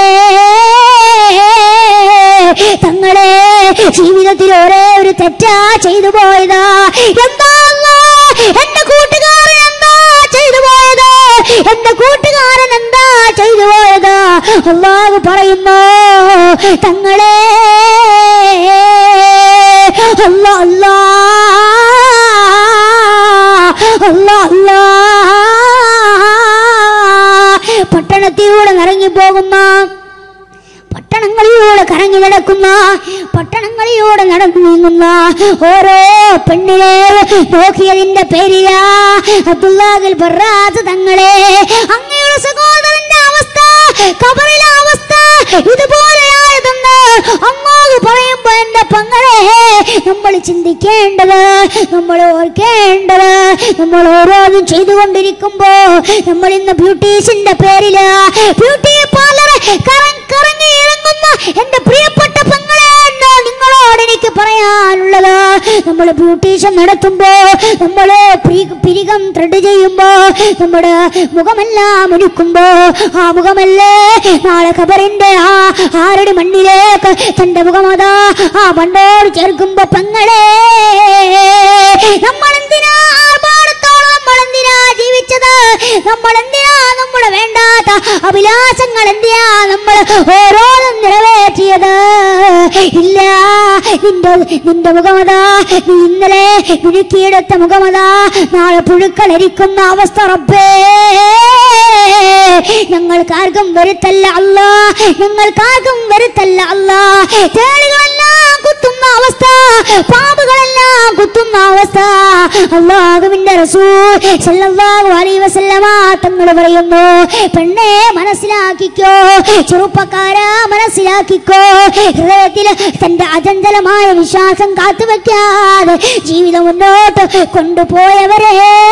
തങ്ങളെ ജീവിതത്തിൽ ഒരേ ഒരു തെറ്റാ ചെയ്തു പോയത് എന്താ അല്ലാ? എന്റെ കൂട്ടുകാരൻ എന്താ ചെയ്തു പോയത് എന്റെ കൂട്ടുകാരൻ എന്താ ചെയ്തു പോയത് അള്ളാഹു പറയുന്നു തങ്ങളെ അല്ലാ അല്ലാ അല്ലാ അല്ലാ പട്ടണത്തിലൂടെ ഇറങ്ങി പോകുന്ന പട്ടണങ്ങളിലൂടെ കറങ്ങി നടക്കുന്ന പട്ടണങ്ങളിലൂടെ നടന്നു നീങ്ങുന്ന ഓരോ പെണ്ണിനെ നോക്കിയതിന്റെ പേരിലാ അബ്ദുല്ലാഹിൽ ബറാത്ത് തങ്ങളെ അങ്ങയുടെ സഹോദരന്റെ അവസ്ഥ കബറിലെ അവസ്ഥ ഇതുപോലെയായതെന്ന് അമ്മാവ് പറയുമ്പോ എന്റെ പങ്ങളെ നമ്മൾ ചിന്തിക്കേണ്ടത് നമ്മൾ ഓർക്കേണ്ടത് നമ്മൾ ഓരോന്നും ചെയ്തുകൊണ്ടിരിക്കുമ്പോ നമ്മൾ ഇന്ന് ബ്യൂട്ടീഷ്യന്റെ പേരില് ബ്യൂട്ടി പാർലർ കറങ്ങി ഇറങ്ങുന്ന എന്റെ പ്രിയപ്പെട്ട പങ്ങളെ എന്നോ നിങ്ങളോട് എനിക്ക് പറയാനുള്ളത് നമ്മൾ ബ്യൂട്ടീഷ്യൻ നടത്തുമ്പോ നമ്മള് പ്രി- പിരികം ത്രെഡ് ചെയ്യുമ്പോ നമ്മുടെ മുഖമെല്ലാം ഒരുക്കുമ്പോ ആ മുഖമല്ലേ നാളെ ഖബറിന്റെ ആ ആരുടെ മണ്ണിലേക്ക് തന്റെ മുഖമതാ ആ മണ്ണോട് ചേർക്കുമ്പോ പെങ്ങളെ നമ്മൾ എന്തിനാ ആർഭാടത്തോളം നമ്മൾ എന്തിനാ ജീവിച്ചത് നമ്മൾ എന്തിനാ നമ്മുടെ വേണ്ടാത്ത അഭിലാഷങ്ങൾ എന്തിനാ നമ്മൾ ഓരോന്നും നിറവേറ്റിയത് ഇല്ല നിന്റെ നിന്റെ മുഖമതാ നീ ഇന്നലെ മിനുക്കിയെടുത്ത മുഖമതാ നാളെ പുഴുക്കളരിക്കുന്ന അവസ്ഥ റബ്ബേ ഞങ്ങൾക്കാർക്കും വരുത്തല്ല അല്ല ഞങ്ങൾക്കാർക്കും വരുത്തല്ല അല്ല തേളുകളെല്ലാം കുത്തുന്ന അവസ്ഥ പാമ്പുകളെല്ലാം കുത്തുന്ന അവസ്ഥ അള്ളാഹുവിന്റെ റസൂൽ സല്ലല്ലാഹു അലൈഹി വസല്ലമ തങ്ങൾ പറയുന്നു പെണ്ണെ മനസ്സിലാക്കിക്കോ ചെറുപ്പക്കാരാ മനസ്സിലാക്കിക്കോ ഹൃദയത്തിൽ തന്റെ അചഞ്ചലമായ വിശ്വാസം കാത്തുവെക്കാതെ ജീവിതം മുന്നോട്ട് കൊണ്ടുപോയവരെ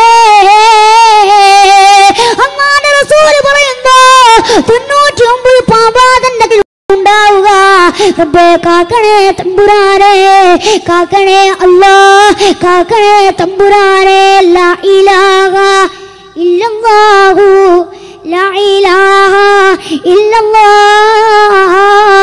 അങ്ങാന്റെ റസൂൽ പറയുന്നു തൊണ്ണൂറ്റി ഒമ്പത് പാപാതന്റെ ഉണ്ടാവുക റബ്ബേ കാക്കണേ തമ്പുരാനെ കാക്കണേ അല്ലാ കാക്കണേ തമ്പുരാനെ ലാ ഇലാഹ ഇല്ലല്ലാഹു ലാ ഇലാഹ ഇല്ലല്ലാഹ്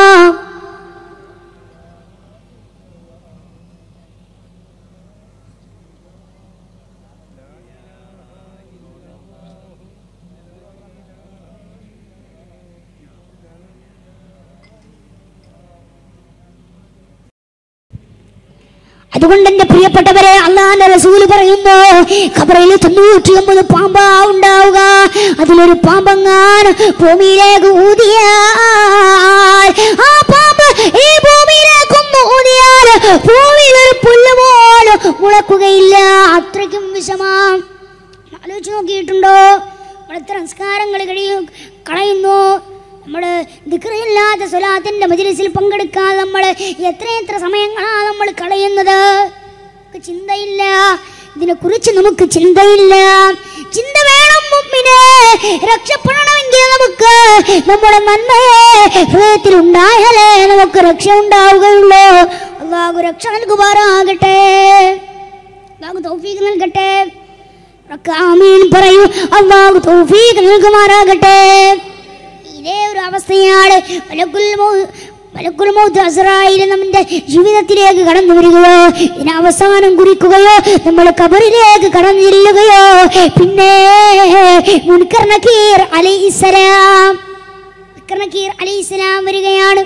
അതുകൊണ്ട് എന്റെ പ്രിയപ്പെട്ടവരെ അള്ളാന്റെ റസൂല് പറയുന്നു ഖബറയിൽ തൊണ്ണൂറ്റി ഒമ്പത് പാമ്പാ ഉണ്ടാവുക അതിലൊരു പാമ്പങ്ങാൻ ഭൂമിയിലേക്ക് ഊതിയാൽ ആ പാമ്പ് ഈ ഭൂമിയിലേക്കൊന്ന് ഊതിയാൽ ഭൂമിയിൽ ഒരു പുല്ല് പോലും മുളക്കുകയില്ല അത്രയ്ക്കും വിഷമാം ആലോചിച്ച് നോക്കിയിട്ടുണ്ടോ നമ്മൾ എത്ര സംസ്കാരങ്ങൾ കഴിയും കളയുന്നു നമ്മൾ ദിക്റിയില്ലാത്ത സ്വലാത്തിന്റെ മജിലിസിൽ പങ്കെടുക്കാതെ നമ്മൾ എത്രയെത്ര സമയങ്ങളാണ് നമ്മൾ കളയുന്നത് നമുക്ക് ചിന്തയില്ല ഇതിനെക്കുറിച്ച് നമുക്ക് ചിന്തയില്ല ചിന്ത വേണം മുമ്പിനെ രക്ഷപ്പെടണമെങ്കിൽ നമുക്ക് നമ്മുടെ നന്മയെ ഹൃദയത്തിൽ ഉണ്ടായാലേ നമുക്ക് രക്ഷ ഉണ്ടാവുകയുള്ളൂ അള്ളാഹു രക്ഷ നൽകുമാറാകട്ടെ അള്ളാഹു തൗഫീഖ് നൽകട്ടെ ഉറക്കെ ആമീൻ പറയൂ അള്ളാഹു തൗഫീഖ് നൽകുമാറാകട്ടെ ഇതേ ഒരു അവസ്ഥയാണ് മലക്കുൽ മൗ- മലക്കുൽ മൗത്ത് അസ്രായിൽ നമ്മുടെ ജീവിതത്തിലേക്ക് കടന്നു വരികയോ ഇതിന് അവസാനം കുറിക്കുകയോ നമ്മൾ കബറിലേക്ക് കടന്നു ചെല്ലുകയോ പിന്നെ മുൻകർ നക്കീർ അലൈഹിസ്സലാം മുൻകർ നക്കീർ അലൈഹിസ്സലാം വരികയാണ്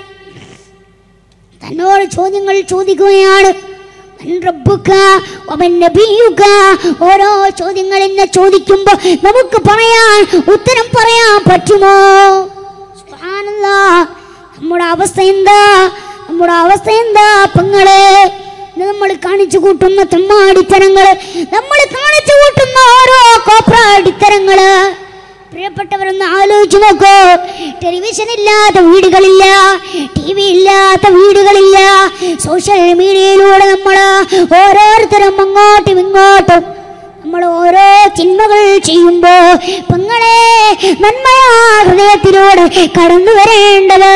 തന്നോട് ചോദ്യങ്ങൾ ചോദിക്കുകയാണ് മൻ റബ്ബുക വമൻ നബിയുക ഓരോ ചോദ്യങ്ങൾ എന്നെ ചോദിക്കുമ്പോ നമുക്ക് പറയാൻ ഉത്തരം പറയാൻ പറ്റുമോ സുബ്ഹാനല്ലാഹ്. നമ്മുടെ അവസ്ഥ എന്താ നമ്മുടെ അവസ്ഥ എന്താ പെങ്ങളെ ഇത് നമ്മൾ കാണിച്ചു കൂട്ടുന്ന തെമ്മാടിത്തരങ്ങള് നമ്മൾ കാണിച്ചു കൂട്ടുന്ന ഓരോ കോപ്രാടിത്തരങ്ങള് പ്രിയപ്പെട്ടവരൊന്ന് ആലോചിച്ചു നോക്കൂ ടെലിവിഷൻ ഇല്ലാത്ത വീടുകളില്ല ടി വി ഇല്ലാത്ത വീടുകളില്ല സോഷ്യൽ മീഡിയയിലൂടെ നമ്മൾ ഓരോരുത്തരും അങ്ങോട്ടും ഇങ്ങോട്ടും നമ്മൾ ഓരോ ചിന്മകൾ ചെയ്യുമ്പോ പെങ്ങളെ നന്മയാ ഹൃദയത്തിലൂടെ കടന്നു വരേണ്ടത്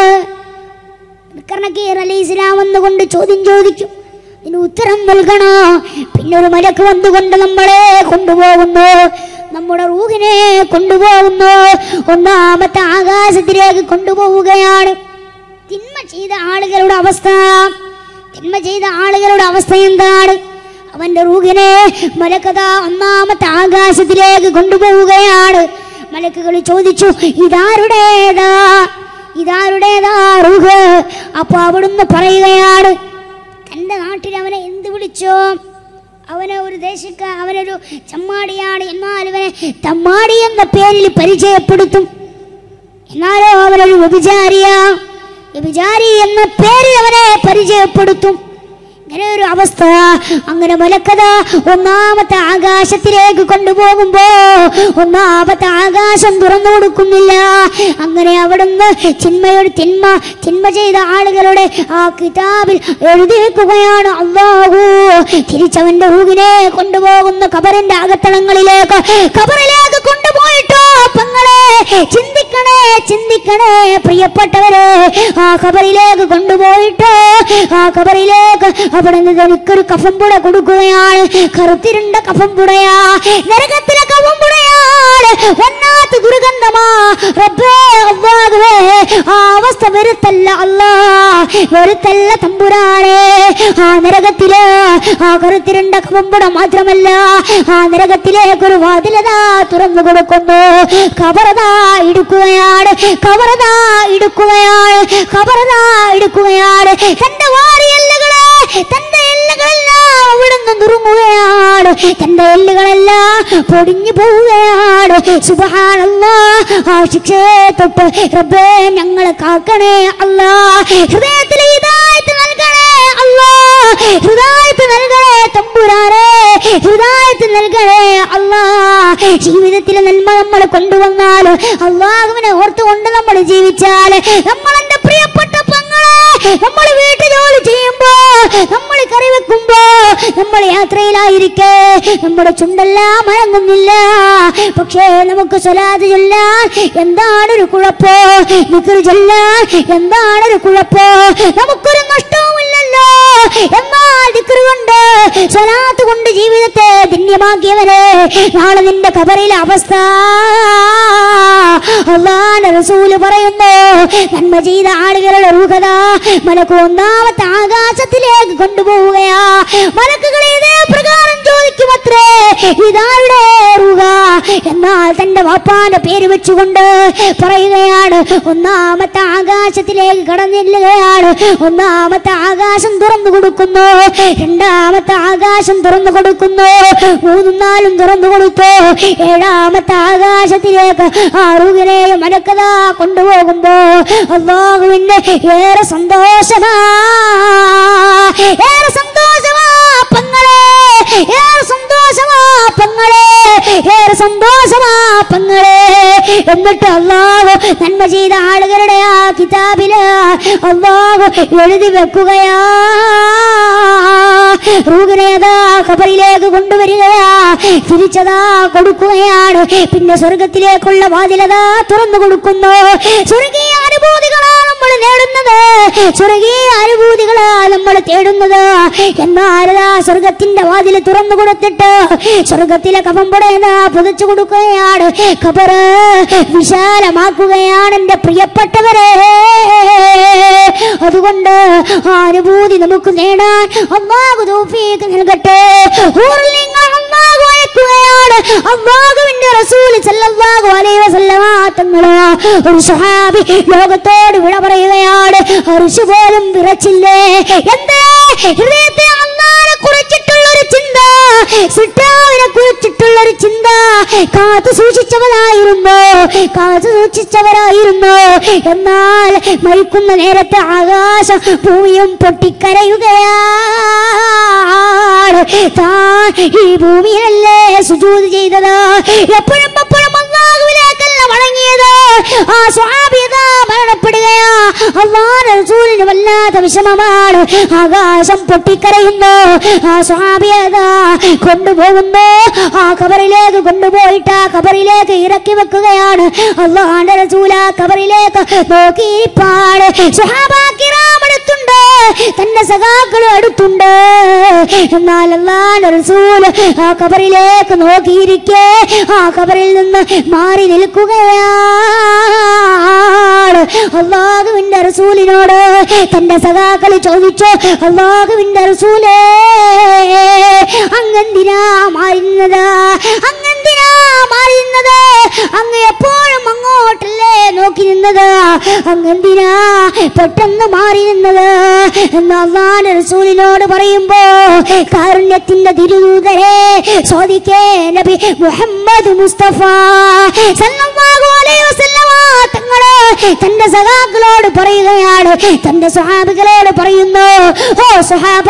കർണക്കീർ അലി ഇസ്ലാം വന്നുകൊണ്ട് ചോദ്യം ചോദിക്കും ഇതിന് ഉത്തരം നൽകണോ പിന്നെ ഒരു മലക്ക് വന്നുകൊണ്ട് നമ്മളെ കൊണ്ടുപോകുന്നു നമ്മുടെ റൂഹിനെ കൊണ്ടുപോകുന്നു ഒന്നാമത്തെ ആകാശത്തിലേക്ക് കൊണ്ടുപോവുകയാണ് തിന്മ ചെയ്ത ആളുകളുടെ അവസ്ഥ തിന്മ ചെയ്ത ആളുകളുടെ അവസ്ഥ എന്താണ് അവന്റെ റൂഹിനെ മലക്കഥ ഒന്നാമത്തെ ആകാശത്തിലേക്ക് കൊണ്ടുപോവുകയാണ് മലക്കുകൾ ചോദിച്ചു ഇതാരുടേതാ ഇതാരുടേതാ റൂഹ് അപ്പൊ അവിടുന്ന് പറയുകയാണ് തൻ്റെ നാട്ടിൽ അവനെ എന്ത് വിളിച്ചോ അവനെ ഒരു ദേശക്ക അവനൊരു ചമ്മാടിയാണ് എന്നാൽ ഇവനെ തമ്മാടി എന്ന പേരിൽ പരിചയപ്പെടുത്തും എന്നാലോ അവനൊരു വ്യഭിചാരിയ വ്യഭിചാരി എന്ന പേരിൽ അവനെ പരിചയപ്പെടുത്തും ഇങ്ങനെ ഒരു അവസ്ഥ അങ്ങനെ മലക്കഥ ഒന്നാമത്തെ ആകാശത്തിലേക്ക് കൊണ്ടുപോകുമ്പോ ഒന്നാമത്തെ ആകാശം തുറന്നു കൊടുക്കുന്നില്ല അങ്ങനെ അവിടുന്ന് ചിന്മയുടെ തിന്മ തിന്മ ചെയ്ത ആളുകളുടെ ആ കിതാബിൽ എഴുതി വെക്കുകയാണ് അള്ളാഹു തിരിച്ചവന്റെ റൂഹിനെ കൊണ്ടുപോകുന്ന കബറിന്റെ അകത്തളങ്ങളിലേക്ക് കബറിലേക്ക് കൊണ്ടുപോയിട്ടോ പെങ്ങളെ ചിന്തിക്കണേ ചിന്തിക്കണേ പ്രിയപ്പെട്ടവരെ ആ ഖബറിലേക്ക് കൊണ്ടുപോയിട്ട് ആ ഖബറിലേക്ക് അവിടെ നിന്ന് എനിക്കൊരു കഫം പുട കൊടുക്കുകയാണ് കറുത്തിരുണ്ട കഫം പുടയാ നരകത്തിലെ കഫം പുടയാണ് വന്നാത്ത ദുർഗന്ധമാ റബ്ബേ അല്ലാഹുവേ ആ അവസ്ഥ വരുത്തല്ല അല്ലാ വരുത്തല്ല തമ്പുരാനെ ആ നരകത്തില് ആ കറുത്തിരുണ്ട കഫം പുട മാത്രമല്ല ആ നരകത്തിലേക്ക് ഒരു വാതിലതാ തുറന്നു കൊടുക്കുന്നു കബറതാ ഇടുക്കുകയാണ് കബറതാ ഇടുക്കുകയാണ് കബറതാ ഇടുക്കുകയാണ് തന്റെ വാരിയെല്ലുകളെ തന്റെ എല്ലുകളെല്ലാം അവിടുന്ന് നുറുങ്ങുകയാണ് തന്റെ എല്ലുകളെല്ലാം പൊടിഞ്ഞു പോവുകയാണ് സുബഹാനല്ലാ ആ ശിക്ഷയെ തൊട്ട് റബ്ബേ ഞങ്ങളെ കാക്കണേ അല്ലാ ഹൃദയത്തിൽ ഹിദായത്ത് നൽകണേ അല്ലാ ഹൃദായത്ത് നൽകണേ തമ്പുരാനെ ഹൃദായത്ത് നൽകണേ അല്ലാ ജീവിതത്തിലെ നന്മ നമ്മൾ കൊണ്ടുവന്നാൽ അള്ളാഹുവിനെ ഓർത്തുകൊണ്ട് നമ്മൾ ജീവിച്ചാൽ നമ്മൾ എന്റെ പ്രിയപ്പെട്ട പെങ്ങളെ നമ്മൾ വീട്ടു ജോലി ചെയ്യുമ്പോ നമ്മൾ കറി വെക്കുമ്പോ നമ്മൾ യാത്രയിലായിരിക്കെ നമ്മുടെ ചുണ്ടെല്ലാം മഴങ്ങുന്നില്ല പക്ഷേ നമുക്ക് സ്വലാത് ചൊല്ലാൻ എന്താണൊരു കുഴപ്പോ നിക്കറ് ചൊല്ലാൻ എന്താണൊരു കുഴപ്പോ നമുക്കൊരു നഷ്ടവുമില്ലല്ലോ എന്നാൽ ദിക്റ് കൊണ്ട് സ്വലാത്ത് കൊണ്ട് ജീവിതത്തെ ധന്യമാക്കിയവരെ നാളെ നിന്റെ കബറിലെ അവസ്ഥ അള്ളാന്റെ റസൂല് പറയുന്നു നന്മ ചെയ്ത ആളുകളുടെ റൂഹത മലക്ക് ഒന്നാമത്തെ ആകാശത്തിലേക്ക് കൊണ്ടുപോവുകയാ മലക്കുകൾ ഇതേ പ്രകാരം ചോദിക്കുമത്രേ ഇതാരുടെ റൂഹ എന്നാൽ തന്റെ വാപ്പാന്റെ പേര് വെച്ചുകൊണ്ട് പറയുകയാണ് ഒന്നാമത്തെ ആകാശത്തിലേക്ക് കടന്നില്ലുകയാണ് ഒന്നാമത്തെ ആകാശം തുറന്നു കൊടുക്കുന്നു രണ്ടാമത്തെ ആകാശം തുറന്നു കൊടുക്കുന്നു മൂന്നും നാലും തുറന്നു കൊടുത്തു ഏഴാമത്തെ ആകാശത്തിലേക്ക് ആറുകിനെയും മനക്കഥ കൊണ്ടുപോകുമ്പോ അള്ളാഹുവിന് ഏറെ സന്തോഷമാ ഏറെ സന്തോഷമാ പെങ്ങളെ ഏറെ സന്തോഷമാ പെങ്ങളെ ഏറെ സന്തോഷമാ പെങ്ങളെ എന്നിട്ട് അള്ളാഹു നന്മ ചെയ്ത ആളുകളുടെ ആ കിതാബില് അള്ളാഹു എഴുതി വെക്കുകയാ റൂഹിനേതാ ഖബറിലേക്ക് കൊണ്ടുവരികയാ തിരിച്ചതാ കൊടുക്കുകയാണ് പിന്നെ സ്വർഗത്തിലേക്കുള്ള വാതിലതാ തുറന്നു കൊടുക്കുന്നു സ്വർഗീയ അനുഭൂതികളാ നമ്മൾ നേടുന്നത് സ്വർഗീയ അനുഭൂതികളാ നമ്മൾ തേടുന്നത് എന്നാരതാ സ്വർഗത്തിന്റെ വാതിൽ തുറന്നു കൊടുത്തിട്ട് സ്വർഗത്തിലെ കഫം പടയുന്ന പുതച്ചു കൊടുക്കുകയാണ് ഖബറ് വിശാലമാക്കുകയാണ് എൻ്റെ പ്രിയപ്പെട്ടവരെ അതുകൊണ്ട് ആ അനുഭൂതി നമുക്ക് നേടാൻ അള്ളാഹു തൗഫീഖ് നൽകട്ടെ ഹൂറിൽ നിങ്ങൾ അള്ളാഹു അയക്കുകയാണ് അള്ളാഹുവിന്റെ റസൂൽ സല്ലല്ലാഹു അലൈഹി വസല്ലമ തങ്ങള് ഒരു സ്വഹാബി ലോകത്തോട് വിട പറയുകയാണ് അർശ് പോലും വിറച്ചില്ലേ എന്തേ ഹൃദയത്തെ അള്ളാനെ കുറിച്ചിട്ടുള്ള ഒരു ചിന്ത സിട്ടാവിനെ കുറിച്ചിട്ടുള്ള ഒരു ചിന്ത കാത്തു സൂക്ഷിച്ചവരായിരുന്നു കാത്തു സൂക്ഷിച്ചവരായിരുന്നു എന്നാൽ മരിക്കുന്ന നേരത്തെ ആകാശം ഭൂമിയും പൊട്ടിക്കരയുകയാണ് താൻ ഈ ഭൂമിയിലല്ലേ സുജൂത് ചെയ്തത് എപ്പോഴും എപ്പോഴും അള്ളാഹുവിലേക്കല്ല മടങ്ങിയത് ആ സ്വാഭിയത മരണപ്പെടുകയാ അള്ളാഹ് റസൂലിന് വല്ലാത്ത വിഷമമാണ് ആകാശം പൊട്ടിക്കരയുന്നു ആ സ്വാഭിയത കൊണ്ടുപോകുന്നു ആ കബറിലേക്ക് കൊണ്ടുപോയിട്ട് ആ കബറിലേക്ക് ഇറക്കി വെക്കുകയാണ് അള്ളാഹാന്റെ റസൂല കബറിലേക്ക് നോക്കിയിരിപ്പാണ് സ്വഹാബാക്കിറാം അടുത്തുണ്ട് തന്റെ സഖാക്കളും അടുത്തുണ്ട് എന്നാൽ അള്ളാന്റെ റസൂൽ ആ കബറിലേക്ക് നോക്കിയിരിക്കെ ആ കബറിൽ നിന്ന് മാറി നിൽക്കുകയാണ് അള്ളാഹുവിന്റെ റസൂലിനോട് തന്റെ സഖാക്കൾ ചോദിച്ചു അള്ളാഹുവിന്റെ റസൂലേ അങ്ങെന്തിനാ മാറുന്നത് അങ്ങെന്തിനാ മാറുന്നത് അങ്ങ് എപ്പോഴും അങ്ങോട്ടല്ലേ നോക്കി നിന്നത് അങ്ങെന്തിനാ പെട്ടെന്ന് മാറി നിന്നത് എന്ന് അള്ളാഹ് റസൂലിനോട് പറയുമ്പോ കാരുണ്യത്തിന്റെ തിരുദൂതരെ ചോദിക്കേ നബി മുഹമ്മദ് മുസ്തഫ സല്ലല്ലാഹു അലൈഹി വസല്ലമ തങ്ങള് തന്റെ സഹാക്കളോട് പറയുകയാണ് തന്റെ സ്വഹാബികളോട് പറയുന്നു ഓ സ്വഹാബ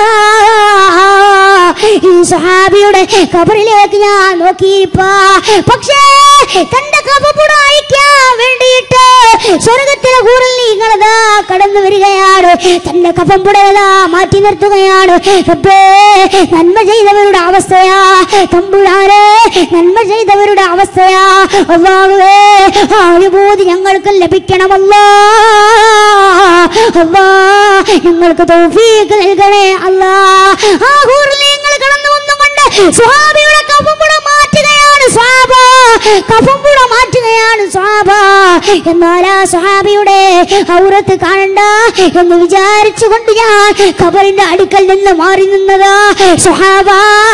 ഈ സ്വഹാബിയുടെ കബറിലേക്ക് ഞാൻ നോക്കിയിരിപ്പാ പക്ഷേ തന്റെ കബപ്പുട അയക്കാൻ വേണ്ടിയിട്ട് സ്വർഗത്തിലെ കൂറിൽ നിങ്ങളതാ കടന്നു വരികയാണ് തന്റെ കഫംപുടയതാ മാറ്റി നിർത്തുകയാണ് റബ്ബേ നന്മ ചെയ്തവരുടെ അവസ്ഥയാ തമ്പുരാനെ നന്മ ചെയ്തവരുടെ അവസ്ഥയാ അള്ളാഹുവേ ആ അനുഭൂതി ഞങ്ങൾക്ക് ലഭിക്കണമല്ലോ അല്ലാ ഞങ്ങൾക്ക് തൗഫീഖ് നൽകണേ അല്ലാ ആ ഹൂറിൽ നിങ്ങൾ കടന്നു വന്നുകൊണ്ട് സ്വാമിയുടെ കഫംപുട മാറ്റുകയാണ് സ്വാഭ കഫംപുട മാറ്റുകയാണ് സ്വാഭ എന്നാൽ ആ സ്വഹാബിയുടെ ഔറത്ത് കാണണ്ട എന്ന് വിചാരിച്ചുകൊണ്ട് ഞാൻ ഖബറിന്റെ അടുക്കൽ നിന്ന് മാറി നിന്നതാ സ്വഹാബ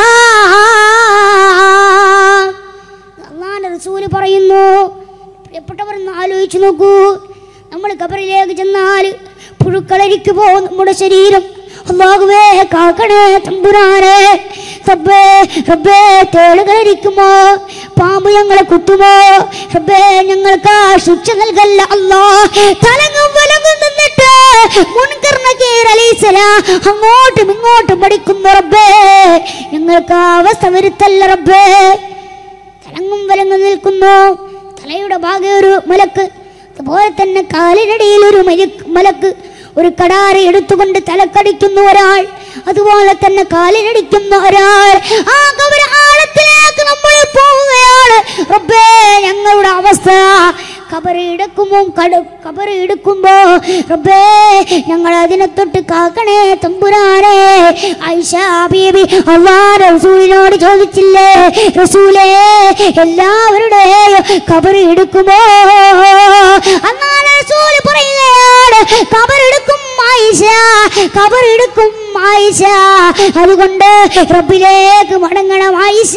അള്ളാന്റെ റസൂല് പറയുന്നു പ്രിയപ്പെട്ടവർ ഒന്ന് ആലോചിച്ചു നോക്കൂ നമ്മൾ ഖബറിലേക്ക് ചെന്നാൽ പുഴുക്കളരിക്ക് പോകും നമ്മുടെ ശരീരം അള്ളാഹുവേ കാക്കണേ തമ്പുരാനെ റബ്ബേ റബ്ബേ തേളുകളരിക്കുമോ പാമ്പ് ഞങ്ങളെ കുത്തുമോ റബ്ബേ ഞങ്ങൾക്ക് ആ ശിക്ഷ നൽകല്ല അല്ലാ തലങ്ങും വലങ്ങും നിന്നിട്ട് മുൻകർണകീരലീസല അങ്ങോട്ടും ഇങ്ങോട്ടും പഠിക്കുന്നു റബ്ബേ ഞങ്ങൾക്ക് ആ അവസ്ഥ വരുത്തല്ല റബ്ബേ തലങ്ങും വലങ്ങും നിൽക്കുന്നു തലയുടെ ഭാഗം ഒരു മലക്ക് അതുപോലെ തന്നെ കാലിനടിയിൽ ഒരു മലക്ക് മലക്ക് ഒരു കടാര എടുത്തുകൊണ്ട് തലക്കടിക്കുന്ന ഒരാൾ അതുപോലെ തന്നെ കാലിനടിക്കുന്ന ഒരാൾ ആ കബര ആഴത്തിലേക്ക് നമ്മൾ പോവുകയാണ് റബ്ബേ ഞങ്ങളുടെ അവസ്ഥ കബറ് എടുക്കുമ്പോൾ കട കബറ് എടുക്കുമ്പോ റബ്ബേ ഞങ്ങൾ അതിനെ തൊട്ട് കാക്കണേ തമ്പുരാനെ ഐഷ ബീബി അള്ളാ റസൂലിനോട് ചോദിച്ചില്ലേ റസൂലേ എല്ലാവരുടെയും കബറ് എടുക്കുമോ അന്നാണ് റസൂൽ പറയുകയാണ് കബറെടുക്കും ആയിഷ കബറെടുക്കും ആയിഷ അതുകൊണ്ട് റബ്ബിലേക്ക് മടങ്ങണം ആയിഷ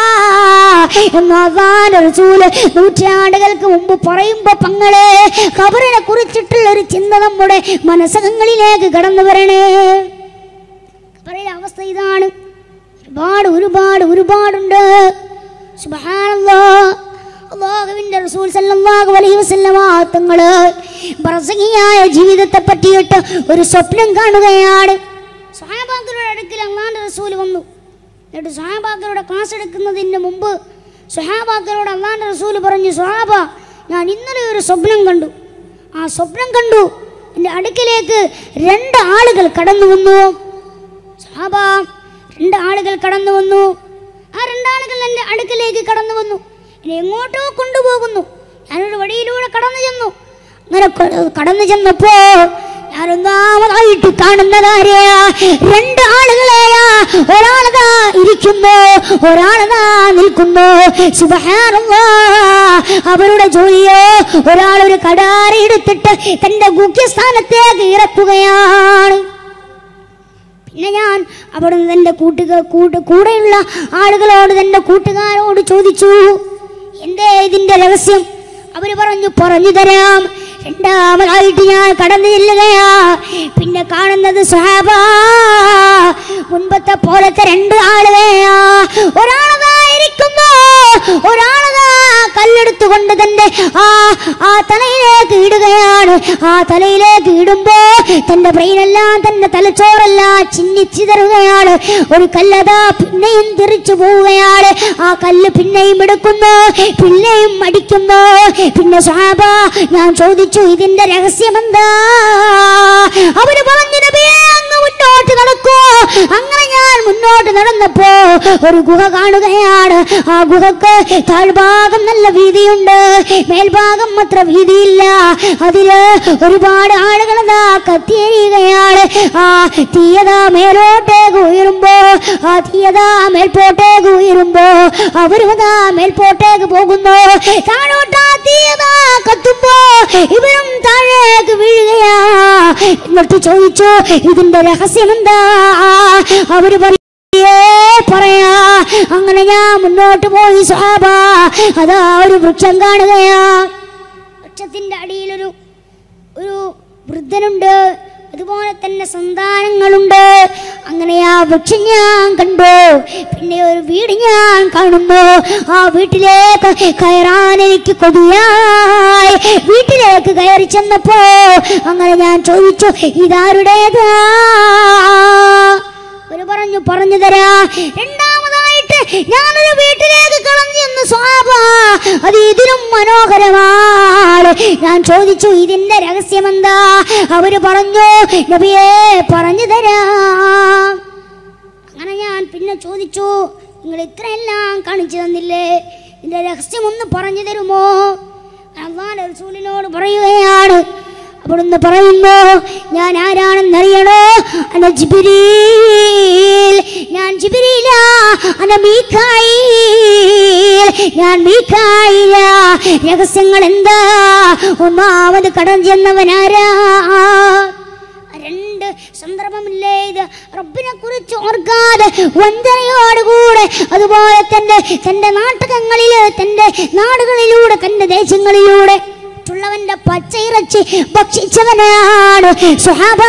എന്ന് അള്ളാൻ റസൂല് നൂറ്റാണ്ടുകൾക്ക് മുമ്പ് പറയുമ്പോ പങ്ങളെ കബറിനെ കുറിച്ചിട്ടുള്ള ഒരു ചിന്ത നമ്മുടെ മനസ്സകങ്ങളിലേക്ക് കടന്നു വരണേ കബറിലെ അവസ്ഥ ഇതാണ് ഒരുപാട് ഒരുപാട് ഒരുപാടുണ്ട് സുബ്ഹാനല്ലാ അള്ളാഹുവിന്റെ റസൂൽ സല്ലല്ലാഹു അലൈഹി വസല്ലമ തങ്ങള് ബർസഖിയായ ജീവിതത്തെ പറ്റിയിട്ട് ഒരു സ്വപ്നം കാണുകയാണ് സ്വഹാബാക്കളുടെ അടുക്കൽ അള്ളാന്റെ റസൂൽ വന്നു എന്നിട്ട് സ്വഹാബാക്കളുടെ ക്ലാസ് എടുക്കുന്നതിന് മുമ്പ് സ്വഹാബാക്കളോട് അള്ളാന്റെ റസൂൽ പറഞ്ഞു സ്വഹാബ ഞാൻ ഇന്നലെ ഒരു സ്വപ്നം കണ്ടു ആ സ്വപ്നം കണ്ടു എൻ്റെ അടുക്കലേക്ക് രണ്ട് ആളുകൾ കടന്നു വന്നു സഹാബ രണ്ട് ആളുകൾ കടന്നു വന്നു ആ രണ്ടാളുകൾ എൻ്റെ അടുക്കലേക്ക് കടന്നു വന്നു എന്നെ എങ്ങോട്ടോ കൊണ്ടുപോകുന്നു ഞാനൊരു വഴിയിലൂടെ കടന്നു ചെന്നു ഇങ്ങനെ ക- കടന്നു ചെന്നപ്പോ ഞാൻ ഒന്നാമതായിട്ട് കാണുന്നതാരെയാ രണ്ട് ആളുകളെയാ ഒരാളതാ ഇരിക്കുന്നു ഒരാളതാ നിൽക്കുന്നു സുബ്ഹാനല്ലാ അവരുടെ ജോലിയോ ഒരാൾ ഒരു കടാര എടുത്തിട്ട് തന്റെ മുഖ്യസ്ഥാനത്തേക്ക് ഇറക്കുകയാണ് പിന്നെ ഞാൻ അവിടുന്ന് തൻ്റെ കൂട്ടുക കൂട്ട് കൂടെയുള്ള ആളുകളോട് തൻ്റെ കൂട്ടുകാരോട് ചോദിച്ചു എന്തേ ഇതിന്റെ രഹസ്യം അവര് പറഞ്ഞു പറഞ്ഞു തരാം രണ്ടാമതായിട്ട് ഞാൻ കടന്നു ചെല്ലുകയാ പിന്നെ കാണുന്നത് സ്വഹാബ മുൻപത്തെ പോലത്തെ രണ്ട് ആളുകളെയാ ഒരാളതാ ഇരിക്കുന്നു ഒരാളതാ കല്ലെടുത്തുകൊണ്ട് തന്റെ ആ ആ തലയിലേക്ക് ഇടുകയാണ് ആ തലയിലേക്ക് ഇടുമ്പോ തന്റെ ബ്രെയിനെല്ലാം തന്റെ തലച്ചോറെല്ലാം ചിന്നിച്ചിതറുകയാണ് ഒരു കല്ലതാ പിന്നെയും തിരിച്ചു പോവുകയാണ് ആ കല്ല് പിന്നെയും എടുക്കുന്നു പിന്നെയും അടിക്കുന്നു പിന്നെ സാബ ഞാൻ ചോദിച്ചു ഇതിന്റെ രഹസ്യം എന്താ അവര് പറഞ്ഞു നബിയേ അങ്ങ് മുന്നോട്ട് നടക്കൂ അങ്ങനെ ഞാൻ മുന്നോട്ട് നടന്നപ്പോ ഒരു ഗുഹ കാണുകയാണ് ആ ഗുഹക്ക് താഴ്ഭാഗം നല്ല വീതിയുണ്ട് മേൽഭാഗം അത്ര വീതിയില്ല അതില് ഒരുപാട് ആളുകളതാ കത്തിയെരിയുകയാണ് ആ തീയതാ മേലോട്ടേക്ക് ഉയരുമ്പോ ആ തീയതാ മേൽപോട്ടേക്ക് ഉയരുമ്പോ അവരുമതാ മേൽപോട്ടേക്ക് പോകുന്നു താഴോട്ടാ തീയതാ കത്തുമ്പോ ഇവരും താഴേക്ക് വീഴുകയാ എന്നിട്ട് ചോദിച്ചു ഇതിന്റെ രഹസ്യം എന്താ അവര് പറയും "ഏ, പറയാ അങ്ങനെ ഞാൻ മുന്നോട്ട് പോയി സാബ അതാ ഒരു വൃക്ഷം കാണുകയാ വൃക്ഷത്തിന്റെ അടിയിലൊരു ഒരു വൃദ്ധനുണ്ട് അതുപോലെ തന്നെ സന്താനങ്ങളുണ്ട് അങ്ങനെ ആ വൃക്ഷം ഞാൻ കണ്ടു പിന്നെ ഒരു വീട് ഞാൻ കാണുന്നു ആ വീട്ടിലേക്ക് കയറാൻ എനിക്ക് കൊതിയായി വീട്ടിലേക്ക് കയറി ചെന്നപ്പോ അങ്ങനെ ഞാൻ ചോദിച്ചു ഇതാരുടേതാ ഒരു പറഞ്ഞു പറഞ്ഞു തരാ രണ്ടാമതായിട്ട് ഞാനൊരു വീട്ടിലേക്ക് കളഞ്ഞു ചെന്ന് സ്വാഭ അത് ഇതിലും മനോഹരമാണ് ഞാൻ ചോദിച്ചു ഇതിന്റെ രഹസ്യം എന്താ അവര് പറഞ്ഞു നബിയെ പറഞ്ഞു തരാം അങ്ങനെ ഞാൻ പിന്നെ ചോദിച്ചു നിങ്ങൾ ഇത്രയെല്ലാം കാണിച്ചു തന്നില്ലേ ഇതിന്റെ രഹസ്യം ഒന്ന് പറഞ്ഞു തരുമോ അള്ളാഹ് റസൂലിനോട് പറയുകയാണ് അവിടുന്ന് പറയുന്നു ഞാൻ ആരാണെന്നറിയണോ അന ജിബിരീൽ ഞാൻ ജിബിരീല അന മീഖായിൽ ഞാൻ മീഖായില രഹസ്യങ്ങൾ എന്താ ഒന്നാമത് കടം ചെന്നവനാരാ രണ്ട് സന്ദർഭമില്ലേ ഇത് റബ്ബിനെ കുറിച്ച് ഓർക്കാതെ വഞ്ചനയോടുകൂടെ അതുപോലെ തന്നെ തന്റെ നാട്ടകങ്ങളില് തന്റെ നാടുകളിലൂടെ തന്റെ ദേശങ്ങളിലൂടെ മറ്റുള്ളവന്റെ പച്ചയിറച്ചി ഭക്ഷിച്ചവനാണ് സുഹാബ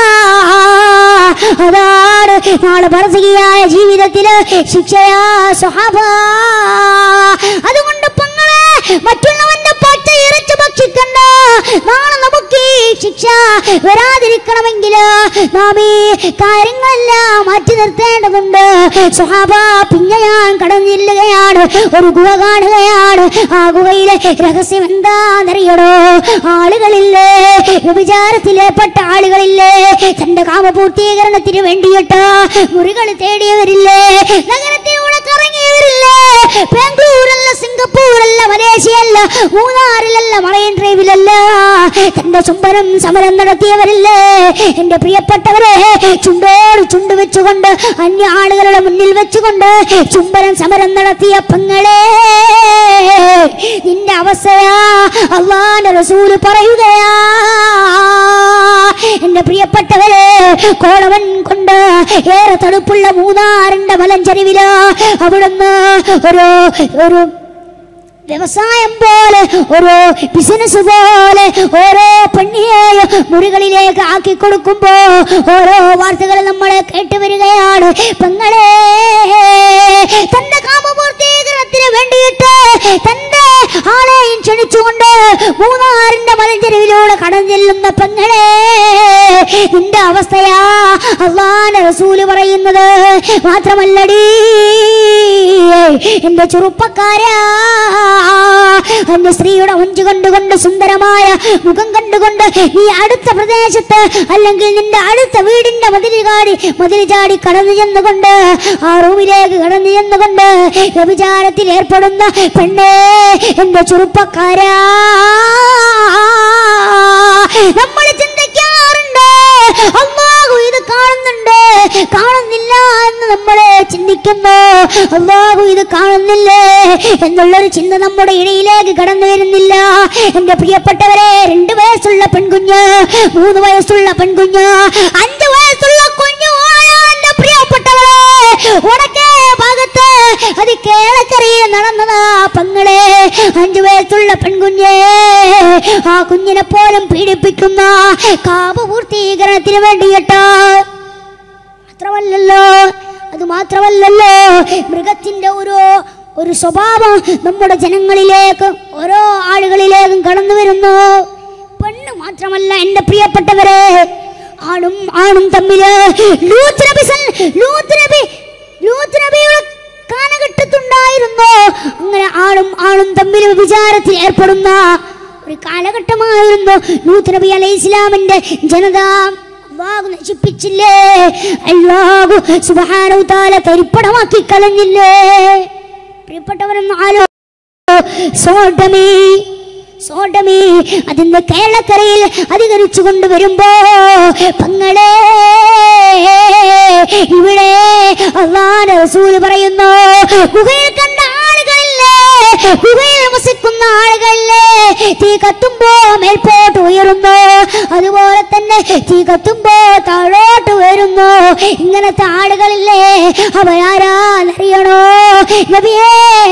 അതാണ് നാളെ പറസികയായ ജീവിതത്തില് ശിക്ഷയാ സുഹാബ അതുകൊണ്ട് പങ്ങളെ മറ്റുള്ളവന്റെ പച്ച ഇറച്ചി ഭക്ഷിക്കണ്ട നാളെ നമുക്ക് ഈ ശിക്ഷ വരാതിരിക്കണമെങ്കിൽ നാം ഈ കാര്യങ്ങളെല്ലാം മാറ്റി നിർത്തേണ്ടതുണ്ട് സുഹാബ പിന്നെ ഞാൻ കടന്നില്ലുകയാണ് ഒരു ഗുഹ കാണുകയാണ് ആ ഗുഹയിലെ രഹസ്യം എന്താണെന്നറിയണോ ആളുകളില്ലേ വ്യഭിചാരത്തിലേപ്പെട്ട ആളുകളില്ലേ തന്റെ കാമപൂർത്തീകരണത്തിന് വേണ്ടിയിട്ട് മുറികൾ തേടിയവരില്ലേ നഗരത്തിലൂടെ കറങ്ങിയവരില്ലേ ബാംഗ്ലൂരല്ല സിംഗപ്പൂരല്ല മലേഷ്യയല്ല മൂന്നാറിലല്ല മറൈൻ ഡ്രൈവിലല്ല തന്റെ ചുംബനം സമരം നടത്തിയവരില്ലേ എന്റെ പ്രിയപ്പെട്ടവരെ ചുണ്ടോട് ചുണ്ട് വെച്ചുകൊണ്ട് അന്യ ആളുകളുടെ മുന്നിൽ വെച്ചുകൊണ്ട് ചുംബനം സമരം നടത്തിയ പെങ്ങളെ നിന്റെ അവസ്ഥയാ അള്ളാന്റെ റസൂല് പറയുകയാ എന്റെ പ്രിയപ്പെട്ടവരെ കോളവൻ കൊണ്ട് ഏറെ തണുപ്പുള്ള മൂന്നാറിന്റെ മലഞ്ചരിവില് അവിടുന്ന് ഒരു ഒരു വ്യവസായം പോലെ ഒരു ബിസിനസ് പോലെ ഓരോ പെണ്ണിയെയും മുറികളിലേക്ക് ആക്കി കൊടുക്കുമ്പോ ഓരോ വാർത്തകൾ നമ്മൾ കേട്ടുവരികയാണ് പെങ്ങളെ തന്റെ കാമപൂർത്തീകരണത്തിന് വേണ്ടിയിട്ട് തന്റെ ആളെയും ക്ഷണിച്ചുകൊണ്ട് മൂന്നാറിന്റെ മലഞ്ചെരുവിലൂടെ കടന്നു ചെല്ലുന്ന പെങ്ങളെ നിന്റെ അവസ്ഥയാ അള്ളാന്റെ റസൂല് പറയുന്നത് മാത്രമല്ലടി എന്റെ ചെറുപ്പക്കാരാ എന്റെ സ്ത്രീയുടെ ഒഞ്ചു കണ്ടുകൊണ്ട് സുന്ദരമായ മുഖം കണ്ടുകൊണ്ട് നീ അടുത്ത പ്രദേശത്ത് അല്ലെങ്കിൽ നിന്റെ അടുത്ത വീടിന്റെ മതിൽ ചാടി മതിൽ ചാടി കടന്നു ചെന്നുകൊണ്ട് ആ റൂമിലേക്ക് കടന്നു ചെന്നുകൊണ്ട് വ്യഭിചാരത്തിൽ ഏർപ്പെടുന്ന പെണ്ണേ എന്റെ ചെറുപ്പക്കാരാ നമ്മൾ ചിന്തിക്കാറുണ്ട് അള്ളാഹു ഇത് കാണുന്നുണ്ട് കാണുന്നില്ല എന്ന് നമ്മൾ ചിന്തിക്കുന്നു അള്ളാഹു ഇത് കാണുന്നില്ലേ എന്നുള്ളൊരു ചിന്ത നമ്മുടെ ഇടയിലേക്ക് കടന്നു വരുന്നില്ല എന്റെ പ്രിയപ്പെട്ടവരെ രണ്ട് വയസ്സുള്ള പെൺകുഞ്ഞ് മൂന്ന് വയസ്സുള്ള പെൺകുഞ്ഞ് അഞ്ച് വയസ്സുള്ള കുഞ്ഞു എന്റെ പ്രിയപ്പെട്ടവരെ ഉടക്കേ ഭാഗത്ത് അത് കേളക്കരയിൽ നടന്നതാ പെങ്ങളെ അഞ്ചു വയസ്സുള്ള പെൺകുഞ്ഞെ ആ കുഞ്ഞിനെ പോലും പീഡിപ്പിക്കുന്ന കാപ പൂർത്തീകരണത്തിന് വേണ്ടിയിട്ട് മാത്രമല്ലല്ലോ അത് മാത്രമല്ലല്ലോ മൃഗത്തിന്റെ ഒരു ഒരു സ്വഭാവം നമ്മുടെ ജനങ്ങളിലേക്ക് ഓരോ ആളുകളിലേക്കും കടന്നു വരുന്നു പെണ്ണ് മാത്രമല്ല എൻ്റെ പ്രിയപ്പെട്ടവരെ ആണും ആണും തമ്മില് ലൂത്ത് നബി സൽ- ലൂത്ത് നബി ലൂത്ത് നബിയുടെ കാലഘട്ടത്തുണ്ടായിരുന്നു അങ്ങനെ ആണും ആണും തമ്മിൽ വിചാരത്തിൽ ഏർപ്പെടുന്ന ഒരു കാലഘട്ടമായിരുന്നു ലൂത്ത് നബി അലൈഹി ഇസ്ലാമിന്റെ ജനത അള്ളാഹു നശിപ്പിച്ചില്ലേ അള്ളാഹു സുബ്ഹാനഹു തആല തരിപ്പണമാക്കി കളഞ്ഞില്ലേ പ്രിയപ്പെട്ടവരൊന്ന് ആലോ സോഡമി സോഡമി അതിന്റെ കേരളക്കരയിൽ അധികരിച്ചു കൊണ്ടുവരുമ്പോ പങ്ങളെ ഇവിടെ അള്ളാഹ് റസൂല് പറയുന്നു ഗുഹയിൽ കണ്ട ആളുകളില്ലേ ഗുഹയിൽ വസിക്കുന്ന ആളുകളില്ലേ തീ കത്തുമ്പോ മേൽപോട്ട് ഉയരുന്നു അതുപോലെ തന്നെ തീ കത്തുമ്പോ താഴോട്ട് ഉയരുന്നു ഇങ്ങനത്തെ ആളുകളില്ലേ അവരാരാന്നറിയണോ നബിയേ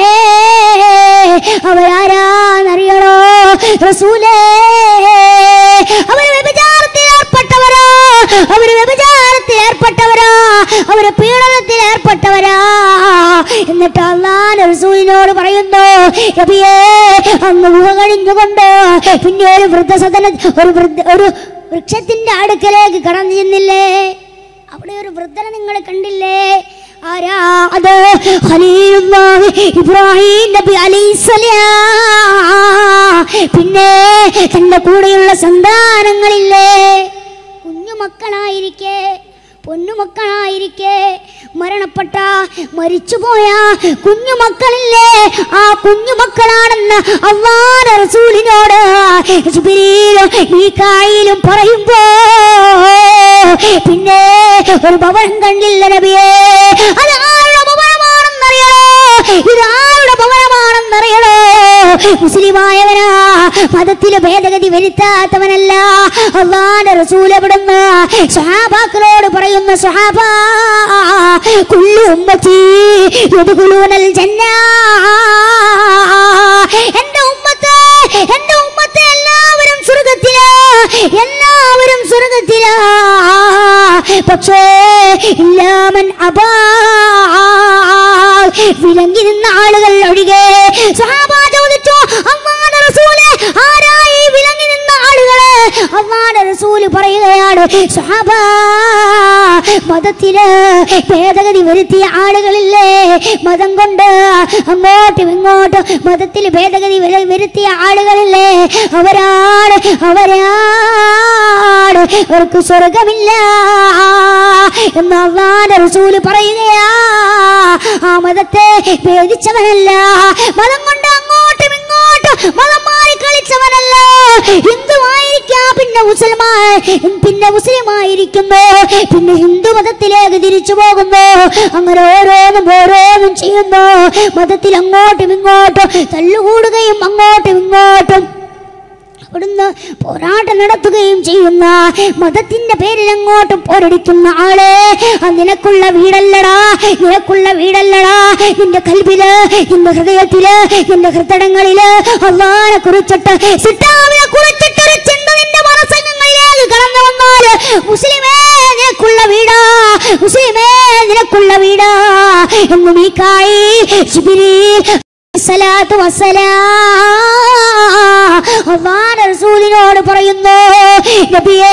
അവരാരാന്നറിയണോ റസൂലേ അവർ വ്യഭിചാരത്തിൽ ഏർപ്പെട്ടവരാ അവർ വ്യഭിചാരത്തിൽ ഏർപ്പെട്ടവരാ അവര് പീഡനത്തിൽ ഏർപ്പെട്ടവരാ എന്നിട്ട് അള്ളാൻ റസൂലിനോട് പറയുന്നു നബിയേ അങ്ങ് ഗുഹ കഴിഞ്ഞുകൊണ്ട് പിന്നെ ഒരു വൃദ്ധസദന ഒരു വൃദ്ധ ഒരു വൃക്ഷത്തിന്റെ അടുക്കലേക്ക് കടന്നു ചെന്നില്ലേ അവിടെ ഒരു വൃദ്ധനെ നിങ്ങൾ കണ്ടില്ലേ ആരാ അത് ഖലീലുല്ലാഹി ഇബ്രാഹിം നബി അലൈഹിസ്സലാം പിന്നെ തന്റെ കൂടെയുള്ള സന്താനങ്ങളില്ലേ കുഞ്ഞുമക്കളായിരിക്കെ പൊന്നുമക്കളായിരിക്കെ മരണപ്പെട്ട മരിച്ചുപോയ കുഞ്ഞുമക്കളില്ലേ ആ കുഞ്ഞുമക്കളാണെന്ന് അള്ളാഹ് റസൂലിനോട് ജിബ്രീലും മീകായിലും പറയുമ്പോ പിന്നെ ഒരു ഭവനം കണ്ടില്ല നബിയേ അത് ആരുടെ ഭവനമാണെന്നറിയണോ ഇത് ആരുടെ ഭവനമാണെന്നറിയണോ മുസ്ലിമായവനാ മതത്തിലെ ഭേദഗതി വരുത്താത്തവനല്ല അള്ളാന്റെ റസൂൽ എവിടുന്ന് സഹാബാക്കളോട് പറയുന്ന സഹാബ കുല്ലു ഉമ്മത്തി യദ്ഖുലൂനൽ ജന്ന എന്റെ ഉമ്മത്ത് എന്റെ ഉമ്മത്ത് എല്ലാവരും സ്വർഗത്തിലാ എല്ലാവരും സ്വർഗത്തിലാ പക്ഷേ ഇല്ലാമൻ അബാ വിലങ്ങി നിന്ന ആളുകൾ ഒഴികെ സഹാബ ചോദിച്ചു അള്ളാന്റെ റസൂല് ആരായി വിലങ്ങി നിന്ന ആളുകള് അള്ളാന്റെ റസൂല് പറയുകയാണ് സഹാബ മതത്തില് ഭേദഗതി വരുത്തിയ ആളുകളില്ലേ മതം കൊണ്ട് അങ്ങോട്ടും ഇങ്ങോട്ടും മതത്തിൽ ഭേദഗതി വര- വരുത്തിയ ആളുകളില്ലേ അവരാണ് അവരാണ് അവർക്ക് സ്വർഗമില്ല എന്ന് അള്ളാന്റെ റസൂല് പറയുകയാ ആ മതത്തെ ഭേദിച്ചവനല്ല മതം കൊണ്ട് അങ്ങോട്ടും ഇങ്ങോട്ടും മതം മാറി കളിച്ചവനല്ല ഹിന്ദുവായിരിക്കാം പിന്നെ മുസൽമാൻ പിന്നെ മുസ്ലിമായിരിക്കുന്നു പിന്നെ ഹിന്ദു മതത്തിലേക്ക് തിരിച്ചു പോകുന്നു അങ്ങനെ ഓരോന്നും ഓരോന്നും ചെയ്യുന്നു മതത്തിൽ അങ്ങോട്ടും ഇങ്ങോട്ടും തല്ലുകൂടുകയും അങ്ങോട്ടും ഇങ്ങോട്ടും അവിടുന്ന് പോരാട്ടം നടത്തുകയും ചെയ്യുന്ന മതത്തിന്റെ പേരിൽ അങ്ങോട്ടും പോരടിക്കുന്ന ആളെ ആ നിനക്കുള്ള വീടല്ലടാ നിനക്കുള്ള വീടല്ലടാ നിന്റെ കൽവില് നിന്റെ ഹൃദയത്തില് നിന്റെ ഹൃദയങ്ങളില് അള്ളാനെ കുറിച്ചിട്ട് സിട്ടാവിനെ കുറിച്ചിട്ട് ഒരു ചിന്ത നിന്റെ മനസ്സംഗങ്ങളിലേക്ക് കടന്നു വന്നാൽ മുസ്ലിമേ നിനക്കുള്ള വീടാ മുസ്ലിമേ നിനക്കുള്ള വീടാ എന്ന് നീക്കായി ശിബിരിയിൽ സലാത്തു വസ്സലാം അള്ളാഹ് റസൂലിനോട് പറയുന്നു നബിയേ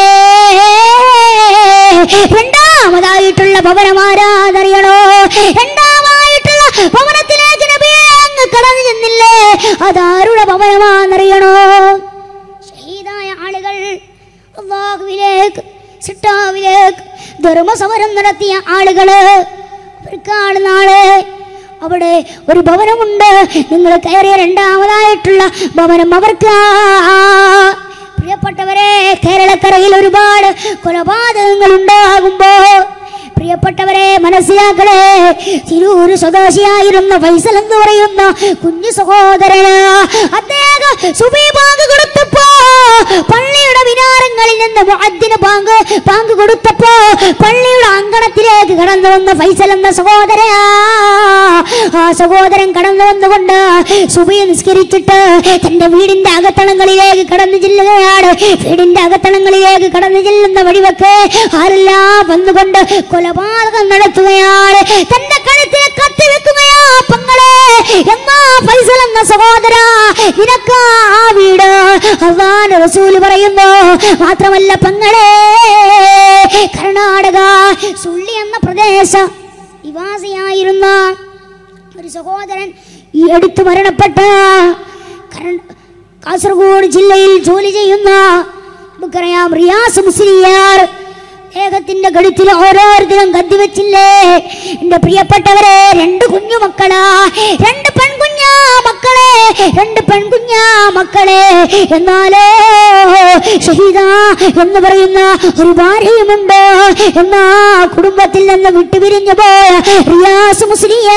രണ്ടാമതായിട്ടുള്ള ഭവനം ആരാധറിയണോ രണ്ടാമതായിട്ടുള്ള ഭവനത്തിലേക്ക് നബിയെ അങ്ങ് കടന്നു ചെന്നില്ലേ അതാരുടെ ഭവനമാണെന്നറിയണോ ഷഹീദായ ആളുകൾ അള്ളാഹുവിലേക്ക് സിട്ടാവിലേക്ക് ധർമ്മസമരം നടത്തിയ ആളുകള് അവർക്കാണ് നാളെ അവിടെ ഒരു ഭവനമുണ്ട് നിങ്ങൾ കയറിയ രണ്ടാമതായിട്ടുള്ള ഭവനം അവർക്ക് പ്രിയപ്പെട്ടവരെ കേരളക്കരയിൽ ഒരുപാട് കൊലപാതകങ്ങൾ ഉണ്ടാകുമ്പോ പ്രിയപ്പെട്ടവരെ മനസ്സിലാക്കളെ തിരൂര് സ്വദേശിയായിരുന്ന ഫൈസൽ എന്ന് പറയുന്ന കുഞ്ഞു സഹോദരന് അദ്ദേഹം സുബൈ ബാങ്ക് കൊടുത്തപ്പോ പള്ളിയുടെ വിനാരങ്ങളിൽ നിന്ന് മുഅദ്ദിന് ബാങ്ക് ബാങ്ക് കൊടുത്തപ്പോ പള്ളിയുടെ അങ്കണത്തിലേക്ക് കടന്നു വന്ന ഫൈസൽ എന്ന സഹോദരനാ ആ സഹോദരൻ കടന്നു വന്നുകൊണ്ട് സുബൈ നിസ്കരിച്ചിട്ട് തന്റെ വീടിന്റെ അകത്തളങ്ങളിലേക്ക് കടന്നു ചെല്ലുകയാണ് വീടിന്റെ അകത്തളങ്ങളിലേക്ക് കടന്നു ചെല്ലുന്ന വഴിവെക്ക് ആരെല്ലാം വന്നുകൊണ്ട് കൊലപാതകം നടത്തുകയാണ് തന്റെ കഴുത്തിനെ കത്തിവെക്കുകയാ പങ്ങളെ എന്നാ ഫൈസൽ എന്ന സഹോദര നിനക്ക് ആ വീട് അള്ളാൻ റസൂല് പറയുന്നു മാത്രമല്ല പങ്ങളെ കർണാടക സുള്ളി എന്ന പ്രദേശ നിവാസിയായിരുന്ന ഒരു സഹോദരൻ ഈ അടുത്ത് മരണപ്പെട്ട കർണ- കാസർഗോഡ് ജില്ലയിൽ ജോലി ചെയ്യുന്ന നമുക്കറിയാം റിയാസ് മുസ്ലിയാർ ഏകത്തിന്റെ കഴുത്തിൽ ഓരോരുത്തരും കത്തി വെച്ചില്ലേ എന്റെ പ്രിയപ്പെട്ടവരെ രണ്ട് കുഞ്ഞു മക്കളാ രണ്ട് പെൺകുഞ്ഞാ മക്കളെ രണ്ട് പെൺകുഞ്ഞാ മക്കളെ എന്നാലോ ഷഹീദ എന്ന് പറയുന്ന ഒരു ഭാര്യയുമുണ്ട് എന്നാ കുടുംബത്തിൽ നിന്ന് വിട്ടുപിരിഞ്ഞു പോയ റിയാസ് മുസ്ലിയാ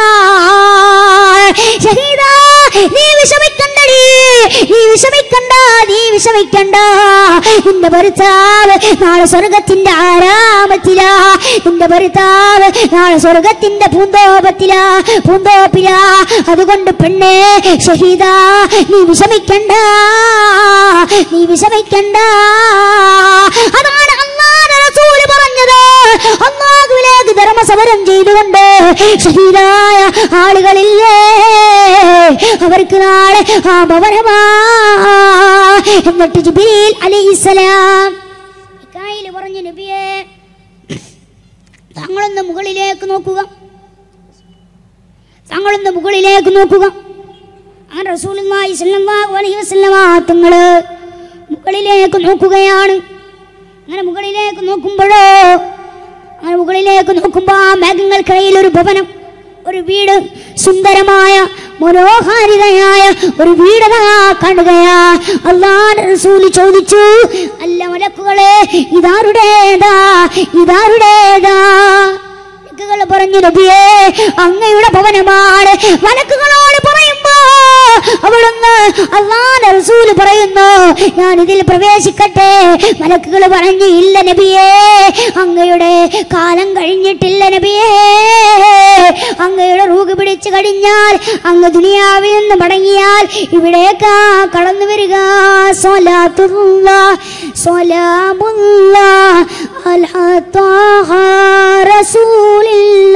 ഷഹീദ നീ വിഷമിക്കണ്ടടി നീ വിഷമിക്കണ്ട നീ വിഷമിക്കണ്ട നിന്റെ ഭർത്താവ് നാളെ സ്വർഗത്തിന്റെ ആരാമത്തിലാ നിന്റെ ഭർത്താവ് നാളെ സ്വർഗത്തിന്റെ പൂന്തോപത്തിലാ പൂന്തോപ്പിലാ അതുകൊണ്ട് പെണ്ണേ ഷഹീദ നീ വിഷമിക്കണ്ട നീ വിഷമിക്കണ്ട അതാണ് അള്ളാഹുവിന്റെ റസൂല് പറഞ്ഞത് അള്ളാഹുവിലേക്ക് ധർമ്മസമരം ചെയ്തുകൊണ്ട് ഷഹീദായ ആളുകളില്ലേ അവർക്ക് നാളെ ആ ഭവനമാ എന്നിട്ട് ജിബീൽ അലൈഹിസ്സലാം മിക്കായിൽ പറഞ്ഞു നബിയെ താങ്കളൊന്ന് മുകളിലേക്ക് നോക്കുക താങ്കളൊന്ന് മുകളിലേക്ക് നോക്കുക ആ റസൂലുള്ളാഹി സ്വല്ലല്ലാഹു അലൈഹി വസല്ലമ തങ്ങള് മുകളിലേക്ക് നോക്കുകയാണ് അങ്ങനെ മുകളിലേക്ക് നോക്കുമ്പോഴോ അങ്ങനെ മുകളിലേക്ക് നോക്കുമ്പോൾ ആ മേഘങ്ങൾക്കിടയിൽ ഒരു ഭവനം ഒരു വീട് സുന്ദരമായ മനോഹാരിതയായ ഒരു വീട് ദാ കാണുകയാ അള്ളാഹ് റസൂല് ചോദിച്ചു അല്ല മലക്കുകളെ ഇതാരുടേതാ ഇതാരുടേതാ മലക്കുകൾ പറഞ്ഞു നബിയേ അങ്ങയുടെ ഭവനമാണ് മലക്കുകളോട് പറയുമ്പോ അവിടുന്ന് അള്ളാന്റെ റസൂല് പറയുന്നു ഞാൻ ഇതിൽ പ്രവേശിക്കട്ടെ മലക്കുകൾ പറഞ്ഞു ഇല്ല നബിയേ അങ്ങയുടെ കാലം കഴിഞ്ഞിട്ടില്ല നബിയേ അങ്ങയുടെ റൂഗ് പിടിച്ചു കഴിഞ്ഞാൽ അങ്ങ് ദുനിയാവിൽ നിന്ന് മടങ്ങിയാൽ ഇവിടേക്കാ കടന്നു വരിക സ്വലാത്തുള്ള സ്വലാമുള്ള അലാ ത്വാഹ റസൂലില്ല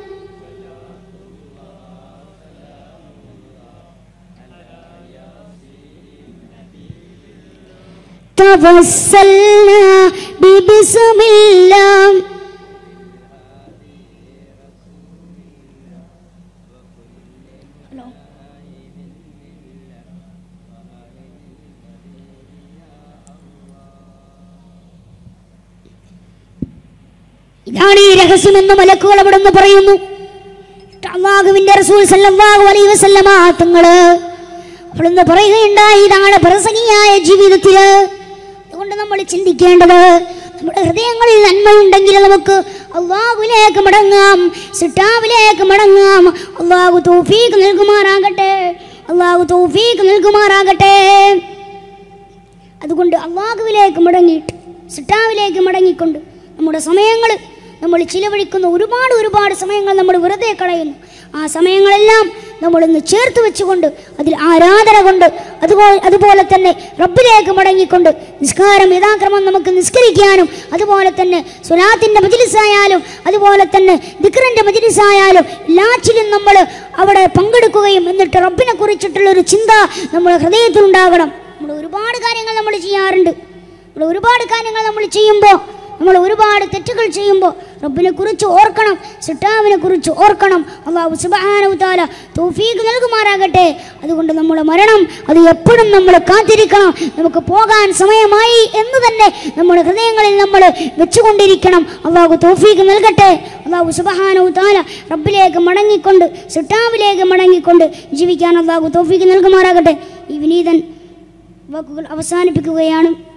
توسلنا ببسم الله ഇതാണ് ഈ രഹസ്യമെന്ന് മലക്കുകൾ അവിടെ നിന്ന് പറയുന്നു അള്ളാഹുവിന്റെ റസൂൽ സല്ലല്ലാഹു അലൈഹി വസല്ലമ തങ്ങള് അവിടുന്ന് പറയുകയുണ്ടായി ഇതാണ് പ്രസംഗിയായ ജീവിതത്തില് അതുകൊണ്ട് നമ്മൾ ചിന്തിക്കേണ്ടത് നമ്മുടെ ഹൃദയങ്ങളിൽ നന്മയുണ്ടെങ്കിൽ നമുക്ക് അള്ളാഹുവിലേക്ക് മടങ്ങാം സിട്ടാവിലേക്ക് മടങ്ങാം അള്ളാഹു തൗഫീഖ് നൽകുമാറാകട്ടെ അള്ളാഹു തൗഫീഖ് നൽകുമാറാകട്ടെ അതുകൊണ്ട് അള്ളാഹുവിലേക്ക് മടങ്ങിയിട്ട് സിട്ടാവിലേക്ക് മടങ്ങിക്കൊണ്ട് നമ്മുടെ സമയങ്ങൾ നമ്മൾ ചിലവഴിക്കുന്ന ഒരുപാട് ഒരുപാട് സമയങ്ങൾ നമ്മൾ വെറുതെ കളയുന്നു ആ സമയങ്ങളെല്ലാം നമ്മളൊന്ന് ചേർത്ത് വെച്ചുകൊണ്ട് അതിൽ ആരാധന കൊണ്ട് അതുപോലെ അതുപോലെ തന്നെ റബ്ബിലേക്ക് മടങ്ങിക്കൊണ്ട് നിസ്കാരം യഥാക്രമം നമുക്ക് നിസ്കരിക്കാനും അതുപോലെ തന്നെ സുലാത്തിൻ്റെ മജിലിസായാലും അതുപോലെ തന്നെ ദിക്റിൻ്റെ മജിലിസായാലും എല്ലാറ്റിലും നമ്മൾ അവിടെ പങ്കെടുക്കുകയും എന്നിട്ട് റബ്ബിനെ കുറിച്ചിട്ടുള്ള ഒരു ചിന്ത നമ്മുടെ ഹൃദയത്തിൽ ഉണ്ടാകണം നമ്മൾ ഒരുപാട് കാര്യങ്ങൾ നമ്മൾ ചെയ്യാറുണ്ട് നമ്മൾ ഒരുപാട് കാര്യങ്ങൾ നമ്മൾ ചെയ്യുമ്പോൾ നമ്മൾ ഒരുപാട് തെറ്റുകൾ ചെയ്യുമ്പോൾ റബ്ബിനെ കുറിച്ച് ഓർക്കണം സിട്ടാവിനെ കുറിച്ച് ഓർക്കണം അള്ളാഹു സുബ്ഹാനഹു തആല തൗഫീഖ് നൽകുമാറാകട്ടെ അതുകൊണ്ട് നമ്മുടെ മരണം അത് എപ്പോഴും നമ്മൾ കാത്തിരിക്കണം നമുക്ക് പോകാൻ സമയമായി എന്ന് തന്നെ നമ്മുടെ ഹൃദയങ്ങളിൽ നമ്മൾ വെച്ചുകൊണ്ടിരിക്കണം അള്ളാഹു തൗഫീഖ് നൽകട്ടെ അള്ളാഹു സുബ്ഹാനഹു തആല റബ്ബിലേക്ക് മടങ്ങിക്കൊണ്ട് സിട്ടാവിലേക്ക് മടങ്ങിക്കൊണ്ട് ജീവിക്കാൻ അള്ളാഹു തൗഫീഖ് നൽകുമാറാകട്ടെ ഈ വിനീതൻ വാക്കുകൾ അവസാനിപ്പിക്കുകയാണ്